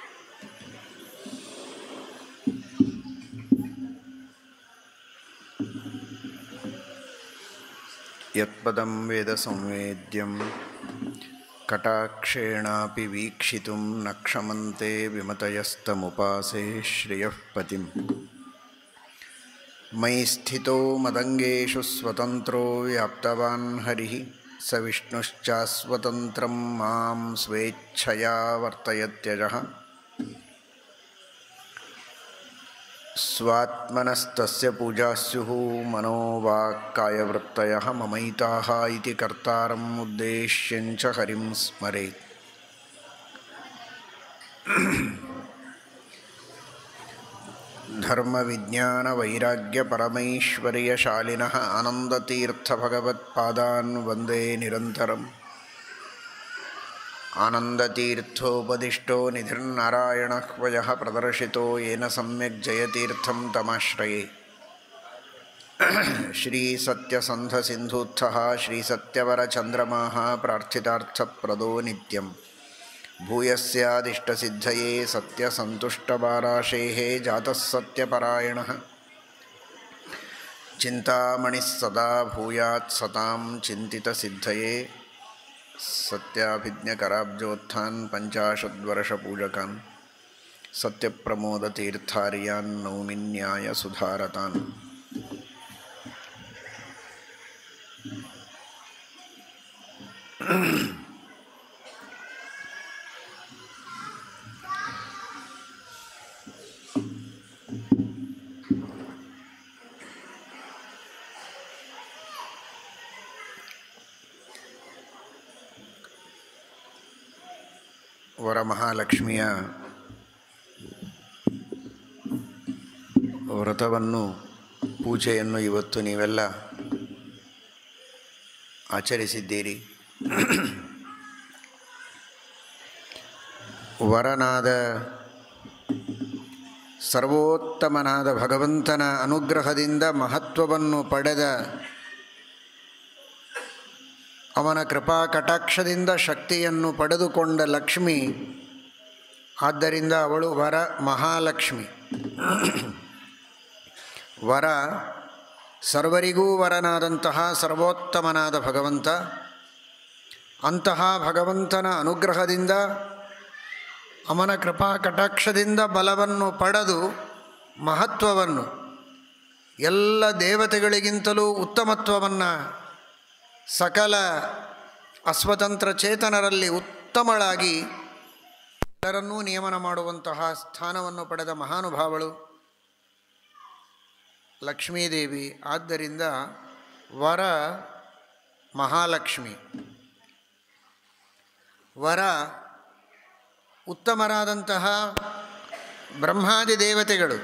यत्पदं वेदसंवेद्यं कटाक्षेणापि वीक्षितुं न क्षमन्ते विमतयस्तमुपासे श्रियः पतिम् मयि स्थितो मदङ्गेषु स्वतन्त्रो व्याप्तवान् हरिः स विष्णुश्चास्वतन्त्रं मां स्वेच्छया वर्तयत्यजः स्वात्मनस्तस्य पूजा स्युः मनोवाक्कायवृत्तयः ममैताः इति कर्तारम् उद्देश्यञ्च हरिं स्मरेत् धर्मविज्ञानवैराग्यपरमैश्वर्यशालिनः आनन्दतीर्थभगवत्पादान् वन्दे निरन्तरम् आनन्दतीर्थोपदिष्टो निधिर्नारायणः वयः प्रदर्शितो येन सम्यक् जयतीर्थं तमाश्रये श्रीसत्यसन्धसिन्धुत्थः श्रीसत्यवरचन्द्रमाः प्रार्थितार्थप्रदो नित्यं भूयस्यादिष्टसिद्धये सत्यसन्तुष्टबाराशेः जातः सत्यपरायणः चिन्तामणिः सदा भूयात् सतां चिन्तितसिद्धये सत्याभिज्ञकराब्जोत्थान् पञ्चाशद्वर्षपूजकान् सत्यप्रमोदतीर्थार्यान् नौमिन्यायसुधारतान् ವರಮಹಾಲಕ್ಷ್ಮಿಯ ವ್ರತವನ್ನು ಪೂಜೆಯನ್ನು ಇವತ್ತು ನೀವೆಲ್ಲ ಆಚರಿಸಿದ್ದೀರಿ ವರನಾದ ಸರ್ವೋತ್ತಮನಾದ ಭಗವಂತನ ಅನುಗ್ರಹದಿಂದ ಮಹತ್ವವನ್ನು ಪಡೆದ ಅವನ ಕೃಪಾ ಕಟಾಕ್ಷದಿಂದ ಶಕ್ತಿಯನ್ನು ಪಡೆದುಕೊಂಡ ಲಕ್ಷ್ಮಿ ಆದ್ದರಿಂದ ಅವಳು ವರ ಮಹಾಲಕ್ಷ್ಮಿ ವರ ಸರ್ವರಿಗೂ ವರನಾದಂತಹ ಸರ್ವೋತ್ತಮನಾದ ಭಗವಂತ ಅಂತಹ ಭಗವಂತನ ಅನುಗ್ರಹದಿಂದ ಅವನ ಕೃಪಾ ಕಟಾಕ್ಷದಿಂದ ಬಲವನ್ನು ಪಡೆದು ಮಹತ್ವವನ್ನು ಎಲ್ಲ ದೇವತೆಗಳಿಗಿಂತಲೂ ಉತ್ತಮತ್ವವನ್ನು ಸಕಲ ಅಸ್ವತಂತ್ರ ಚೇತನರಲ್ಲಿ ಉತ್ತಮಳಾಗಿ ಎಲ್ಲರನ್ನೂ ನಿಯಮನ ಮಾಡುವಂತಹ ಸ್ಥಾನವನ್ನು ಪಡೆದ ಮಹಾನುಭಾವಳು ಲಕ್ಷ್ಮೀದೇವಿ ಆದ್ದರಿಂದ ವರ ಮಹಾಲಕ್ಷ್ಮಿ ವರ ಉತ್ತಮರಾದಂತಹ ಬ್ರಹ್ಮಾದಿ ದೇವತೆಗಳು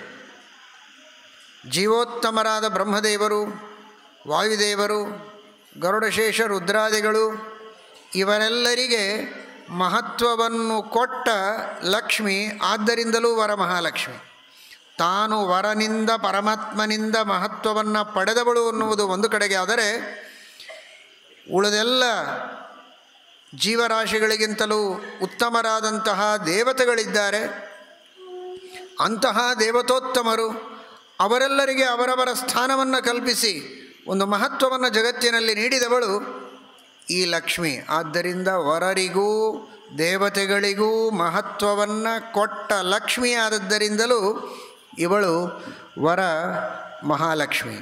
ಜೀವೋತ್ತಮರಾದ ಬ್ರಹ್ಮದೇವರು ವಾಯುದೇವರು ಗರುಡಶೇಷ ರುದ್ರಾದಿಗಳು ಇವರೆಲ್ಲರಿಗೆ ಮಹತ್ವವನ್ನು ಕೊಟ್ಟ ಲಕ್ಷ್ಮಿ ಆದ್ದರಿಂದಲೂ ವರ ಮಹಾಲಕ್ಷ್ಮಿ ತಾನು ವರನಿಂದ ಪರಮಾತ್ಮನಿಂದ ಮಹತ್ವವನ್ನು ಪಡೆದವಳು ಅನ್ನುವುದು ಒಂದು ಕಡೆಗೆ ಆದರೆ ಉಳಿದೆಲ್ಲ ಜೀವರಾಶಿಗಳಿಗಿಂತಲೂ ಉತ್ತಮರಾದಂತಹ ದೇವತೆಗಳಿದ್ದಾರೆ ಅಂತಹ ದೇವತೋತ್ತಮರು ಅವರೆಲ್ಲರಿಗೆ ಅವರವರ ಸ್ಥಾನವನ್ನು ಕಲ್ಪಿಸಿ ಒಂದು ಮಹತ್ವವನ್ನು ಜಗತ್ತಿನಲ್ಲಿ ನೀಡಿದವಳು ಈ ಲಕ್ಷ್ಮಿ ಆದ್ದರಿಂದ ವರರಿಗೂ ದೇವತೆಗಳಿಗೂ ಮಹತ್ವವನ್ನು ಕೊಟ್ಟ ಲಕ್ಷ್ಮಿ ಆದದ್ದರಿಂದಲೂ ಇವಳು ವರ ಮಹಾಲಕ್ಷ್ಮಿ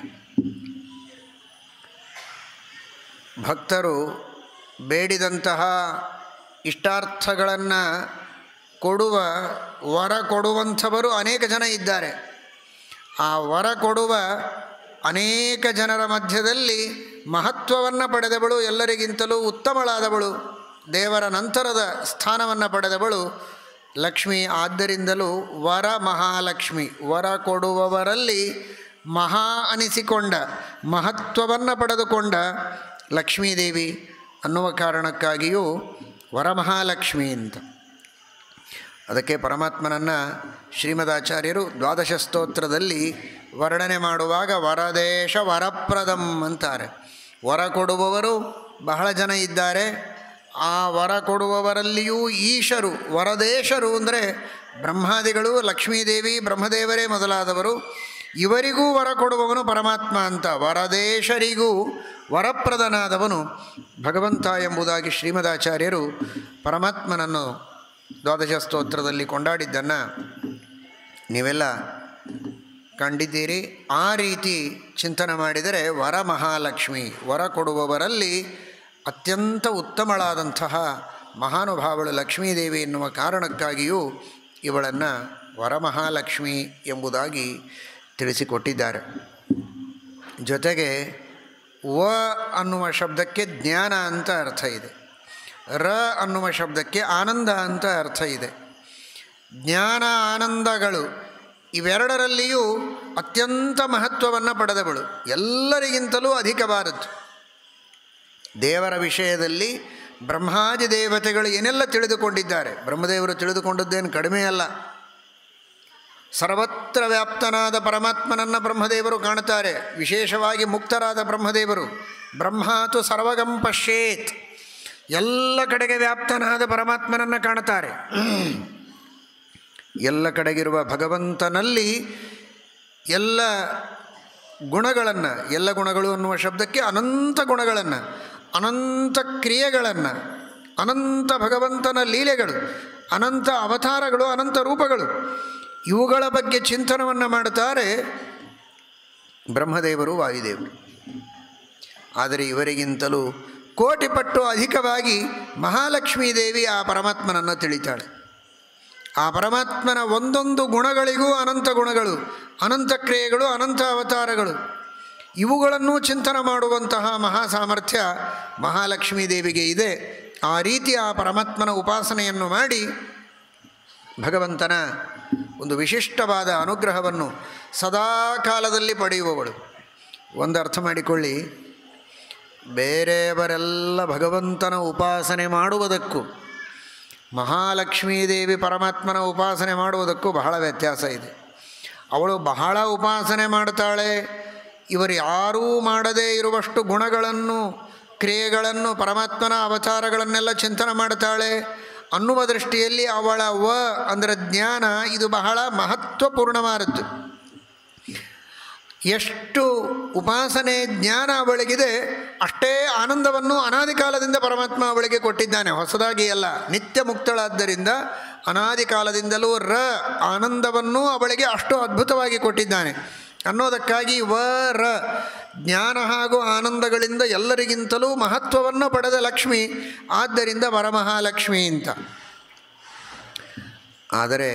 ಭಕ್ತರು ಬೇಡಿದಂತಹ ಇಷ್ಟಾರ್ಥಗಳನ್ನು ಕೊಡುವ ವರ ಕೊಡುವಂಥವರು ಅನೇಕ ಜನ ಇದ್ದಾರೆ ಆ ವರ ಕೊಡುವ ಅನೇಕ ಜನರ ಮಧ್ಯದಲ್ಲಿ ಮಹತ್ವವನ್ನು ಪಡೆದವಳು ಎಲ್ಲರಿಗಿಂತಲೂ ಉತ್ತಮಳಾದವಳು ದೇವರ ನಂತರದ ಸ್ಥಾನವನ್ನು ಪಡೆದವಳು ಲಕ್ಷ್ಮಿ ಆದ್ದರಿಂದಲೂ ವರ ಮಹಾಲಕ್ಷ್ಮಿ ವರ ಕೊಡುವವರಲ್ಲಿ ಮಹಾ ಅನಿಸಿಕೊಂಡ ಮಹತ್ವವನ್ನು ಪಡೆದುಕೊಂಡ ಲಕ್ಷ್ಮೀದೇವಿ ಅನ್ನುವ ಕಾರಣಕ್ಕಾಗಿಯೂ ವರಮಹಾಲಕ್ಷ್ಮಿ ಅಂತ ಅದಕ್ಕೆ ಪರಮಾತ್ಮನನ್ನು ಶ್ರೀಮದಾಚಾರ್ಯರು ದ್ವಾದಶ ಸ್ತೋತ್ರದಲ್ಲಿ ವರ್ಣನೆ ಮಾಡುವಾಗ ವರದೇಶ ವರಪ್ರದಂ ಅಂತಾರೆ ವರ ಕೊಡುವವರು ಬಹಳ ಜನ ಇದ್ದಾರೆ ಆ ವರ ಕೊಡುವವರಲ್ಲಿಯೂ ಈಶರು ವರದೇಶರು ಅಂದರೆ ಬ್ರಹ್ಮಾದಿಗಳು ಲಕ್ಷ್ಮೀದೇವಿ ಬ್ರಹ್ಮದೇವರೇ ಮೊದಲಾದವರು ಇವರಿಗೂ ವರ ಕೊಡುವವನು ಪರಮಾತ್ಮ ಅಂತ ವರದೇಶರಿಗೂ ವರಪ್ರದನಾದವನು ಭಗವಂತ ಎಂಬುದಾಗಿ ಶ್ರೀಮದಾಚಾರ್ಯರು ಪರಮಾತ್ಮನನ್ನು ದ್ವಾದಶ ಸ್ತೋತ್ರದಲ್ಲಿ ಕೊಂಡಾಡಿದ್ದನ್ನು ನೀವೆಲ್ಲ ಕಂಡಿದ್ದೀರಿ ಆ ರೀತಿ ಚಿಂತನೆ ಮಾಡಿದರೆ ವರ ಮಹಾಲಕ್ಷ್ಮಿ ವರ ಕೊಡುವವರಲ್ಲಿ ಅತ್ಯಂತ ಉತ್ತಮಳಾದಂತಹ ಮಹಾನುಭಾವಳು ಲಕ್ಷ್ಮೀದೇವಿ ಎನ್ನುವ ಕಾರಣಕ್ಕಾಗಿಯೂ ಇವಳನ್ನು ವರಮಹಾಲಕ್ಷ್ಮಿ ಎಂಬುದಾಗಿ ತಿಳಿಸಿಕೊಟ್ಟಿದ್ದಾರೆ ಜೊತೆಗೆ ವ ಅನ್ನುವ ಶಬ್ದಕ್ಕೆ ಜ್ಞಾನ ಅಂತ ಅರ್ಥ ಇದೆ ರ ಅನ್ನುವ ಶಬ್ದಕ್ಕೆ ಆನಂದ ಅಂತ ಅರ್ಥ ಇದೆ ಜ್ಞಾನ ಆನಂದಗಳು ಇವೆರಡರಲ್ಲಿಯೂ ಅತ್ಯಂತ ಮಹತ್ವವನ್ನು ಪಡೆದವಳು ಎಲ್ಲರಿಗಿಂತಲೂ ಅಧಿಕವಾದದ್ದು ದೇವರ ವಿಷಯದಲ್ಲಿ ಬ್ರಹ್ಮಾದಿ ದೇವತೆಗಳು ಏನೆಲ್ಲ ತಿಳಿದುಕೊಂಡಿದ್ದಾರೆ ಬ್ರಹ್ಮದೇವರು ತಿಳಿದುಕೊಂಡದ್ದೇನು ಕಡಿಮೆ ಅಲ್ಲ ಸರ್ವತ್ರ ವ್ಯಾಪ್ತನಾದ ಪರಮಾತ್ಮನನ್ನು ಬ್ರಹ್ಮದೇವರು ಕಾಣುತ್ತಾರೆ ವಿಶೇಷವಾಗಿ ಮುಕ್ತರಾದ ಬ್ರಹ್ಮದೇವರು ಬ್ರಹ್ಮಾತು ಸರ್ವಗಂ ಪಶ್ಯೇತ್ ಎಲ್ಲ ಕಡೆಗೆ ವ್ಯಾಪ್ತನಾದ ಪರಮಾತ್ಮನನ್ನು ಕಾಣುತ್ತಾರೆ ಎಲ್ಲ ಕಡೆಗಿರುವ ಭಗವಂತನಲ್ಲಿ ಎಲ್ಲ ಗುಣಗಳನ್ನು ಎಲ್ಲ ಗುಣಗಳು ಅನ್ನುವ ಶಬ್ದಕ್ಕೆ ಅನಂತ ಗುಣಗಳನ್ನು ಅನಂತ ಕ್ರಿಯೆಗಳನ್ನು ಅನಂತ ಭಗವಂತನ ಲೀಲೆಗಳು ಅನಂತ ಅವತಾರಗಳು ಅನಂತ ರೂಪಗಳು ಇವುಗಳ ಬಗ್ಗೆ ಚಿಂತನವನ್ನು ಮಾಡುತ್ತಾರೆ ಬ್ರಹ್ಮದೇವರು ವಾಯುದೇವರು ಆದರೆ ಇವರಿಗಿಂತಲೂ ಕೋಟಿ ಪಟ್ಟು ಅಧಿಕವಾಗಿ ಮಹಾಲಕ್ಷ್ಮೀ ದೇವಿ ಆ ಪರಮಾತ್ಮನನ್ನು ತಿಳಿತಾಳೆ ಆ ಪರಮಾತ್ಮನ ಒಂದೊಂದು ಗುಣಗಳಿಗೂ ಅನಂತ ಗುಣಗಳು ಅನಂತ ಕ್ರಿಯೆಗಳು ಅನಂತ ಅವತಾರಗಳು ಇವುಗಳನ್ನು ಚಿಂತನೆ ಮಾಡುವಂತಹ ಮಹಾ ಸಾಮರ್ಥ್ಯ ಮಹಾಲಕ್ಷ್ಮೀ ದೇವಿಗೆ ಇದೆ ಆ ರೀತಿ ಆ ಪರಮಾತ್ಮನ ಉಪಾಸನೆಯನ್ನು ಮಾಡಿ ಭಗವಂತನ ಒಂದು ವಿಶಿಷ್ಟವಾದ ಅನುಗ್ರಹವನ್ನು ಸದಾ ಕಾಲದಲ್ಲಿ ಪಡೆಯುವವಳು ಒಂದು ಅರ್ಥ ಮಾಡಿಕೊಳ್ಳಿ ಬೇರೆಯವರೆಲ್ಲ ಭಗವಂತನ ಉಪಾಸನೆ ಮಾಡುವುದಕ್ಕೂ ಮಹಾಲಕ್ಷ್ಮೀದೇವಿ ಪರಮಾತ್ಮನ ಉಪಾಸನೆ ಮಾಡುವುದಕ್ಕೂ ಬಹಳ ವ್ಯತ್ಯಾಸ ಇದೆ ಅವಳು ಬಹಳ ಉಪಾಸನೆ ಮಾಡ್ತಾಳೆ ಇವರು ಯಾರೂ ಮಾಡದೇ ಇರುವಷ್ಟು ಗುಣಗಳನ್ನು ಕ್ರಿಯೆಗಳನ್ನು ಪರಮಾತ್ಮನ ಅವತಾರಗಳನ್ನೆಲ್ಲ ಚಿಂತನೆ ಮಾಡ್ತಾಳೆ ಅನ್ನುವ ದೃಷ್ಟಿಯಲ್ಲಿ ಅವಳ ವ ಅಂದರೆ ಜ್ಞಾನ ಇದು ಬಹಳ ಮಹತ್ವಪೂರ್ಣವಾದದ್ದು ಎಷ್ಟು ಉಪಾಸನೆ ಜ್ಞಾನ ಅವಳಿಗಿದೆ ಅಷ್ಟೇ ಆನಂದವನ್ನು ಅನಾದಿ ಕಾಲದಿಂದ ಪರಮಾತ್ಮ ಅವಳಿಗೆ ಕೊಟ್ಟಿದ್ದಾನೆ ಹೊಸದಾಗಿ ಅಲ್ಲ ನಿತ್ಯ ಮುಕ್ತಳಾದ್ದರಿಂದ ಅನಾದಿ ಕಾಲದಿಂದಲೂ ರ ಆನಂದವನ್ನು ಅವಳಿಗೆ ಅಷ್ಟು ಅದ್ಭುತವಾಗಿ ಕೊಟ್ಟಿದ್ದಾನೆ ಅನ್ನೋದಕ್ಕಾಗಿ ವ ರ ಜ್ಞಾನ ಹಾಗೂ ಆನಂದಗಳಿಂದ ಎಲ್ಲರಿಗಿಂತಲೂ ಮಹತ್ವವನ್ನು ಪಡೆದ ಲಕ್ಷ್ಮಿ ಆದ್ದರಿಂದ ವರಮಹಾಲಕ್ಷ್ಮಿ ಅಂತ ಆದರೆ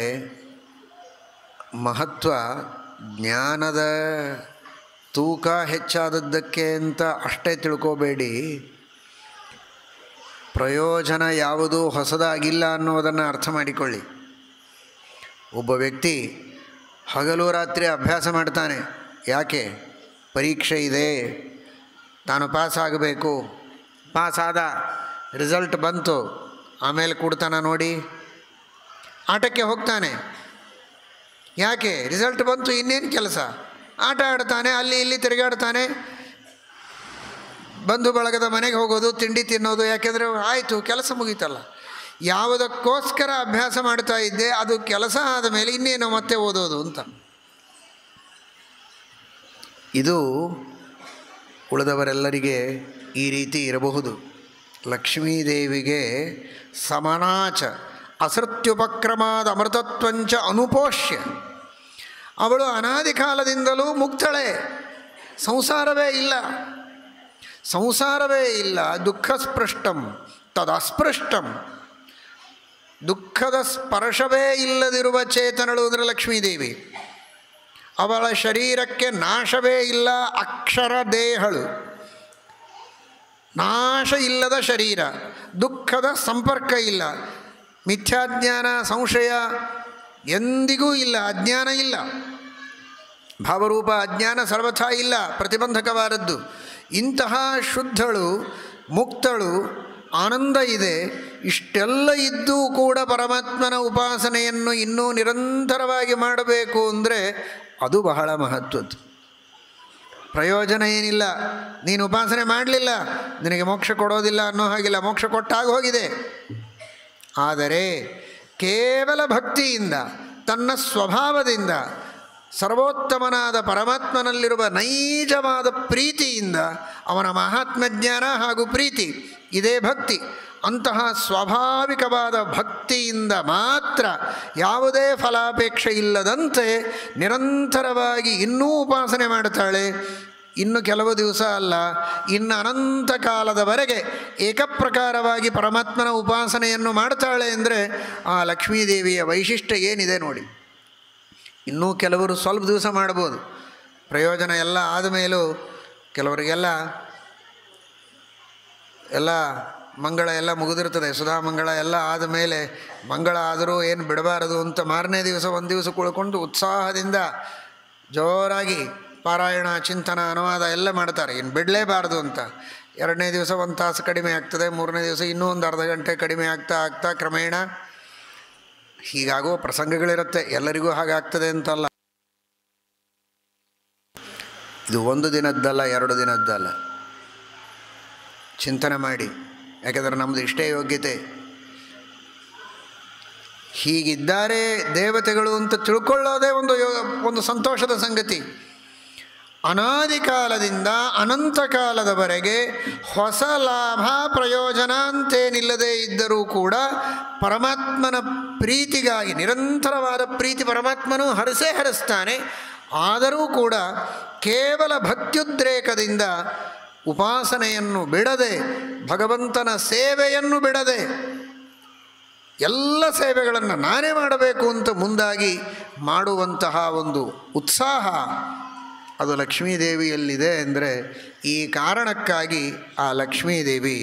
ಮಹತ್ವ ಜ್ಞಾನದ ತೂಕ ಹೆಚ್ಚಾದದ್ದಕ್ಕೆ ಅಂತ ಅಷ್ಟೇ ತಿಳ್ಕೋಬೇಡಿ ಪ್ರಯೋಜನ ಯಾವುದೂ ಹೊಸದಾಗಿಲ್ಲ ಅನ್ನೋದನ್ನು ಅರ್ಥ ಮಾಡಿಕೊಳ್ಳಿ ಒಬ್ಬ ವ್ಯಕ್ತಿ ಹಗಲು ರಾತ್ರಿ ಅಭ್ಯಾಸ ಮಾಡ್ತಾನೆ ಯಾಕೆ ಪರೀಕ್ಷೆ ಇದೆ ನಾನು ಪಾಸ್ ಆಗಬೇಕು ಪಾಸ್ ಆದ ರಿಸಲ್ಟ್ ಬಂತು ಆಮೇಲೆ ಕೊಡ್ತಾನ ನೋಡಿ ಆಟಕ್ಕೆ ಹೋಗ್ತಾನೆ ಯಾಕೆ ರಿಸಲ್ಟ್ ಬಂತು ಇನ್ನೇನು ಕೆಲಸ ಆಟ ಆಡ್ತಾನೆ ಅಲ್ಲಿ ಇಲ್ಲಿ ತಿರುಗಾಡ್ತಾನೆ ಬಂಧು ಬಳಗದ ಮನೆಗೆ ಹೋಗೋದು ತಿಂಡಿ ತಿನ್ನೋದು ಯಾಕೆಂದರೆ ಆಯಿತು ಕೆಲಸ ಮುಗೀತಲ್ಲ ಯಾವುದಕ್ಕೋಸ್ಕರ ಅಭ್ಯಾಸ ಮಾಡ್ತಾ ಇದ್ದೆ ಅದು ಕೆಲಸ ಆದ ಮೇಲೆ ಇನ್ನೇನು ಮತ್ತೆ ಓದೋದು ಅಂತ ಇದು ಉಳಿದವರೆಲ್ಲರಿಗೆ ಈ ರೀತಿ ಇರಬಹುದು ಲಕ್ಷ್ಮೀದೇವಿಗೆ ಸಮನಾಚ ಅಸೃತ್ಯುಪಕ್ರಮಾದ ಅಮೃತತ್ವಂಚ ಅನುಪೋಷ್ಯ ಅವಳು ಅನಾದಿ ಕಾಲದಿಂದಲೂ ಮುಕ್ತಳೆ ಸಂಸಾರವೇ ಇಲ್ಲ ಸಂಸಾರವೇ ಇಲ್ಲ ದುಃಖ ಸ್ಪೃಷ್ಟಂ ತದಸ್ಪೃಷ್ಟಂ ದುಃಖದ ಸ್ಪರ್ಶವೇ ಇಲ್ಲದಿರುವ ಚೇತನಳು ಅಂದರೆ ಲಕ್ಷ್ಮೀದೇವಿ ಅವಳ ಶರೀರಕ್ಕೆ ನಾಶವೇ ಇಲ್ಲ ಅಕ್ಷರ ದೇಹಳು ನಾಶ ಇಲ್ಲದ ಶರೀರ ದುಃಖದ ಸಂಪರ್ಕ ಇಲ್ಲ ಮಿಥ್ಯಾಜ್ಞಾನ ಸಂಶಯ ಎಂದಿಗೂ ಇಲ್ಲ ಅಜ್ಞಾನ ಇಲ್ಲ ಭಾವರೂಪ ಅಜ್ಞಾನ ಸರ್ವಥಾ ಇಲ್ಲ ಪ್ರತಿಬಂಧಕವಾದದ್ದು ಇಂತಹ ಶುದ್ಧಳು ಮುಕ್ತಳು ಆನಂದ ಇದೆ ಇಷ್ಟೆಲ್ಲ ಇದ್ದೂ ಕೂಡ ಪರಮಾತ್ಮನ ಉಪಾಸನೆಯನ್ನು ಇನ್ನೂ ನಿರಂತರವಾಗಿ ಮಾಡಬೇಕು ಅಂದರೆ ಅದು ಬಹಳ ಮಹತ್ವದ್ದು ಪ್ರಯೋಜನ ಏನಿಲ್ಲ ನೀನು ಉಪಾಸನೆ ಮಾಡಲಿಲ್ಲ ನಿನಗೆ ಮೋಕ್ಷ ಕೊಡೋದಿಲ್ಲ ಅನ್ನೋ ಹಾಗಿಲ್ಲ ಮೋಕ್ಷ ಕೊಟ್ಟಾಗ ಹೋಗಿದೆ ಆದರೆ ಕೇವಲ ಭಕ್ತಿಯಿಂದ ತನ್ನ ಸ್ವಭಾವದಿಂದ ಸರ್ವೋತ್ತಮನಾದ ಪರಮಾತ್ಮನಲ್ಲಿರುವ ನೈಜವಾದ ಪ್ರೀತಿಯಿಂದ ಅವನ ಮಹಾತ್ಮಜ್ಞಾನ ಹಾಗೂ ಪ್ರೀತಿ ಇದೇ ಭಕ್ತಿ ಅಂತಹ ಸ್ವಾಭಾವಿಕವಾದ ಭಕ್ತಿಯಿಂದ ಮಾತ್ರ ಯಾವುದೇ ಫಲಾಪೇಕ್ಷೆ ಇಲ್ಲದಂತೆ ನಿರಂತರವಾಗಿ ಇನ್ನೂ ಉಪಾಸನೆ ಮಾಡುತ್ತಾಳೆ ಇನ್ನು ಕೆಲವು ದಿವಸ ಅಲ್ಲ ಇನ್ನು ಅನಂತ ಕಾಲದವರೆಗೆ ಏಕಪ್ರಕಾರವಾಗಿ ಪರಮಾತ್ಮನ ಉಪಾಸನೆಯನ್ನು ಮಾಡ್ತಾಳೆ ಅಂದರೆ ಆ ಲಕ್ಷ್ಮೀದೇವಿಯ ವೈಶಿಷ್ಟ್ಯ ಏನಿದೆ ನೋಡಿ ಇನ್ನೂ ಕೆಲವರು ಸ್ವಲ್ಪ ದಿವಸ ಮಾಡ್ಬೋದು ಪ್ರಯೋಜನ ಎಲ್ಲ ಆದಮೇಲೂ ಕೆಲವರಿಗೆಲ್ಲ ಎಲ್ಲ ಮಂಗಳ ಎಲ್ಲ ಮುಗಿದಿರ್ತದೆ ಸುಧಾ ಮಂಗಳ ಎಲ್ಲ ಆದಮೇಲೆ ಮಂಗಳ ಆದರೂ ಏನು ಬಿಡಬಾರದು ಅಂತ ಮಾರನೇ ದಿವಸ ಒಂದು ದಿವಸ ಕುಳ್ಕೊಂಡು ಉತ್ಸಾಹದಿಂದ ಜೋರಾಗಿ ಪಾರಾಯಣ ಚಿಂತನ ಅನುವಾದ ಎಲ್ಲ ಮಾಡ್ತಾರೆ ಇನ್ನು ಬಿಡಲೇಬಾರ್ದು ಅಂತ ಎರಡನೇ ದಿವಸ ಒಂದು ತಾಸು ಕಡಿಮೆ ಆಗ್ತದೆ ಮೂರನೇ ದಿವಸ ಇನ್ನೂ ಒಂದು ಅರ್ಧ ಗಂಟೆ ಕಡಿಮೆ ಆಗ್ತಾ ಆಗ್ತಾ ಕ್ರಮೇಣ ಹೀಗಾಗುವ ಪ್ರಸಂಗಗಳಿರುತ್ತೆ ಎಲ್ಲರಿಗೂ ಹಾಗಾಗ್ತದೆ ಅಂತಲ್ಲ ಇದು ಒಂದು ದಿನದ್ದಲ್ಲ ಎರಡು ದಿನದ್ದಲ್ಲ ಚಿಂತನೆ ಮಾಡಿ ಯಾಕೆಂದರೆ ನಮ್ಮದು ಇಷ್ಟೇ ಯೋಗ್ಯತೆ ಹೀಗಿದ್ದಾರೆ ದೇವತೆಗಳು ಅಂತ ತಿಳ್ಕೊಳ್ಳೋದೇ ಒಂದು ಯೋ ಒಂದು ಸಂತೋಷದ ಸಂಗತಿ ಅನಾದಿ ಕಾಲದಿಂದ ಅನಂತ ಕಾಲದವರೆಗೆ ಹೊಸ ಲಾಭ ಪ್ರಯೋಜನ ಅಂತೇನಿಲ್ಲದೆ ಇದ್ದರೂ ಕೂಡ ಪರಮಾತ್ಮನ ಪ್ರೀತಿಗಾಗಿ ನಿರಂತರವಾದ ಪ್ರೀತಿ ಪರಮಾತ್ಮನು ಹರಸೇ ಹರಿಸ್ತಾನೆ ಆದರೂ ಕೂಡ ಕೇವಲ ಭಕ್ತ್ಯುದ್ರೇಕದಿಂದ ಉಪಾಸನೆಯನ್ನು ಬಿಡದೆ ಭಗವಂತನ ಸೇವೆಯನ್ನು ಬಿಡದೆ ಎಲ್ಲ ಸೇವೆಗಳನ್ನು ನಾನೇ ಮಾಡಬೇಕು ಅಂತ ಮುಂದಾಗಿ ಮಾಡುವಂತಹ ಒಂದು ಉತ್ಸಾಹ ಅದು ಲಕ್ಷ್ಮೀದೇವಿಯಲ್ಲಿದೆ ಅಂದರೆ ಈ ಕಾರಣಕ್ಕಾಗಿ ಆ ಲಕ್ಷ್ಮೀದೇವಿ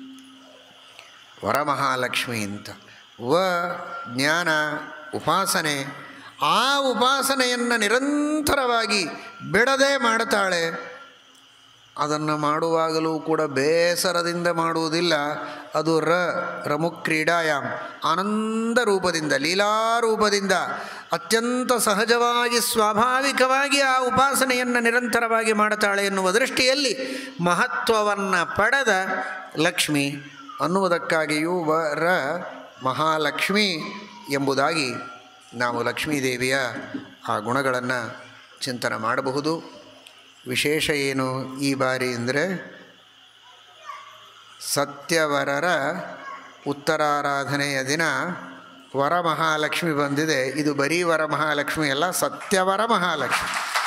ವರಮಹಾಲಕ್ಷ್ಮಿ ಅಂತ ವ ಜ್ಞಾನ ಉಪಾಸನೆ ಆ ಉಪಾಸನೆಯನ್ನು ನಿರಂತರವಾಗಿ ಬಿಡದೆ ಮಾಡ್ತಾಳೆ ಅದನ್ನು ಮಾಡುವಾಗಲೂ ಕೂಡ ಬೇಸರದಿಂದ ಮಾಡುವುದಿಲ್ಲ ಅದು ರ ರಮುಕ್ರೀಡಾಯಾಮ್ ಆನಂದ ರೂಪದಿಂದ ಲೀಲಾರೂಪದಿಂದ ಅತ್ಯಂತ ಸಹಜವಾಗಿ ಸ್ವಾಭಾವಿಕವಾಗಿ ಆ ಉಪಾಸನೆಯನ್ನು ನಿರಂತರವಾಗಿ ಮಾಡ್ತಾಳೆ ಎನ್ನುವ ದೃಷ್ಟಿಯಲ್ಲಿ ಮಹತ್ವವನ್ನು ಪಡೆದ ಲಕ್ಷ್ಮಿ ಅನ್ನುವುದಕ್ಕಾಗಿಯೂ ವ ರ ಮಹಾಲಕ್ಷ್ಮಿ ಎಂಬುದಾಗಿ ನಾವು ಲಕ್ಷ್ಮೀದೇವಿಯ ಆ ಗುಣಗಳನ್ನು ಚಿಂತನೆ ಮಾಡಬಹುದು ವಿಶೇಷ ಏನು ಈ ಬಾರಿ ಅಂದರೆ ಸತ್ಯವರರ ಉತ್ತರಾರಾಧನೆಯ ದಿನ ವರಮಹಾಲಕ್ಷ್ಮಿ ಬಂದಿದೆ ಇದು ಬರೀ ವರಮಹಾಲಕ್ಷ್ಮಿ ಅಲ್ಲ ಸತ್ಯವರ ಮಹಾಲಕ್ಷ್ಮಿ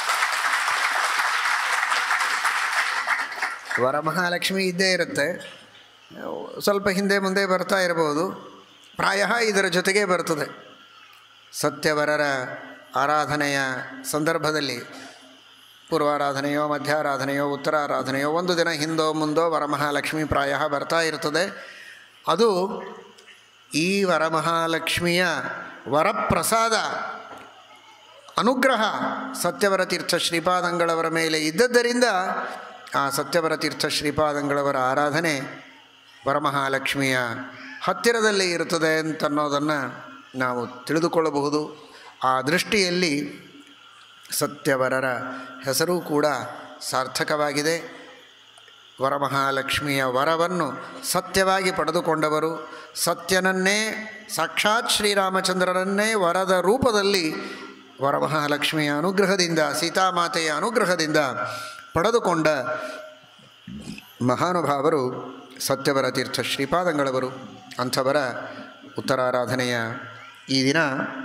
ವರಮಹಾಲಕ್ಷ್ಮಿ ಇದ್ದೇ ಇರುತ್ತೆ ಸ್ವಲ್ಪ ಹಿಂದೆ ಮುಂದೆ ಬರ್ತಾ ಇರಬಹುದು ಪ್ರಾಯ ಇದರ ಜೊತೆಗೇ ಬರ್ತದೆ ಸತ್ಯವರರ ಆರಾಧನೆಯ ಸಂದರ್ಭದಲ್ಲಿ ಪೂರ್ವಾರಾಧನೆಯೋ ಮಧ್ಯಾರಾಧನೆಯೋ ಉತ್ತರಾರಾಧನೆಯೋ ಒಂದು ದಿನ ಹಿಂದೋ ಮುಂದೋ ವರಮಹಾಲಕ್ಷ್ಮಿ ಪ್ರಾಯ ಬರ್ತಾ ಇರ್ತದೆ ಅದು ಈ ವರಮಹಾಲಕ್ಷ್ಮಿಯ ವರಪ್ರಸಾದ ಅನುಗ್ರಹ ಸತ್ಯವರ ತೀರ್ಥ ಶ್ರೀಪಾದಂಗಳವರ ಮೇಲೆ ಇದ್ದದ್ದರಿಂದ ಆ ಸತ್ಯವರ ತೀರ್ಥ ಶ್ರೀಪಾದಂಗಳವರ ಆರಾಧನೆ ವರಮಹಾಲಕ್ಷ್ಮಿಯ ಹತ್ತಿರದಲ್ಲಿ ಇರುತ್ತದೆ ಅಂತನ್ನೋದನ್ನು ನಾವು ತಿಳಿದುಕೊಳ್ಳಬಹುದು ಆ ದೃಷ್ಟಿಯಲ್ಲಿ ಸತ್ಯವರರ ಹೆಸರೂ ಕೂಡ ಸಾರ್ಥಕವಾಗಿದೆ ವರಮಹಾಲಕ್ಷ್ಮಿಯ ವರವನ್ನು ಸತ್ಯವಾಗಿ ಪಡೆದುಕೊಂಡವರು ಸತ್ಯನನ್ನೇ ಸಾಕ್ಷಾತ್ ಶ್ರೀರಾಮಚಂದ್ರನನ್ನೇ ವರದ ರೂಪದಲ್ಲಿ ವರಮಹಾಲಕ್ಷ್ಮಿಯ ಅನುಗ್ರಹದಿಂದ ಸೀತಾಮಾತೆಯ ಅನುಗ್ರಹದಿಂದ ಪಡೆದುಕೊಂಡ ಮಹಾನುಭಾವರು ಸತ್ಯವರ ತೀರ್ಥ ಶ್ರೀಪಾದಂಗಳವರು ಅಂಥವರ ಉತ್ತರಾರಾಧನೆಯ ಈ ದಿನ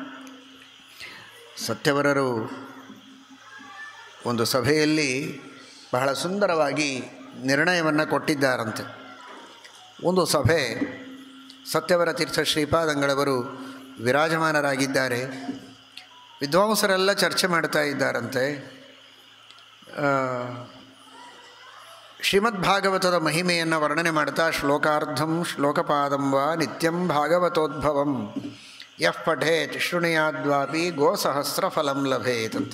ಸತ್ಯವರರು ಒಂದು ಸಭೆಯಲ್ಲಿ ಬಹಳ ಸುಂದರವಾಗಿ ನಿರ್ಣಯವನ್ನು ಕೊಟ್ಟಿದ್ದಾರಂತೆ ಒಂದು ಸಭೆ ಸತ್ಯವರ ತೀರ್ಥ ಶ್ರೀಪಾದಂಗಳವರು ವಿರಾಜಮಾನರಾಗಿದ್ದಾರೆ ವಿದ್ವಾಂಸರೆಲ್ಲ ಚರ್ಚೆ ಮಾಡ್ತಾ ಇದ್ದಾರಂತೆ ಆ, ಶ್ರೀಮದ್ ಭಾಗವತದ ಮಹಿಮೆಯನ್ನು ವರ್ಣನೆ ಮಾಡ್ತಾ ಶ್ಲೋಕಾರ್ಧಂ ಶ್ಲೋಕಪಾದಂ ವಾ ನಿತ್ಯಂ ಭಾಗವತೋದ್ಭವಂ ಯಃ ಪಠೇತ್ ಶೃಣುಯಾದ್ವಾಪಿ ಗೋಸಹಸ್ರ ಫಲಂ ಲಭೇತ್ ಅಂತ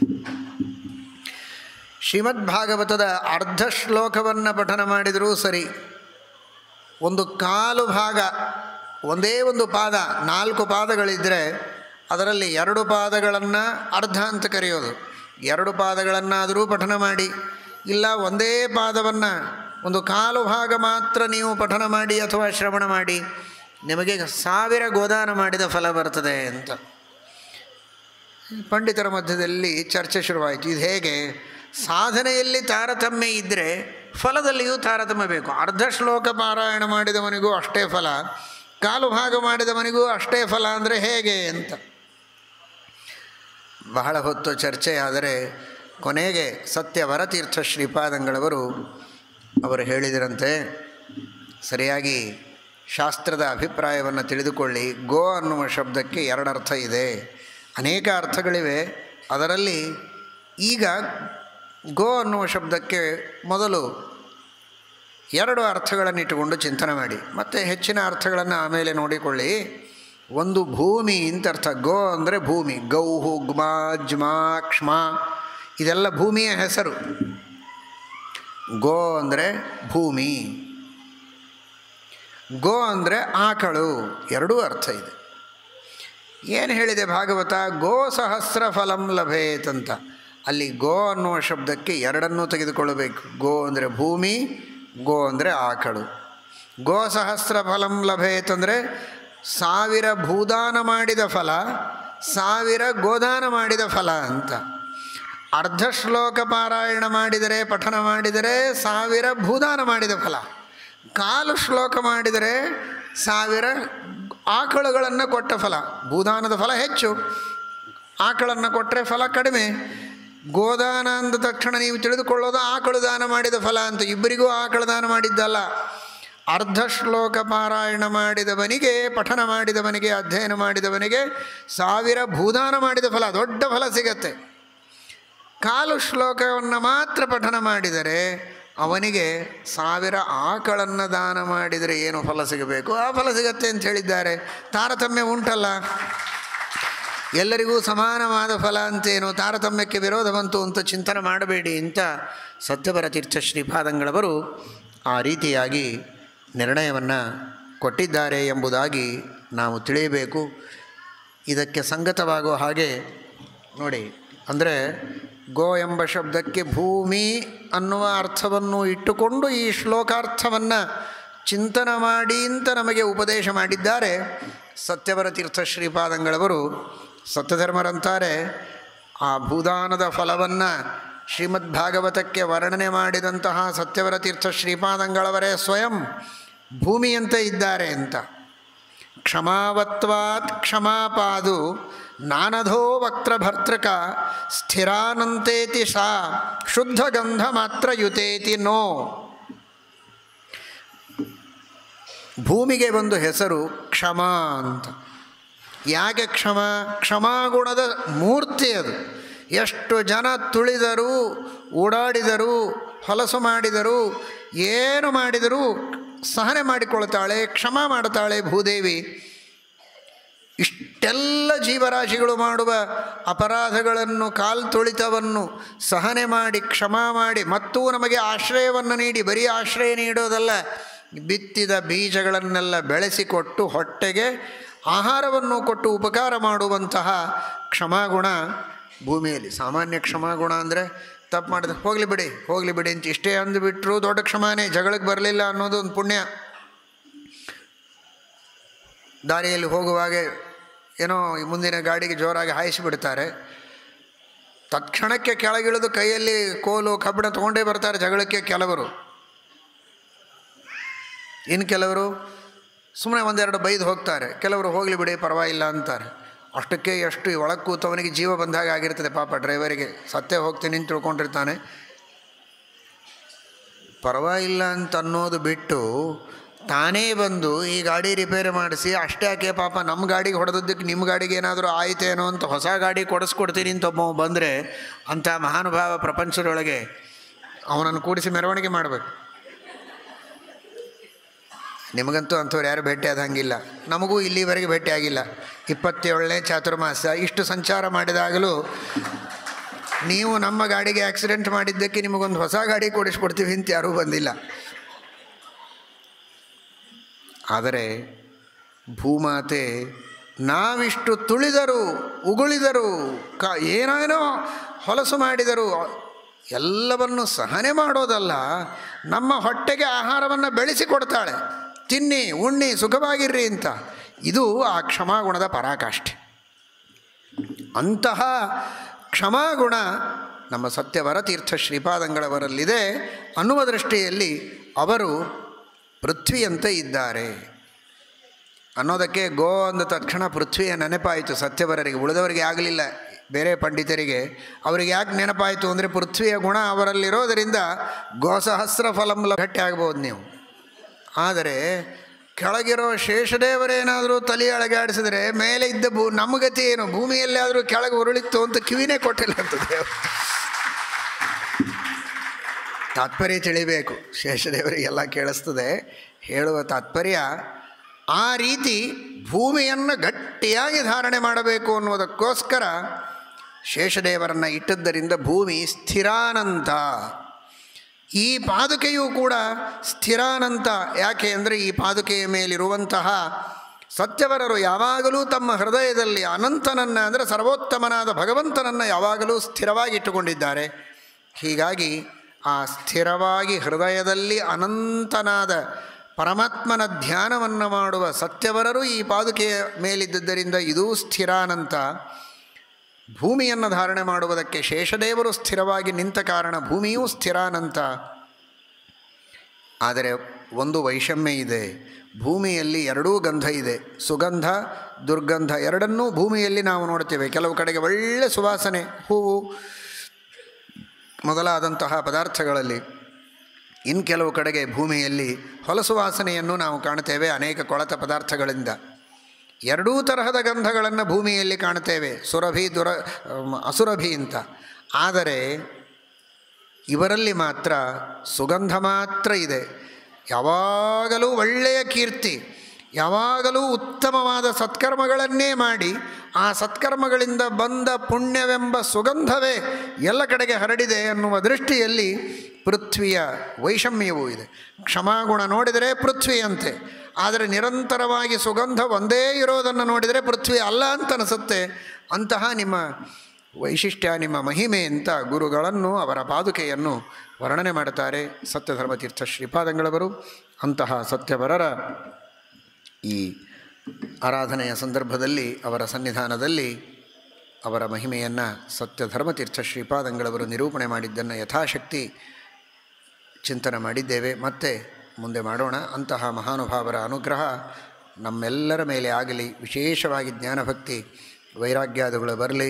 ಶ್ರೀಮದ್ ಭಾಗವತದ ಅರ್ಧ ಶ್ಲೋಕವನ್ನು ಪಠನ ಮಾಡಿದರೂ ಸರಿ ಒಂದು ಕಾಲು ಭಾಗ ಒಂದೇ ಒಂದು ಪಾದ ನಾಲ್ಕು ಪಾದಗಳಿದ್ದರೆ ಅದರಲ್ಲಿ ಎರಡು ಪಾದಗಳನ್ನು ಅರ್ಧ ಅಂತ ಕರೆಯೋದು ಎರಡು ಪಾದಗಳನ್ನಾದರೂ ಪಠನ ಮಾಡಿ ಇಲ್ಲ ಒಂದೇ ಪಾದವನ್ನು ಒಂದು ಕಾಲು ಭಾಗ ಮಾತ್ರ ನೀವು ಪಠನ ಮಾಡಿ ಅಥವಾ ಶ್ರವಣ ಮಾಡಿ ನಿಮಗೆ ಸಾವಿರ ಗೋದಾನ ಮಾಡಿದ ಫಲ ಬರ್ತದೆ ಅಂತ ಪಂಡಿತರ ಮಧ್ಯದಲ್ಲಿ ಚರ್ಚೆ ಶುರುವಾಯಿತು ಇದು ಹೇಗೆ ಸಾಧನೆಯಲ್ಲಿ ತಾರತಮ್ಯ ಇದ್ದರೆ ಫಲದಲ್ಲಿಯೂ ತಾರತಮ್ಯ ಬೇಕು ಅರ್ಧ ಶ್ಲೋಕ ಪಾರಾಯಣ ಮಾಡಿದವನಿಗೂ ಅಷ್ಟೇ ಫಲ ಕಾಲು ಭಾಗ ಮಾಡಿದವನಿಗೂ ಅಷ್ಟೇ ಫಲ ಅಂದರೆ ಹೇಗೆ ಅಂತ ಬಹಳ ಹೊತ್ತು ಚರ್ಚೆ ಆದರೆ ಕೊನೆಗೆ ಸತ್ಯವರತೀರ್ಥ ಶ್ರೀಪಾದಂಗಳವರು ಅವರು ಹೇಳಿದರಂತೆ ಸರಿಯಾಗಿ ಶಾಸ್ತ್ರದ ಅಭಿಪ್ರಾಯವನ್ನು ತಿಳಿದುಕೊಳ್ಳಿ ಗೋ ಅನ್ನುವ ಶಬ್ದಕ್ಕೆ ಎರಡರ್ಥ ಇದೆ ಅನೇಕ ಅರ್ಥಗಳಿವೆ ಅದರಲ್ಲಿ ಈಗ ಗೋ ಅನ್ನುವ ಶಬ್ದಕ್ಕೆ ಮೊದಲು ಎರಡು ಅರ್ಥಗಳನ್ನು ಇಟ್ಟುಕೊಂಡು ಚಿಂತನೆ ಮಾಡಿ ಮತ್ತು ಹೆಚ್ಚಿನ ಅರ್ಥಗಳನ್ನು ಆಮೇಲೆ ನೋಡಿಕೊಳ್ಳಿ ಒಂದು ಭೂಮಿ ಅಂತ ಅರ್ಥ ಗೋ ಅಂದರೆ ಭೂಮಿ ಗೌಹು ಗ್ಮ ಜ್ಮ ಕ್ಷ್ಮ ಇದೆಲ್ಲ ಭೂಮಿಯ ಹೆಸರು ಗೋ ಅಂದರೆ ಭೂಮಿ ಗೋ ಅಂದರೆ ಆಕಳು ಎರಡೂ ಅರ್ಥ ಇದೆ ಏನು ಹೇಳಿದೆ ಭಾಗವತ ಗೋ ಸಹಸ್ರ ಫಲಂ ಲಭೇತ್ ಅಂತ ಅಲ್ಲಿ ಗೋ ಅನ್ನುವ ಶಬ್ದಕ್ಕೆ ಎರಡನ್ನೂ ತೆಗೆದುಕೊಳ್ಳಬೇಕು ಗೋ ಅಂದರೆ ಭೂಮಿ ಗೋ ಅಂದರೆ ಆಕಳು ಗೋ ಸಹಸ್ರ ಫಲಂ ಲಭೇತ್ ಅಂದರೆ ಸಾವಿರ ಭೂದಾನ ಮಾಡಿದ ಫಲ ಸಾವಿರ ಗೋದಾನ ಮಾಡಿದ ಫಲ ಅಂತ ಅರ್ಧ ಶ್ಲೋಕ ಪಾರಾಯಣ ಮಾಡಿದರೆ ಪಠನ ಮಾಡಿದರೆ ಸಾವಿರ ಭೂದಾನ ಮಾಡಿದ ಫಲ ಕಾಲು ಶ್ಲೋಕ ಮಾಡಿದರೆ ಸಾವಿರ ಆಕಳುಗಳನ್ನು ಕೊಟ್ಟ ಫಲ ಭೂದಾನದ ಫಲ ಹೆಚ್ಚು ಆಕಳನ್ನು ಕೊಟ್ಟರೆ ಫಲ ಕಡಿಮೆ ಗೋದಾನ ಅಂದ ತಕ್ಷಣ ನೀವು ತಿಳಿದುಕೊಳ್ಳೋದು ಆಕಳು ದಾನ ಮಾಡಿದ ಫಲ ಅಂತ ಇಬ್ಬರಿಗೂ ಆಕಳು ದಾನ ಮಾಡಿದ್ದಲ್ಲ ಅರ್ಧ ಶ್ಲೋಕ ಪಾರಾಯಣ ಮಾಡಿದವನಿಗೆ ಪಠನ ಮಾಡಿದವನಿಗೆ ಅಧ್ಯಯನ ಮಾಡಿದವನಿಗೆ ಸಾವಿರ ಭೂದಾನ ಮಾಡಿದ ಫಲ ದೊಡ್ಡ ಫಲ ಸಿಗತ್ತೆ ಕಾಲು ಶ್ಲೋಕವನ್ನು ಮಾತ್ರ ಪಠನ ಮಾಡಿದರೆ ಅವನಿಗೆ ಸಾವಿರ ಆಕಳನ್ನು ದಾನ ಮಾಡಿದರೆ ಏನು ಫಲ ಸಿಗಬೇಕು ಆ ಫಲ ಸಿಗತ್ತೆ ಅಂತ ಹೇಳಿದ್ದಾರೆ ತಾರತಮ್ಯ ಉಂಟಲ್ಲ ಎಲ್ಲರಿಗೂ ಸಮಾನವಾದ ಫಲ ಅಂತೇನು ತಾರತಮ್ಯಕ್ಕೆ ವಿರೋಧ ಬಂತು ಅಂತ ಚಿಂತನೆ ಮಾಡಬೇಡಿ ಅಂತ ಸತ್ಯಪರ ತೀರ್ಥ ಶ್ರೀಪಾದಂಗಳವರು ಆ ರೀತಿಯಾಗಿ ನಿರ್ಣಯವನ್ನು ಕೊಟ್ಟಿದ್ದಾರೆ ಎಂಬುದಾಗಿ ನಾವು ತಿಳಿಯಬೇಕು ಇದಕ್ಕೆ ಸಂಗತವಾಗುವ ಹಾಗೆ ನೋಡಿ ಅಂದರೆ ಗೋ ಎಂಬ ಶಬ್ದಕ್ಕೆ ಭೂಮಿ ಅನ್ನುವ ಅರ್ಥವನ್ನು ಇಟ್ಟುಕೊಂಡು ಈ ಶ್ಲೋಕಾರ್ಥವನ್ನು ಚಿಂತನ ಮಾಡಿ ಅಂತ ನಮಗೆ ಉಪದೇಶ ಮಾಡಿದ್ದಾರೆ ಸತ್ಯವರ ತೀರ್ಥ ಶ್ರೀಪಾದಂಗಳವರು ಸತ್ಯಧರ್ಮರಂತಾರೆ ಆ ಭೂದಾನದ ಫಲವನ್ನು ಶ್ರೀಮದ್ ಭಾಗವತಕ್ಕೆ ವರ್ಣನೆ ಮಾಡಿದಂತಹ ಸತ್ಯವರ ತೀರ್ಥ ಶ್ರೀಪಾದಂಗಳವರೇ ಸ್ವಯಂ ಭೂಮಿಯಂತೆ ಇದ್ದಾರೆ ಅಂತ ಕ್ಷಮಾವತ್ವಾತ್ ಕ್ಷಮಾಪಾದು ನಾನಧೋ ವಕ್ತ್ರಭರ್ತೃಕ ಸ್ಥಿರಾನಂತೇತಿ ಸಾ ಶುದ್ಧ ಗಂಧ ಮಾತ್ರ ಯುತೇತಿ ನೋ ಭೂಮಿಗೆ ಒಂದು ಹೆಸರು ಕ್ಷಮ ಅಂತ ಯಾಕೆ ಕ್ಷಮ ಕ್ಷಮಾಗುಣದ ಮೂರ್ತಿ ಅದು ಎಷ್ಟು ಜನ ತುಳಿದರು ಓಡಾಡಿದರು ಹೊಲಸು ಮಾಡಿದರು ಏನು ಮಾಡಿದರೂ ಸಹನೆ ಮಾಡಿಕೊಳ್ತಾಳೆ ಕ್ಷಮ ಮಾಡ್ತಾಳೆ ಭೂದೇವಿ ಇಷ್ಟೆಲ್ಲ ಜೀವರಾಶಿಗಳು ಮಾಡುವ ಅಪರಾಧಗಳನ್ನು ಕಾಲ್ ತುಳಿತವನ್ನು ಸಹನೆ ಮಾಡಿ ಕ್ಷಮ ಮಾಡಿ ಮತ್ತೂ ನಮಗೆ ಆಶ್ರಯವನ್ನು ನೀಡಿ ಬರೀ ಆಶ್ರಯ ನೀಡೋದಲ್ಲ ಬಿತ್ತಿದ ಬೀಜಗಳನ್ನೆಲ್ಲ ಬೆಳೆಸಿಕೊಟ್ಟು ಹೊಟ್ಟೆಗೆ ಆಹಾರವನ್ನು ಕೊಟ್ಟು ಉಪಕಾರ ಮಾಡುವಂತಹ ಕ್ಷಮಾಗುಣ ಭೂಮಿಯಲ್ಲಿ ಸಾಮಾನ್ಯ ಕ್ಷಮಾಗುಣ ಅಂದರೆ ತಪ್ಪು ಮಾಡಿದ್ರೆ ಹೋಗಲಿ ಬಿಡಿ ಹೋಗಲಿ ಬಿಡಿ ಅಂತ ಇಷ್ಟೇ ಅಂದುಬಿಟ್ರು ದೊಡ್ಡ ಕ್ಷಮಾನೇ ಜಗಳಕ್ಕೆ ಬರಲಿಲ್ಲ ಅನ್ನೋದು ಒಂದು ಪುಣ್ಯ ದಾರಿಯಲ್ಲಿ ಹೋಗುವಾಗ ಏನೋ ಈ ಮುಂದಿನ ಗಾಡಿಗೆ ಜೋರಾಗಿ ಹಾಯಿಸಿಬಿಡ್ತಾರೆ ತಕ್ಷಣಕ್ಕೆ ಕೆಳಗಿಳಿದು ಕೈಯಲ್ಲಿ ಕೋಲು ಕಬ್ಬಿಣ ತೊಗೊಂಡೇ ಬರ್ತಾರೆ ಜಗಳಕ್ಕೆ ಕೆಲವರು ಇನ್ನು ಕೆಲವರು ಸುಮ್ಮನೆ ಒಂದೆರಡು ಬೈದು ಹೋಗ್ತಾರೆ ಕೆಲವರು ಹೋಗಲಿ ಬಿಡಿ ಪರವಾಗಿಲ್ಲ ಅಂತಾರೆ ಅಷ್ಟಕ್ಕೆ ಎಷ್ಟು ಒಳಗೆ ಕೂತವನಿಗೆ ಜೀವ ಬಂದಾಗ ಆಗಿರ್ತದೆ ಪಾಪ ಡ್ರೈವರಿಗೆ ಸತ್ತೇ ಹೋಗ್ತೀನಿ ಅಂತ ತಿಳ್ಕೊಂಡಿರ್ತಾನೆ ಪರವಾಗಿಲ್ಲ ಅಂತ ಅನ್ನೋದು ಬಿಟ್ಟು ತಾನೇ ಬಂದು ಈ ಗಾಡಿ ರಿಪೇರಿ ಮಾಡಿಸಿ ಅಷ್ಟೇ ಯಾಕೆ ಪಾಪ ನಮ್ಮ ಗಾಡಿಗೆ ಹೊಡೆದದ್ದಕ್ಕೆ ನಿಮ್ಮ ಗಾಡಿಗೆ ಏನಾದರೂ ಆಯ್ತೇನೋ ಅಂತ ಹೊಸ ಗಾಡಿ ಕೊಡಿಸ್ಕೊಡ್ತೀನಿ ಅಂತ ಒಬ್ಬ ಬಂದರೆ ಅಂಥ ಮಹಾನುಭಾವ ಪ್ರಪಂಚದೊಳಗೆ ಅವನನ್ನು ಕೂಡಿಸಿ ಮೆರವಣಿಗೆ ಮಾಡಬೇಕು ನಿಮಗಂತೂ ಅಂಥವ್ರು ಯಾರು ಭೇಟಿ ಆದಂಗಿಲ್ಲ ನಮಗೂ ಇಲ್ಲಿವರೆಗೆ ಭೇಟಿ ಆಗಿಲ್ಲ ಇಪ್ಪತ್ತೇಳನೇ ಚಾತುರ್ಮಾಸ ಇಷ್ಟು ಸಂಚಾರ ಮಾಡಿದಾಗಲೂ ನೀವು ನಮ್ಮ ಗಾಡಿಗೆ ಆಕ್ಸಿಡೆಂಟ್ ಮಾಡಿದ್ದಕ್ಕೆ ನಿಮಗೊಂದು ಹೊಸ ಗಾಡಿ ಕೊಡಿಸ್ಕೊಡ್ತೀವಿ ಅಂತ ಯಾರೂ ಬಂದಿಲ್ಲ ಆದರೆ ಭೂಮಾತೆ ನಾವಿಷ್ಟು ತುಳಿದರು ಉಗುಳಿದರು ಕ ಏನೇನೋ ಹೊಲಸು ಮಾಡಿದರು ಎಲ್ಲವನ್ನು ಸಹನೆ ಮಾಡೋದಲ್ಲ ನಮ್ಮ ಹೊಟ್ಟೆಗೆ ಆಹಾರವನ್ನು ಬೆಳೆಸಿಕೊಡ್ತಾಳೆ ತಿನ್ನಿ ಉಣ್ಣಿ ಸುಖವಾಗಿರ್ರಿ ಅಂತ ಇದು ಆ ಕ್ಷಮಾಗುಣದ ಪರಾಕಾಷ್ಠೆ ಅಂತಹ ಕ್ಷಮಾಗುಣ ನಮ್ಮ ಸತ್ಯವರ ತೀರ್ಥ ಶ್ರೀಪಾದಂಗಳವರಲ್ಲಿದೆ ಅನ್ನುವ ದೃಷ್ಟಿಯಲ್ಲಿ ಅವರು ಪೃಥ್ವಿಯಂತೆ ಇದ್ದಾರೆ ಅನ್ನೋದಕ್ಕೆ ಗೋ ಅಂದ ತಕ್ಷಣ ಪೃಥ್ವಿಯ ನೆನಪಾಯಿತು ಸತ್ಯವರರಿಗೆ ಉಳಿದವರಿಗೆ ಆಗಲಿಲ್ಲ ಬೇರೆ ಪಂಡಿತರಿಗೆ ಅವರಿಗೆ ಯಾಕೆ ನೆನಪಾಯಿತು ಅಂದರೆ ಪೃಥ್ವಿಯ ಗುಣ ಅವರಲ್ಲಿರೋದರಿಂದ ಗೋಸಹಸ್ರ ಫಲಂ ಗಟ್ಟಿ ಆಗ್ಬೋದು ನೀವು ಆದರೆ ಕೆಳಗಿರೋ ಶೇಷದೇವರೇನಾದರೂ ತಲೆ ಅಳಗಾಡಿಸಿದ್ರೆ ಮೇಲೆ ಇದ್ದ ಭೂ ನಮ್ಮ ಗತಿ ಏನು ಭೂಮಿಯಲ್ಲಿ ಆದರೂ ಕೆಳಗೆ ಉರುಳಿತ್ತು ಅಂತ ಕಿವಿನೇ ಕೊಟ್ಟಿಲ್ಲ ಅಂತ ದೇವರು ತಾತ್ಪರ್ಯ ತಿಳಿಬೇಕು ಶೇಷದೇವರಿಗೆಲ್ಲ ಕೇಳಿಸ್ತದೆ ಹೇಳುವ ತಾತ್ಪರ್ಯ ಆ ರೀತಿ ಭೂಮಿಯನ್ನು ಗಟ್ಟಿಯಾಗಿ ಧಾರಣೆ ಮಾಡಬೇಕು ಅನ್ನುವುದಕ್ಕೋಸ್ಕರ ಶೇಷದೇವರನ್ನು ಇಟ್ಟದ್ದರಿಂದ ಭೂಮಿ ಸ್ಥಿರಾನಂತ ಈ ಪಾದುಕೆಯೂ ಕೂಡ ಸ್ಥಿರಾನಂತ ಯಾಕೆ ಅಂದರೆ ಈ ಪಾದುಕೆಯ ಮೇಲಿರುವಂತಹ ಸತ್ಯವರರು ಯಾವಾಗಲೂ ತಮ್ಮ ಹೃದಯದಲ್ಲಿ ಅನಂತನನ್ನು ಅಂದರೆ ಸರ್ವೋತ್ತಮನಾದ ಭಗವಂತನನ್ನು ಯಾವಾಗಲೂ ಸ್ಥಿರವಾಗಿ ಇಟ್ಟುಕೊಂಡಿದ್ದಾರೆ ಹೀಗಾಗಿ ಆ ಸ್ಥಿರವಾಗಿ ಹೃದಯದಲ್ಲಿ ಅನಂತನಾದ ಪರಮಾತ್ಮನ ಧ್ಯಾನವನ್ನು ಮಾಡುವ ಸತ್ಯವರರು ಈ ಪಾದುಕೆಯ ಮೇಲಿದ್ದುದರಿಂದ ಇದೂ ಸ್ಥಿರಾನಂತ ಭೂಮಿಯನ್ನು ಧಾರಣೆ ಮಾಡುವುದಕ್ಕೆ ಶೇಷದೇವರು ಸ್ಥಿರವಾಗಿ ನಿಂತ ಕಾರಣ ಭೂಮಿಯೂ ಸ್ಥಿರಾನಂತ ಆದರೆ ಒಂದು ವೈಷಮ್ಯ ಇದೆ ಭೂಮಿಯಲ್ಲಿ ಎರಡೂ ಗಂಧ ಇದೆ ಸುಗಂಧ ದುರ್ಗಂಧ ಎರಡನ್ನೂ ಭೂಮಿಯಲ್ಲಿ ನಾವು ನೋಡ್ತೇವೆ ಕೆಲವು ಕಡೆಗೆ ಒಳ್ಳೆ ಸುವಾಸನೆ ಹೂವು ಮೊದಲಾದಂತಹ ಪದಾರ್ಥಗಳಲ್ಲಿ ಇನ್ನು ಕೆಲವು ಕಡೆಗೆ ಭೂಮಿಯಲ್ಲಿ ಹೊಲಸು ವಾಸನೆಯನ್ನು ನಾವು ಕಾಣ್ತೇವೆ ಅನೇಕ ಕೊಳತ ಪದಾರ್ಥಗಳಿಂದ ಎರಡೂ ತರಹದ ಗಂಧಗಳನ್ನು ಭೂಮಿಯಲ್ಲಿ ಕಾಣ್ತೇವೆ ಸುರಭಿ ದುರ ಅಸುರಭಿ ಅಂತ ಆದರೆ ಇವರಲ್ಲಿ ಮಾತ್ರ ಸುಗಂಧ ಮಾತ್ರ ಇದೆ ಯಾವಾಗಲೂ ಒಳ್ಳೆಯ ಕೀರ್ತಿ ಯಾವಾಗಲೂ ಉತ್ತಮವಾದ ಸತ್ಕರ್ಮಗಳನ್ನೇ ಮಾಡಿ ಆ ಸತ್ಕರ್ಮಗಳಿಂದ ಬಂದ ಪುಣ್ಯವೆಂಬ ಸುಗಂಧವೇ ಎಲ್ಲ ಕಡೆಗೆ ಹರಡಿದೆ ಅನ್ನುವ ದೃಷ್ಟಿಯಲ್ಲಿ ಪೃಥ್ವಿಯ ವೈಷಮ್ಯವೂ ಇದೆ ಕ್ಷಮಾಗುಣ ನೋಡಿದರೆ ಪೃಥ್ವಿಯಂತೆ ಆದರೆ ನಿರಂತರವಾಗಿ ಸುಗಂಧ ಒಂದೇ ಇರೋದನ್ನು ನೋಡಿದರೆ ಪೃಥ್ವಿ ಅಲ್ಲ ಅಂತ ಅನಿಸುತ್ತೆ ಅಂತಹ ನಿಮ್ಮ ವೈಶಿಷ್ಟ್ಯ ನಿಮ್ಮ ಮಹಿಮೆ ಅಂತ ಗುರುಗಳನ್ನು ಅವರ ಪಾದುಕೆಯನ್ನು ವರ್ಣನೆ ಮಾಡುತ್ತಾರೆ ಸತ್ಯಧರ್ಮತೀರ್ಥ ಶ್ರೀಪಾದಂಗಳವರು ಅಂತಹ ಸತ್ಯವರರ ಈ ಆರಾಧನೆಯ ಸಂದರ್ಭದಲ್ಲಿ ಅವರ ಸನ್ನಿಧಾನದಲ್ಲಿ ಅವರ ಮಹಿಮೆಯನ್ನು ಸತ್ಯಧರ್ಮತೀರ್ಥ ಶ್ರೀಪಾದಂಗಳವರು ನಿರೂಪಣೆ ಮಾಡಿದ್ದನ್ನು ಯಥಾಶಕ್ತಿ ಚಿಂತನೆ ಮಾಡಿದ್ದೇವೆ ಮತ್ತೆ ಮುಂದೆ ಮಾಡೋಣ ಅಂತಹ ಮಹಾನುಭಾವರ ಅನುಗ್ರಹ ನಮ್ಮೆಲ್ಲರ ಮೇಲೆ ಆಗಲಿ ವಿಶೇಷವಾಗಿ ಜ್ಞಾನಭಕ್ತಿ ವೈರಾಗ್ಯಾದಿಗಳು ಬರಲಿ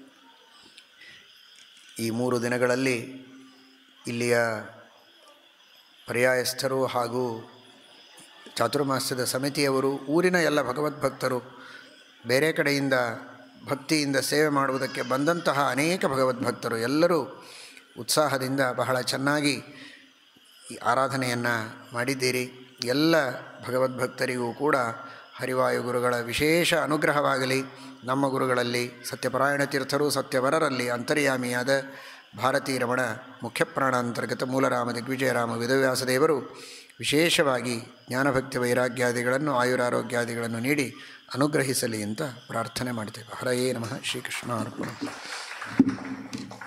ಈ ಮೂರು ದಿನಗಳಲ್ಲಿ ಇಲ್ಲಿಯ ಪರ್ಯಾಯಸ್ಥರು ಹಾಗೂ ಚಾತುರ್ಮಾಸ್ಯದ ಸಮಿತಿಯವರು ಊರಿನ ಎಲ್ಲ ಭಗವದ್ಭಕ್ತರು ಬೇರೆ ಕಡೆಯಿಂದ ಭಕ್ತಿಯಿಂದ ಸೇವೆ ಮಾಡುವುದಕ್ಕೆ ಬಂದಂತಹ ಅನೇಕ ಭಗವದ್ಭಕ್ತರು ಎಲ್ಲರೂ ಉತ್ಸಾಹದಿಂದ ಬಹಳ ಚೆನ್ನಾಗಿ ಈ ಆರಾಧನೆಯನ್ನು ಮಾಡಿದ್ದೀರಿ ಎಲ್ಲ ಭಗವದ್ಭಕ್ತರಿಗೂ ಕೂಡ ಹರಿವಾಯು ಗುರುಗಳ ವಿಶೇಷ ಅನುಗ್ರಹವಾಗಲಿ ನಮ್ಮ ಗುರುಗಳಲ್ಲಿ ಸತ್ಯಪರಾಯಣ ತೀರ್ಥರು ಸತ್ಯವರರಲ್ಲಿ ಅಂತರ್ಯಾಮಿಯಾದ ಭಾರತೀ ರಮಣ ಮುಖ್ಯಪ್ರಾಣಾಂತರ್ಗತ ಮೂಲರಾಮ ದಿಗ್ವಿಜಯರಾಮ ವೇದವ್ಯಾಸದೇವರು ವಿಶೇಷವಾಗಿ ಜ್ಞಾನಭಕ್ತಿ ವೈರಾಗ್ಯಾದಿಗಳನ್ನು ಆಯುರಾರೋಗ್ಯಾದಿಗಳನ್ನು ನೀಡಿ ಅನುಗ್ರಹಿಸಲಿ ಅಂತ ಪ್ರಾರ್ಥನೆ ಮಾಡ್ತೇವೆ ಹರಯೇ ನಮಃ ಶ್ರೀಕೃಷ್ಣ ಅರ್ಪಣ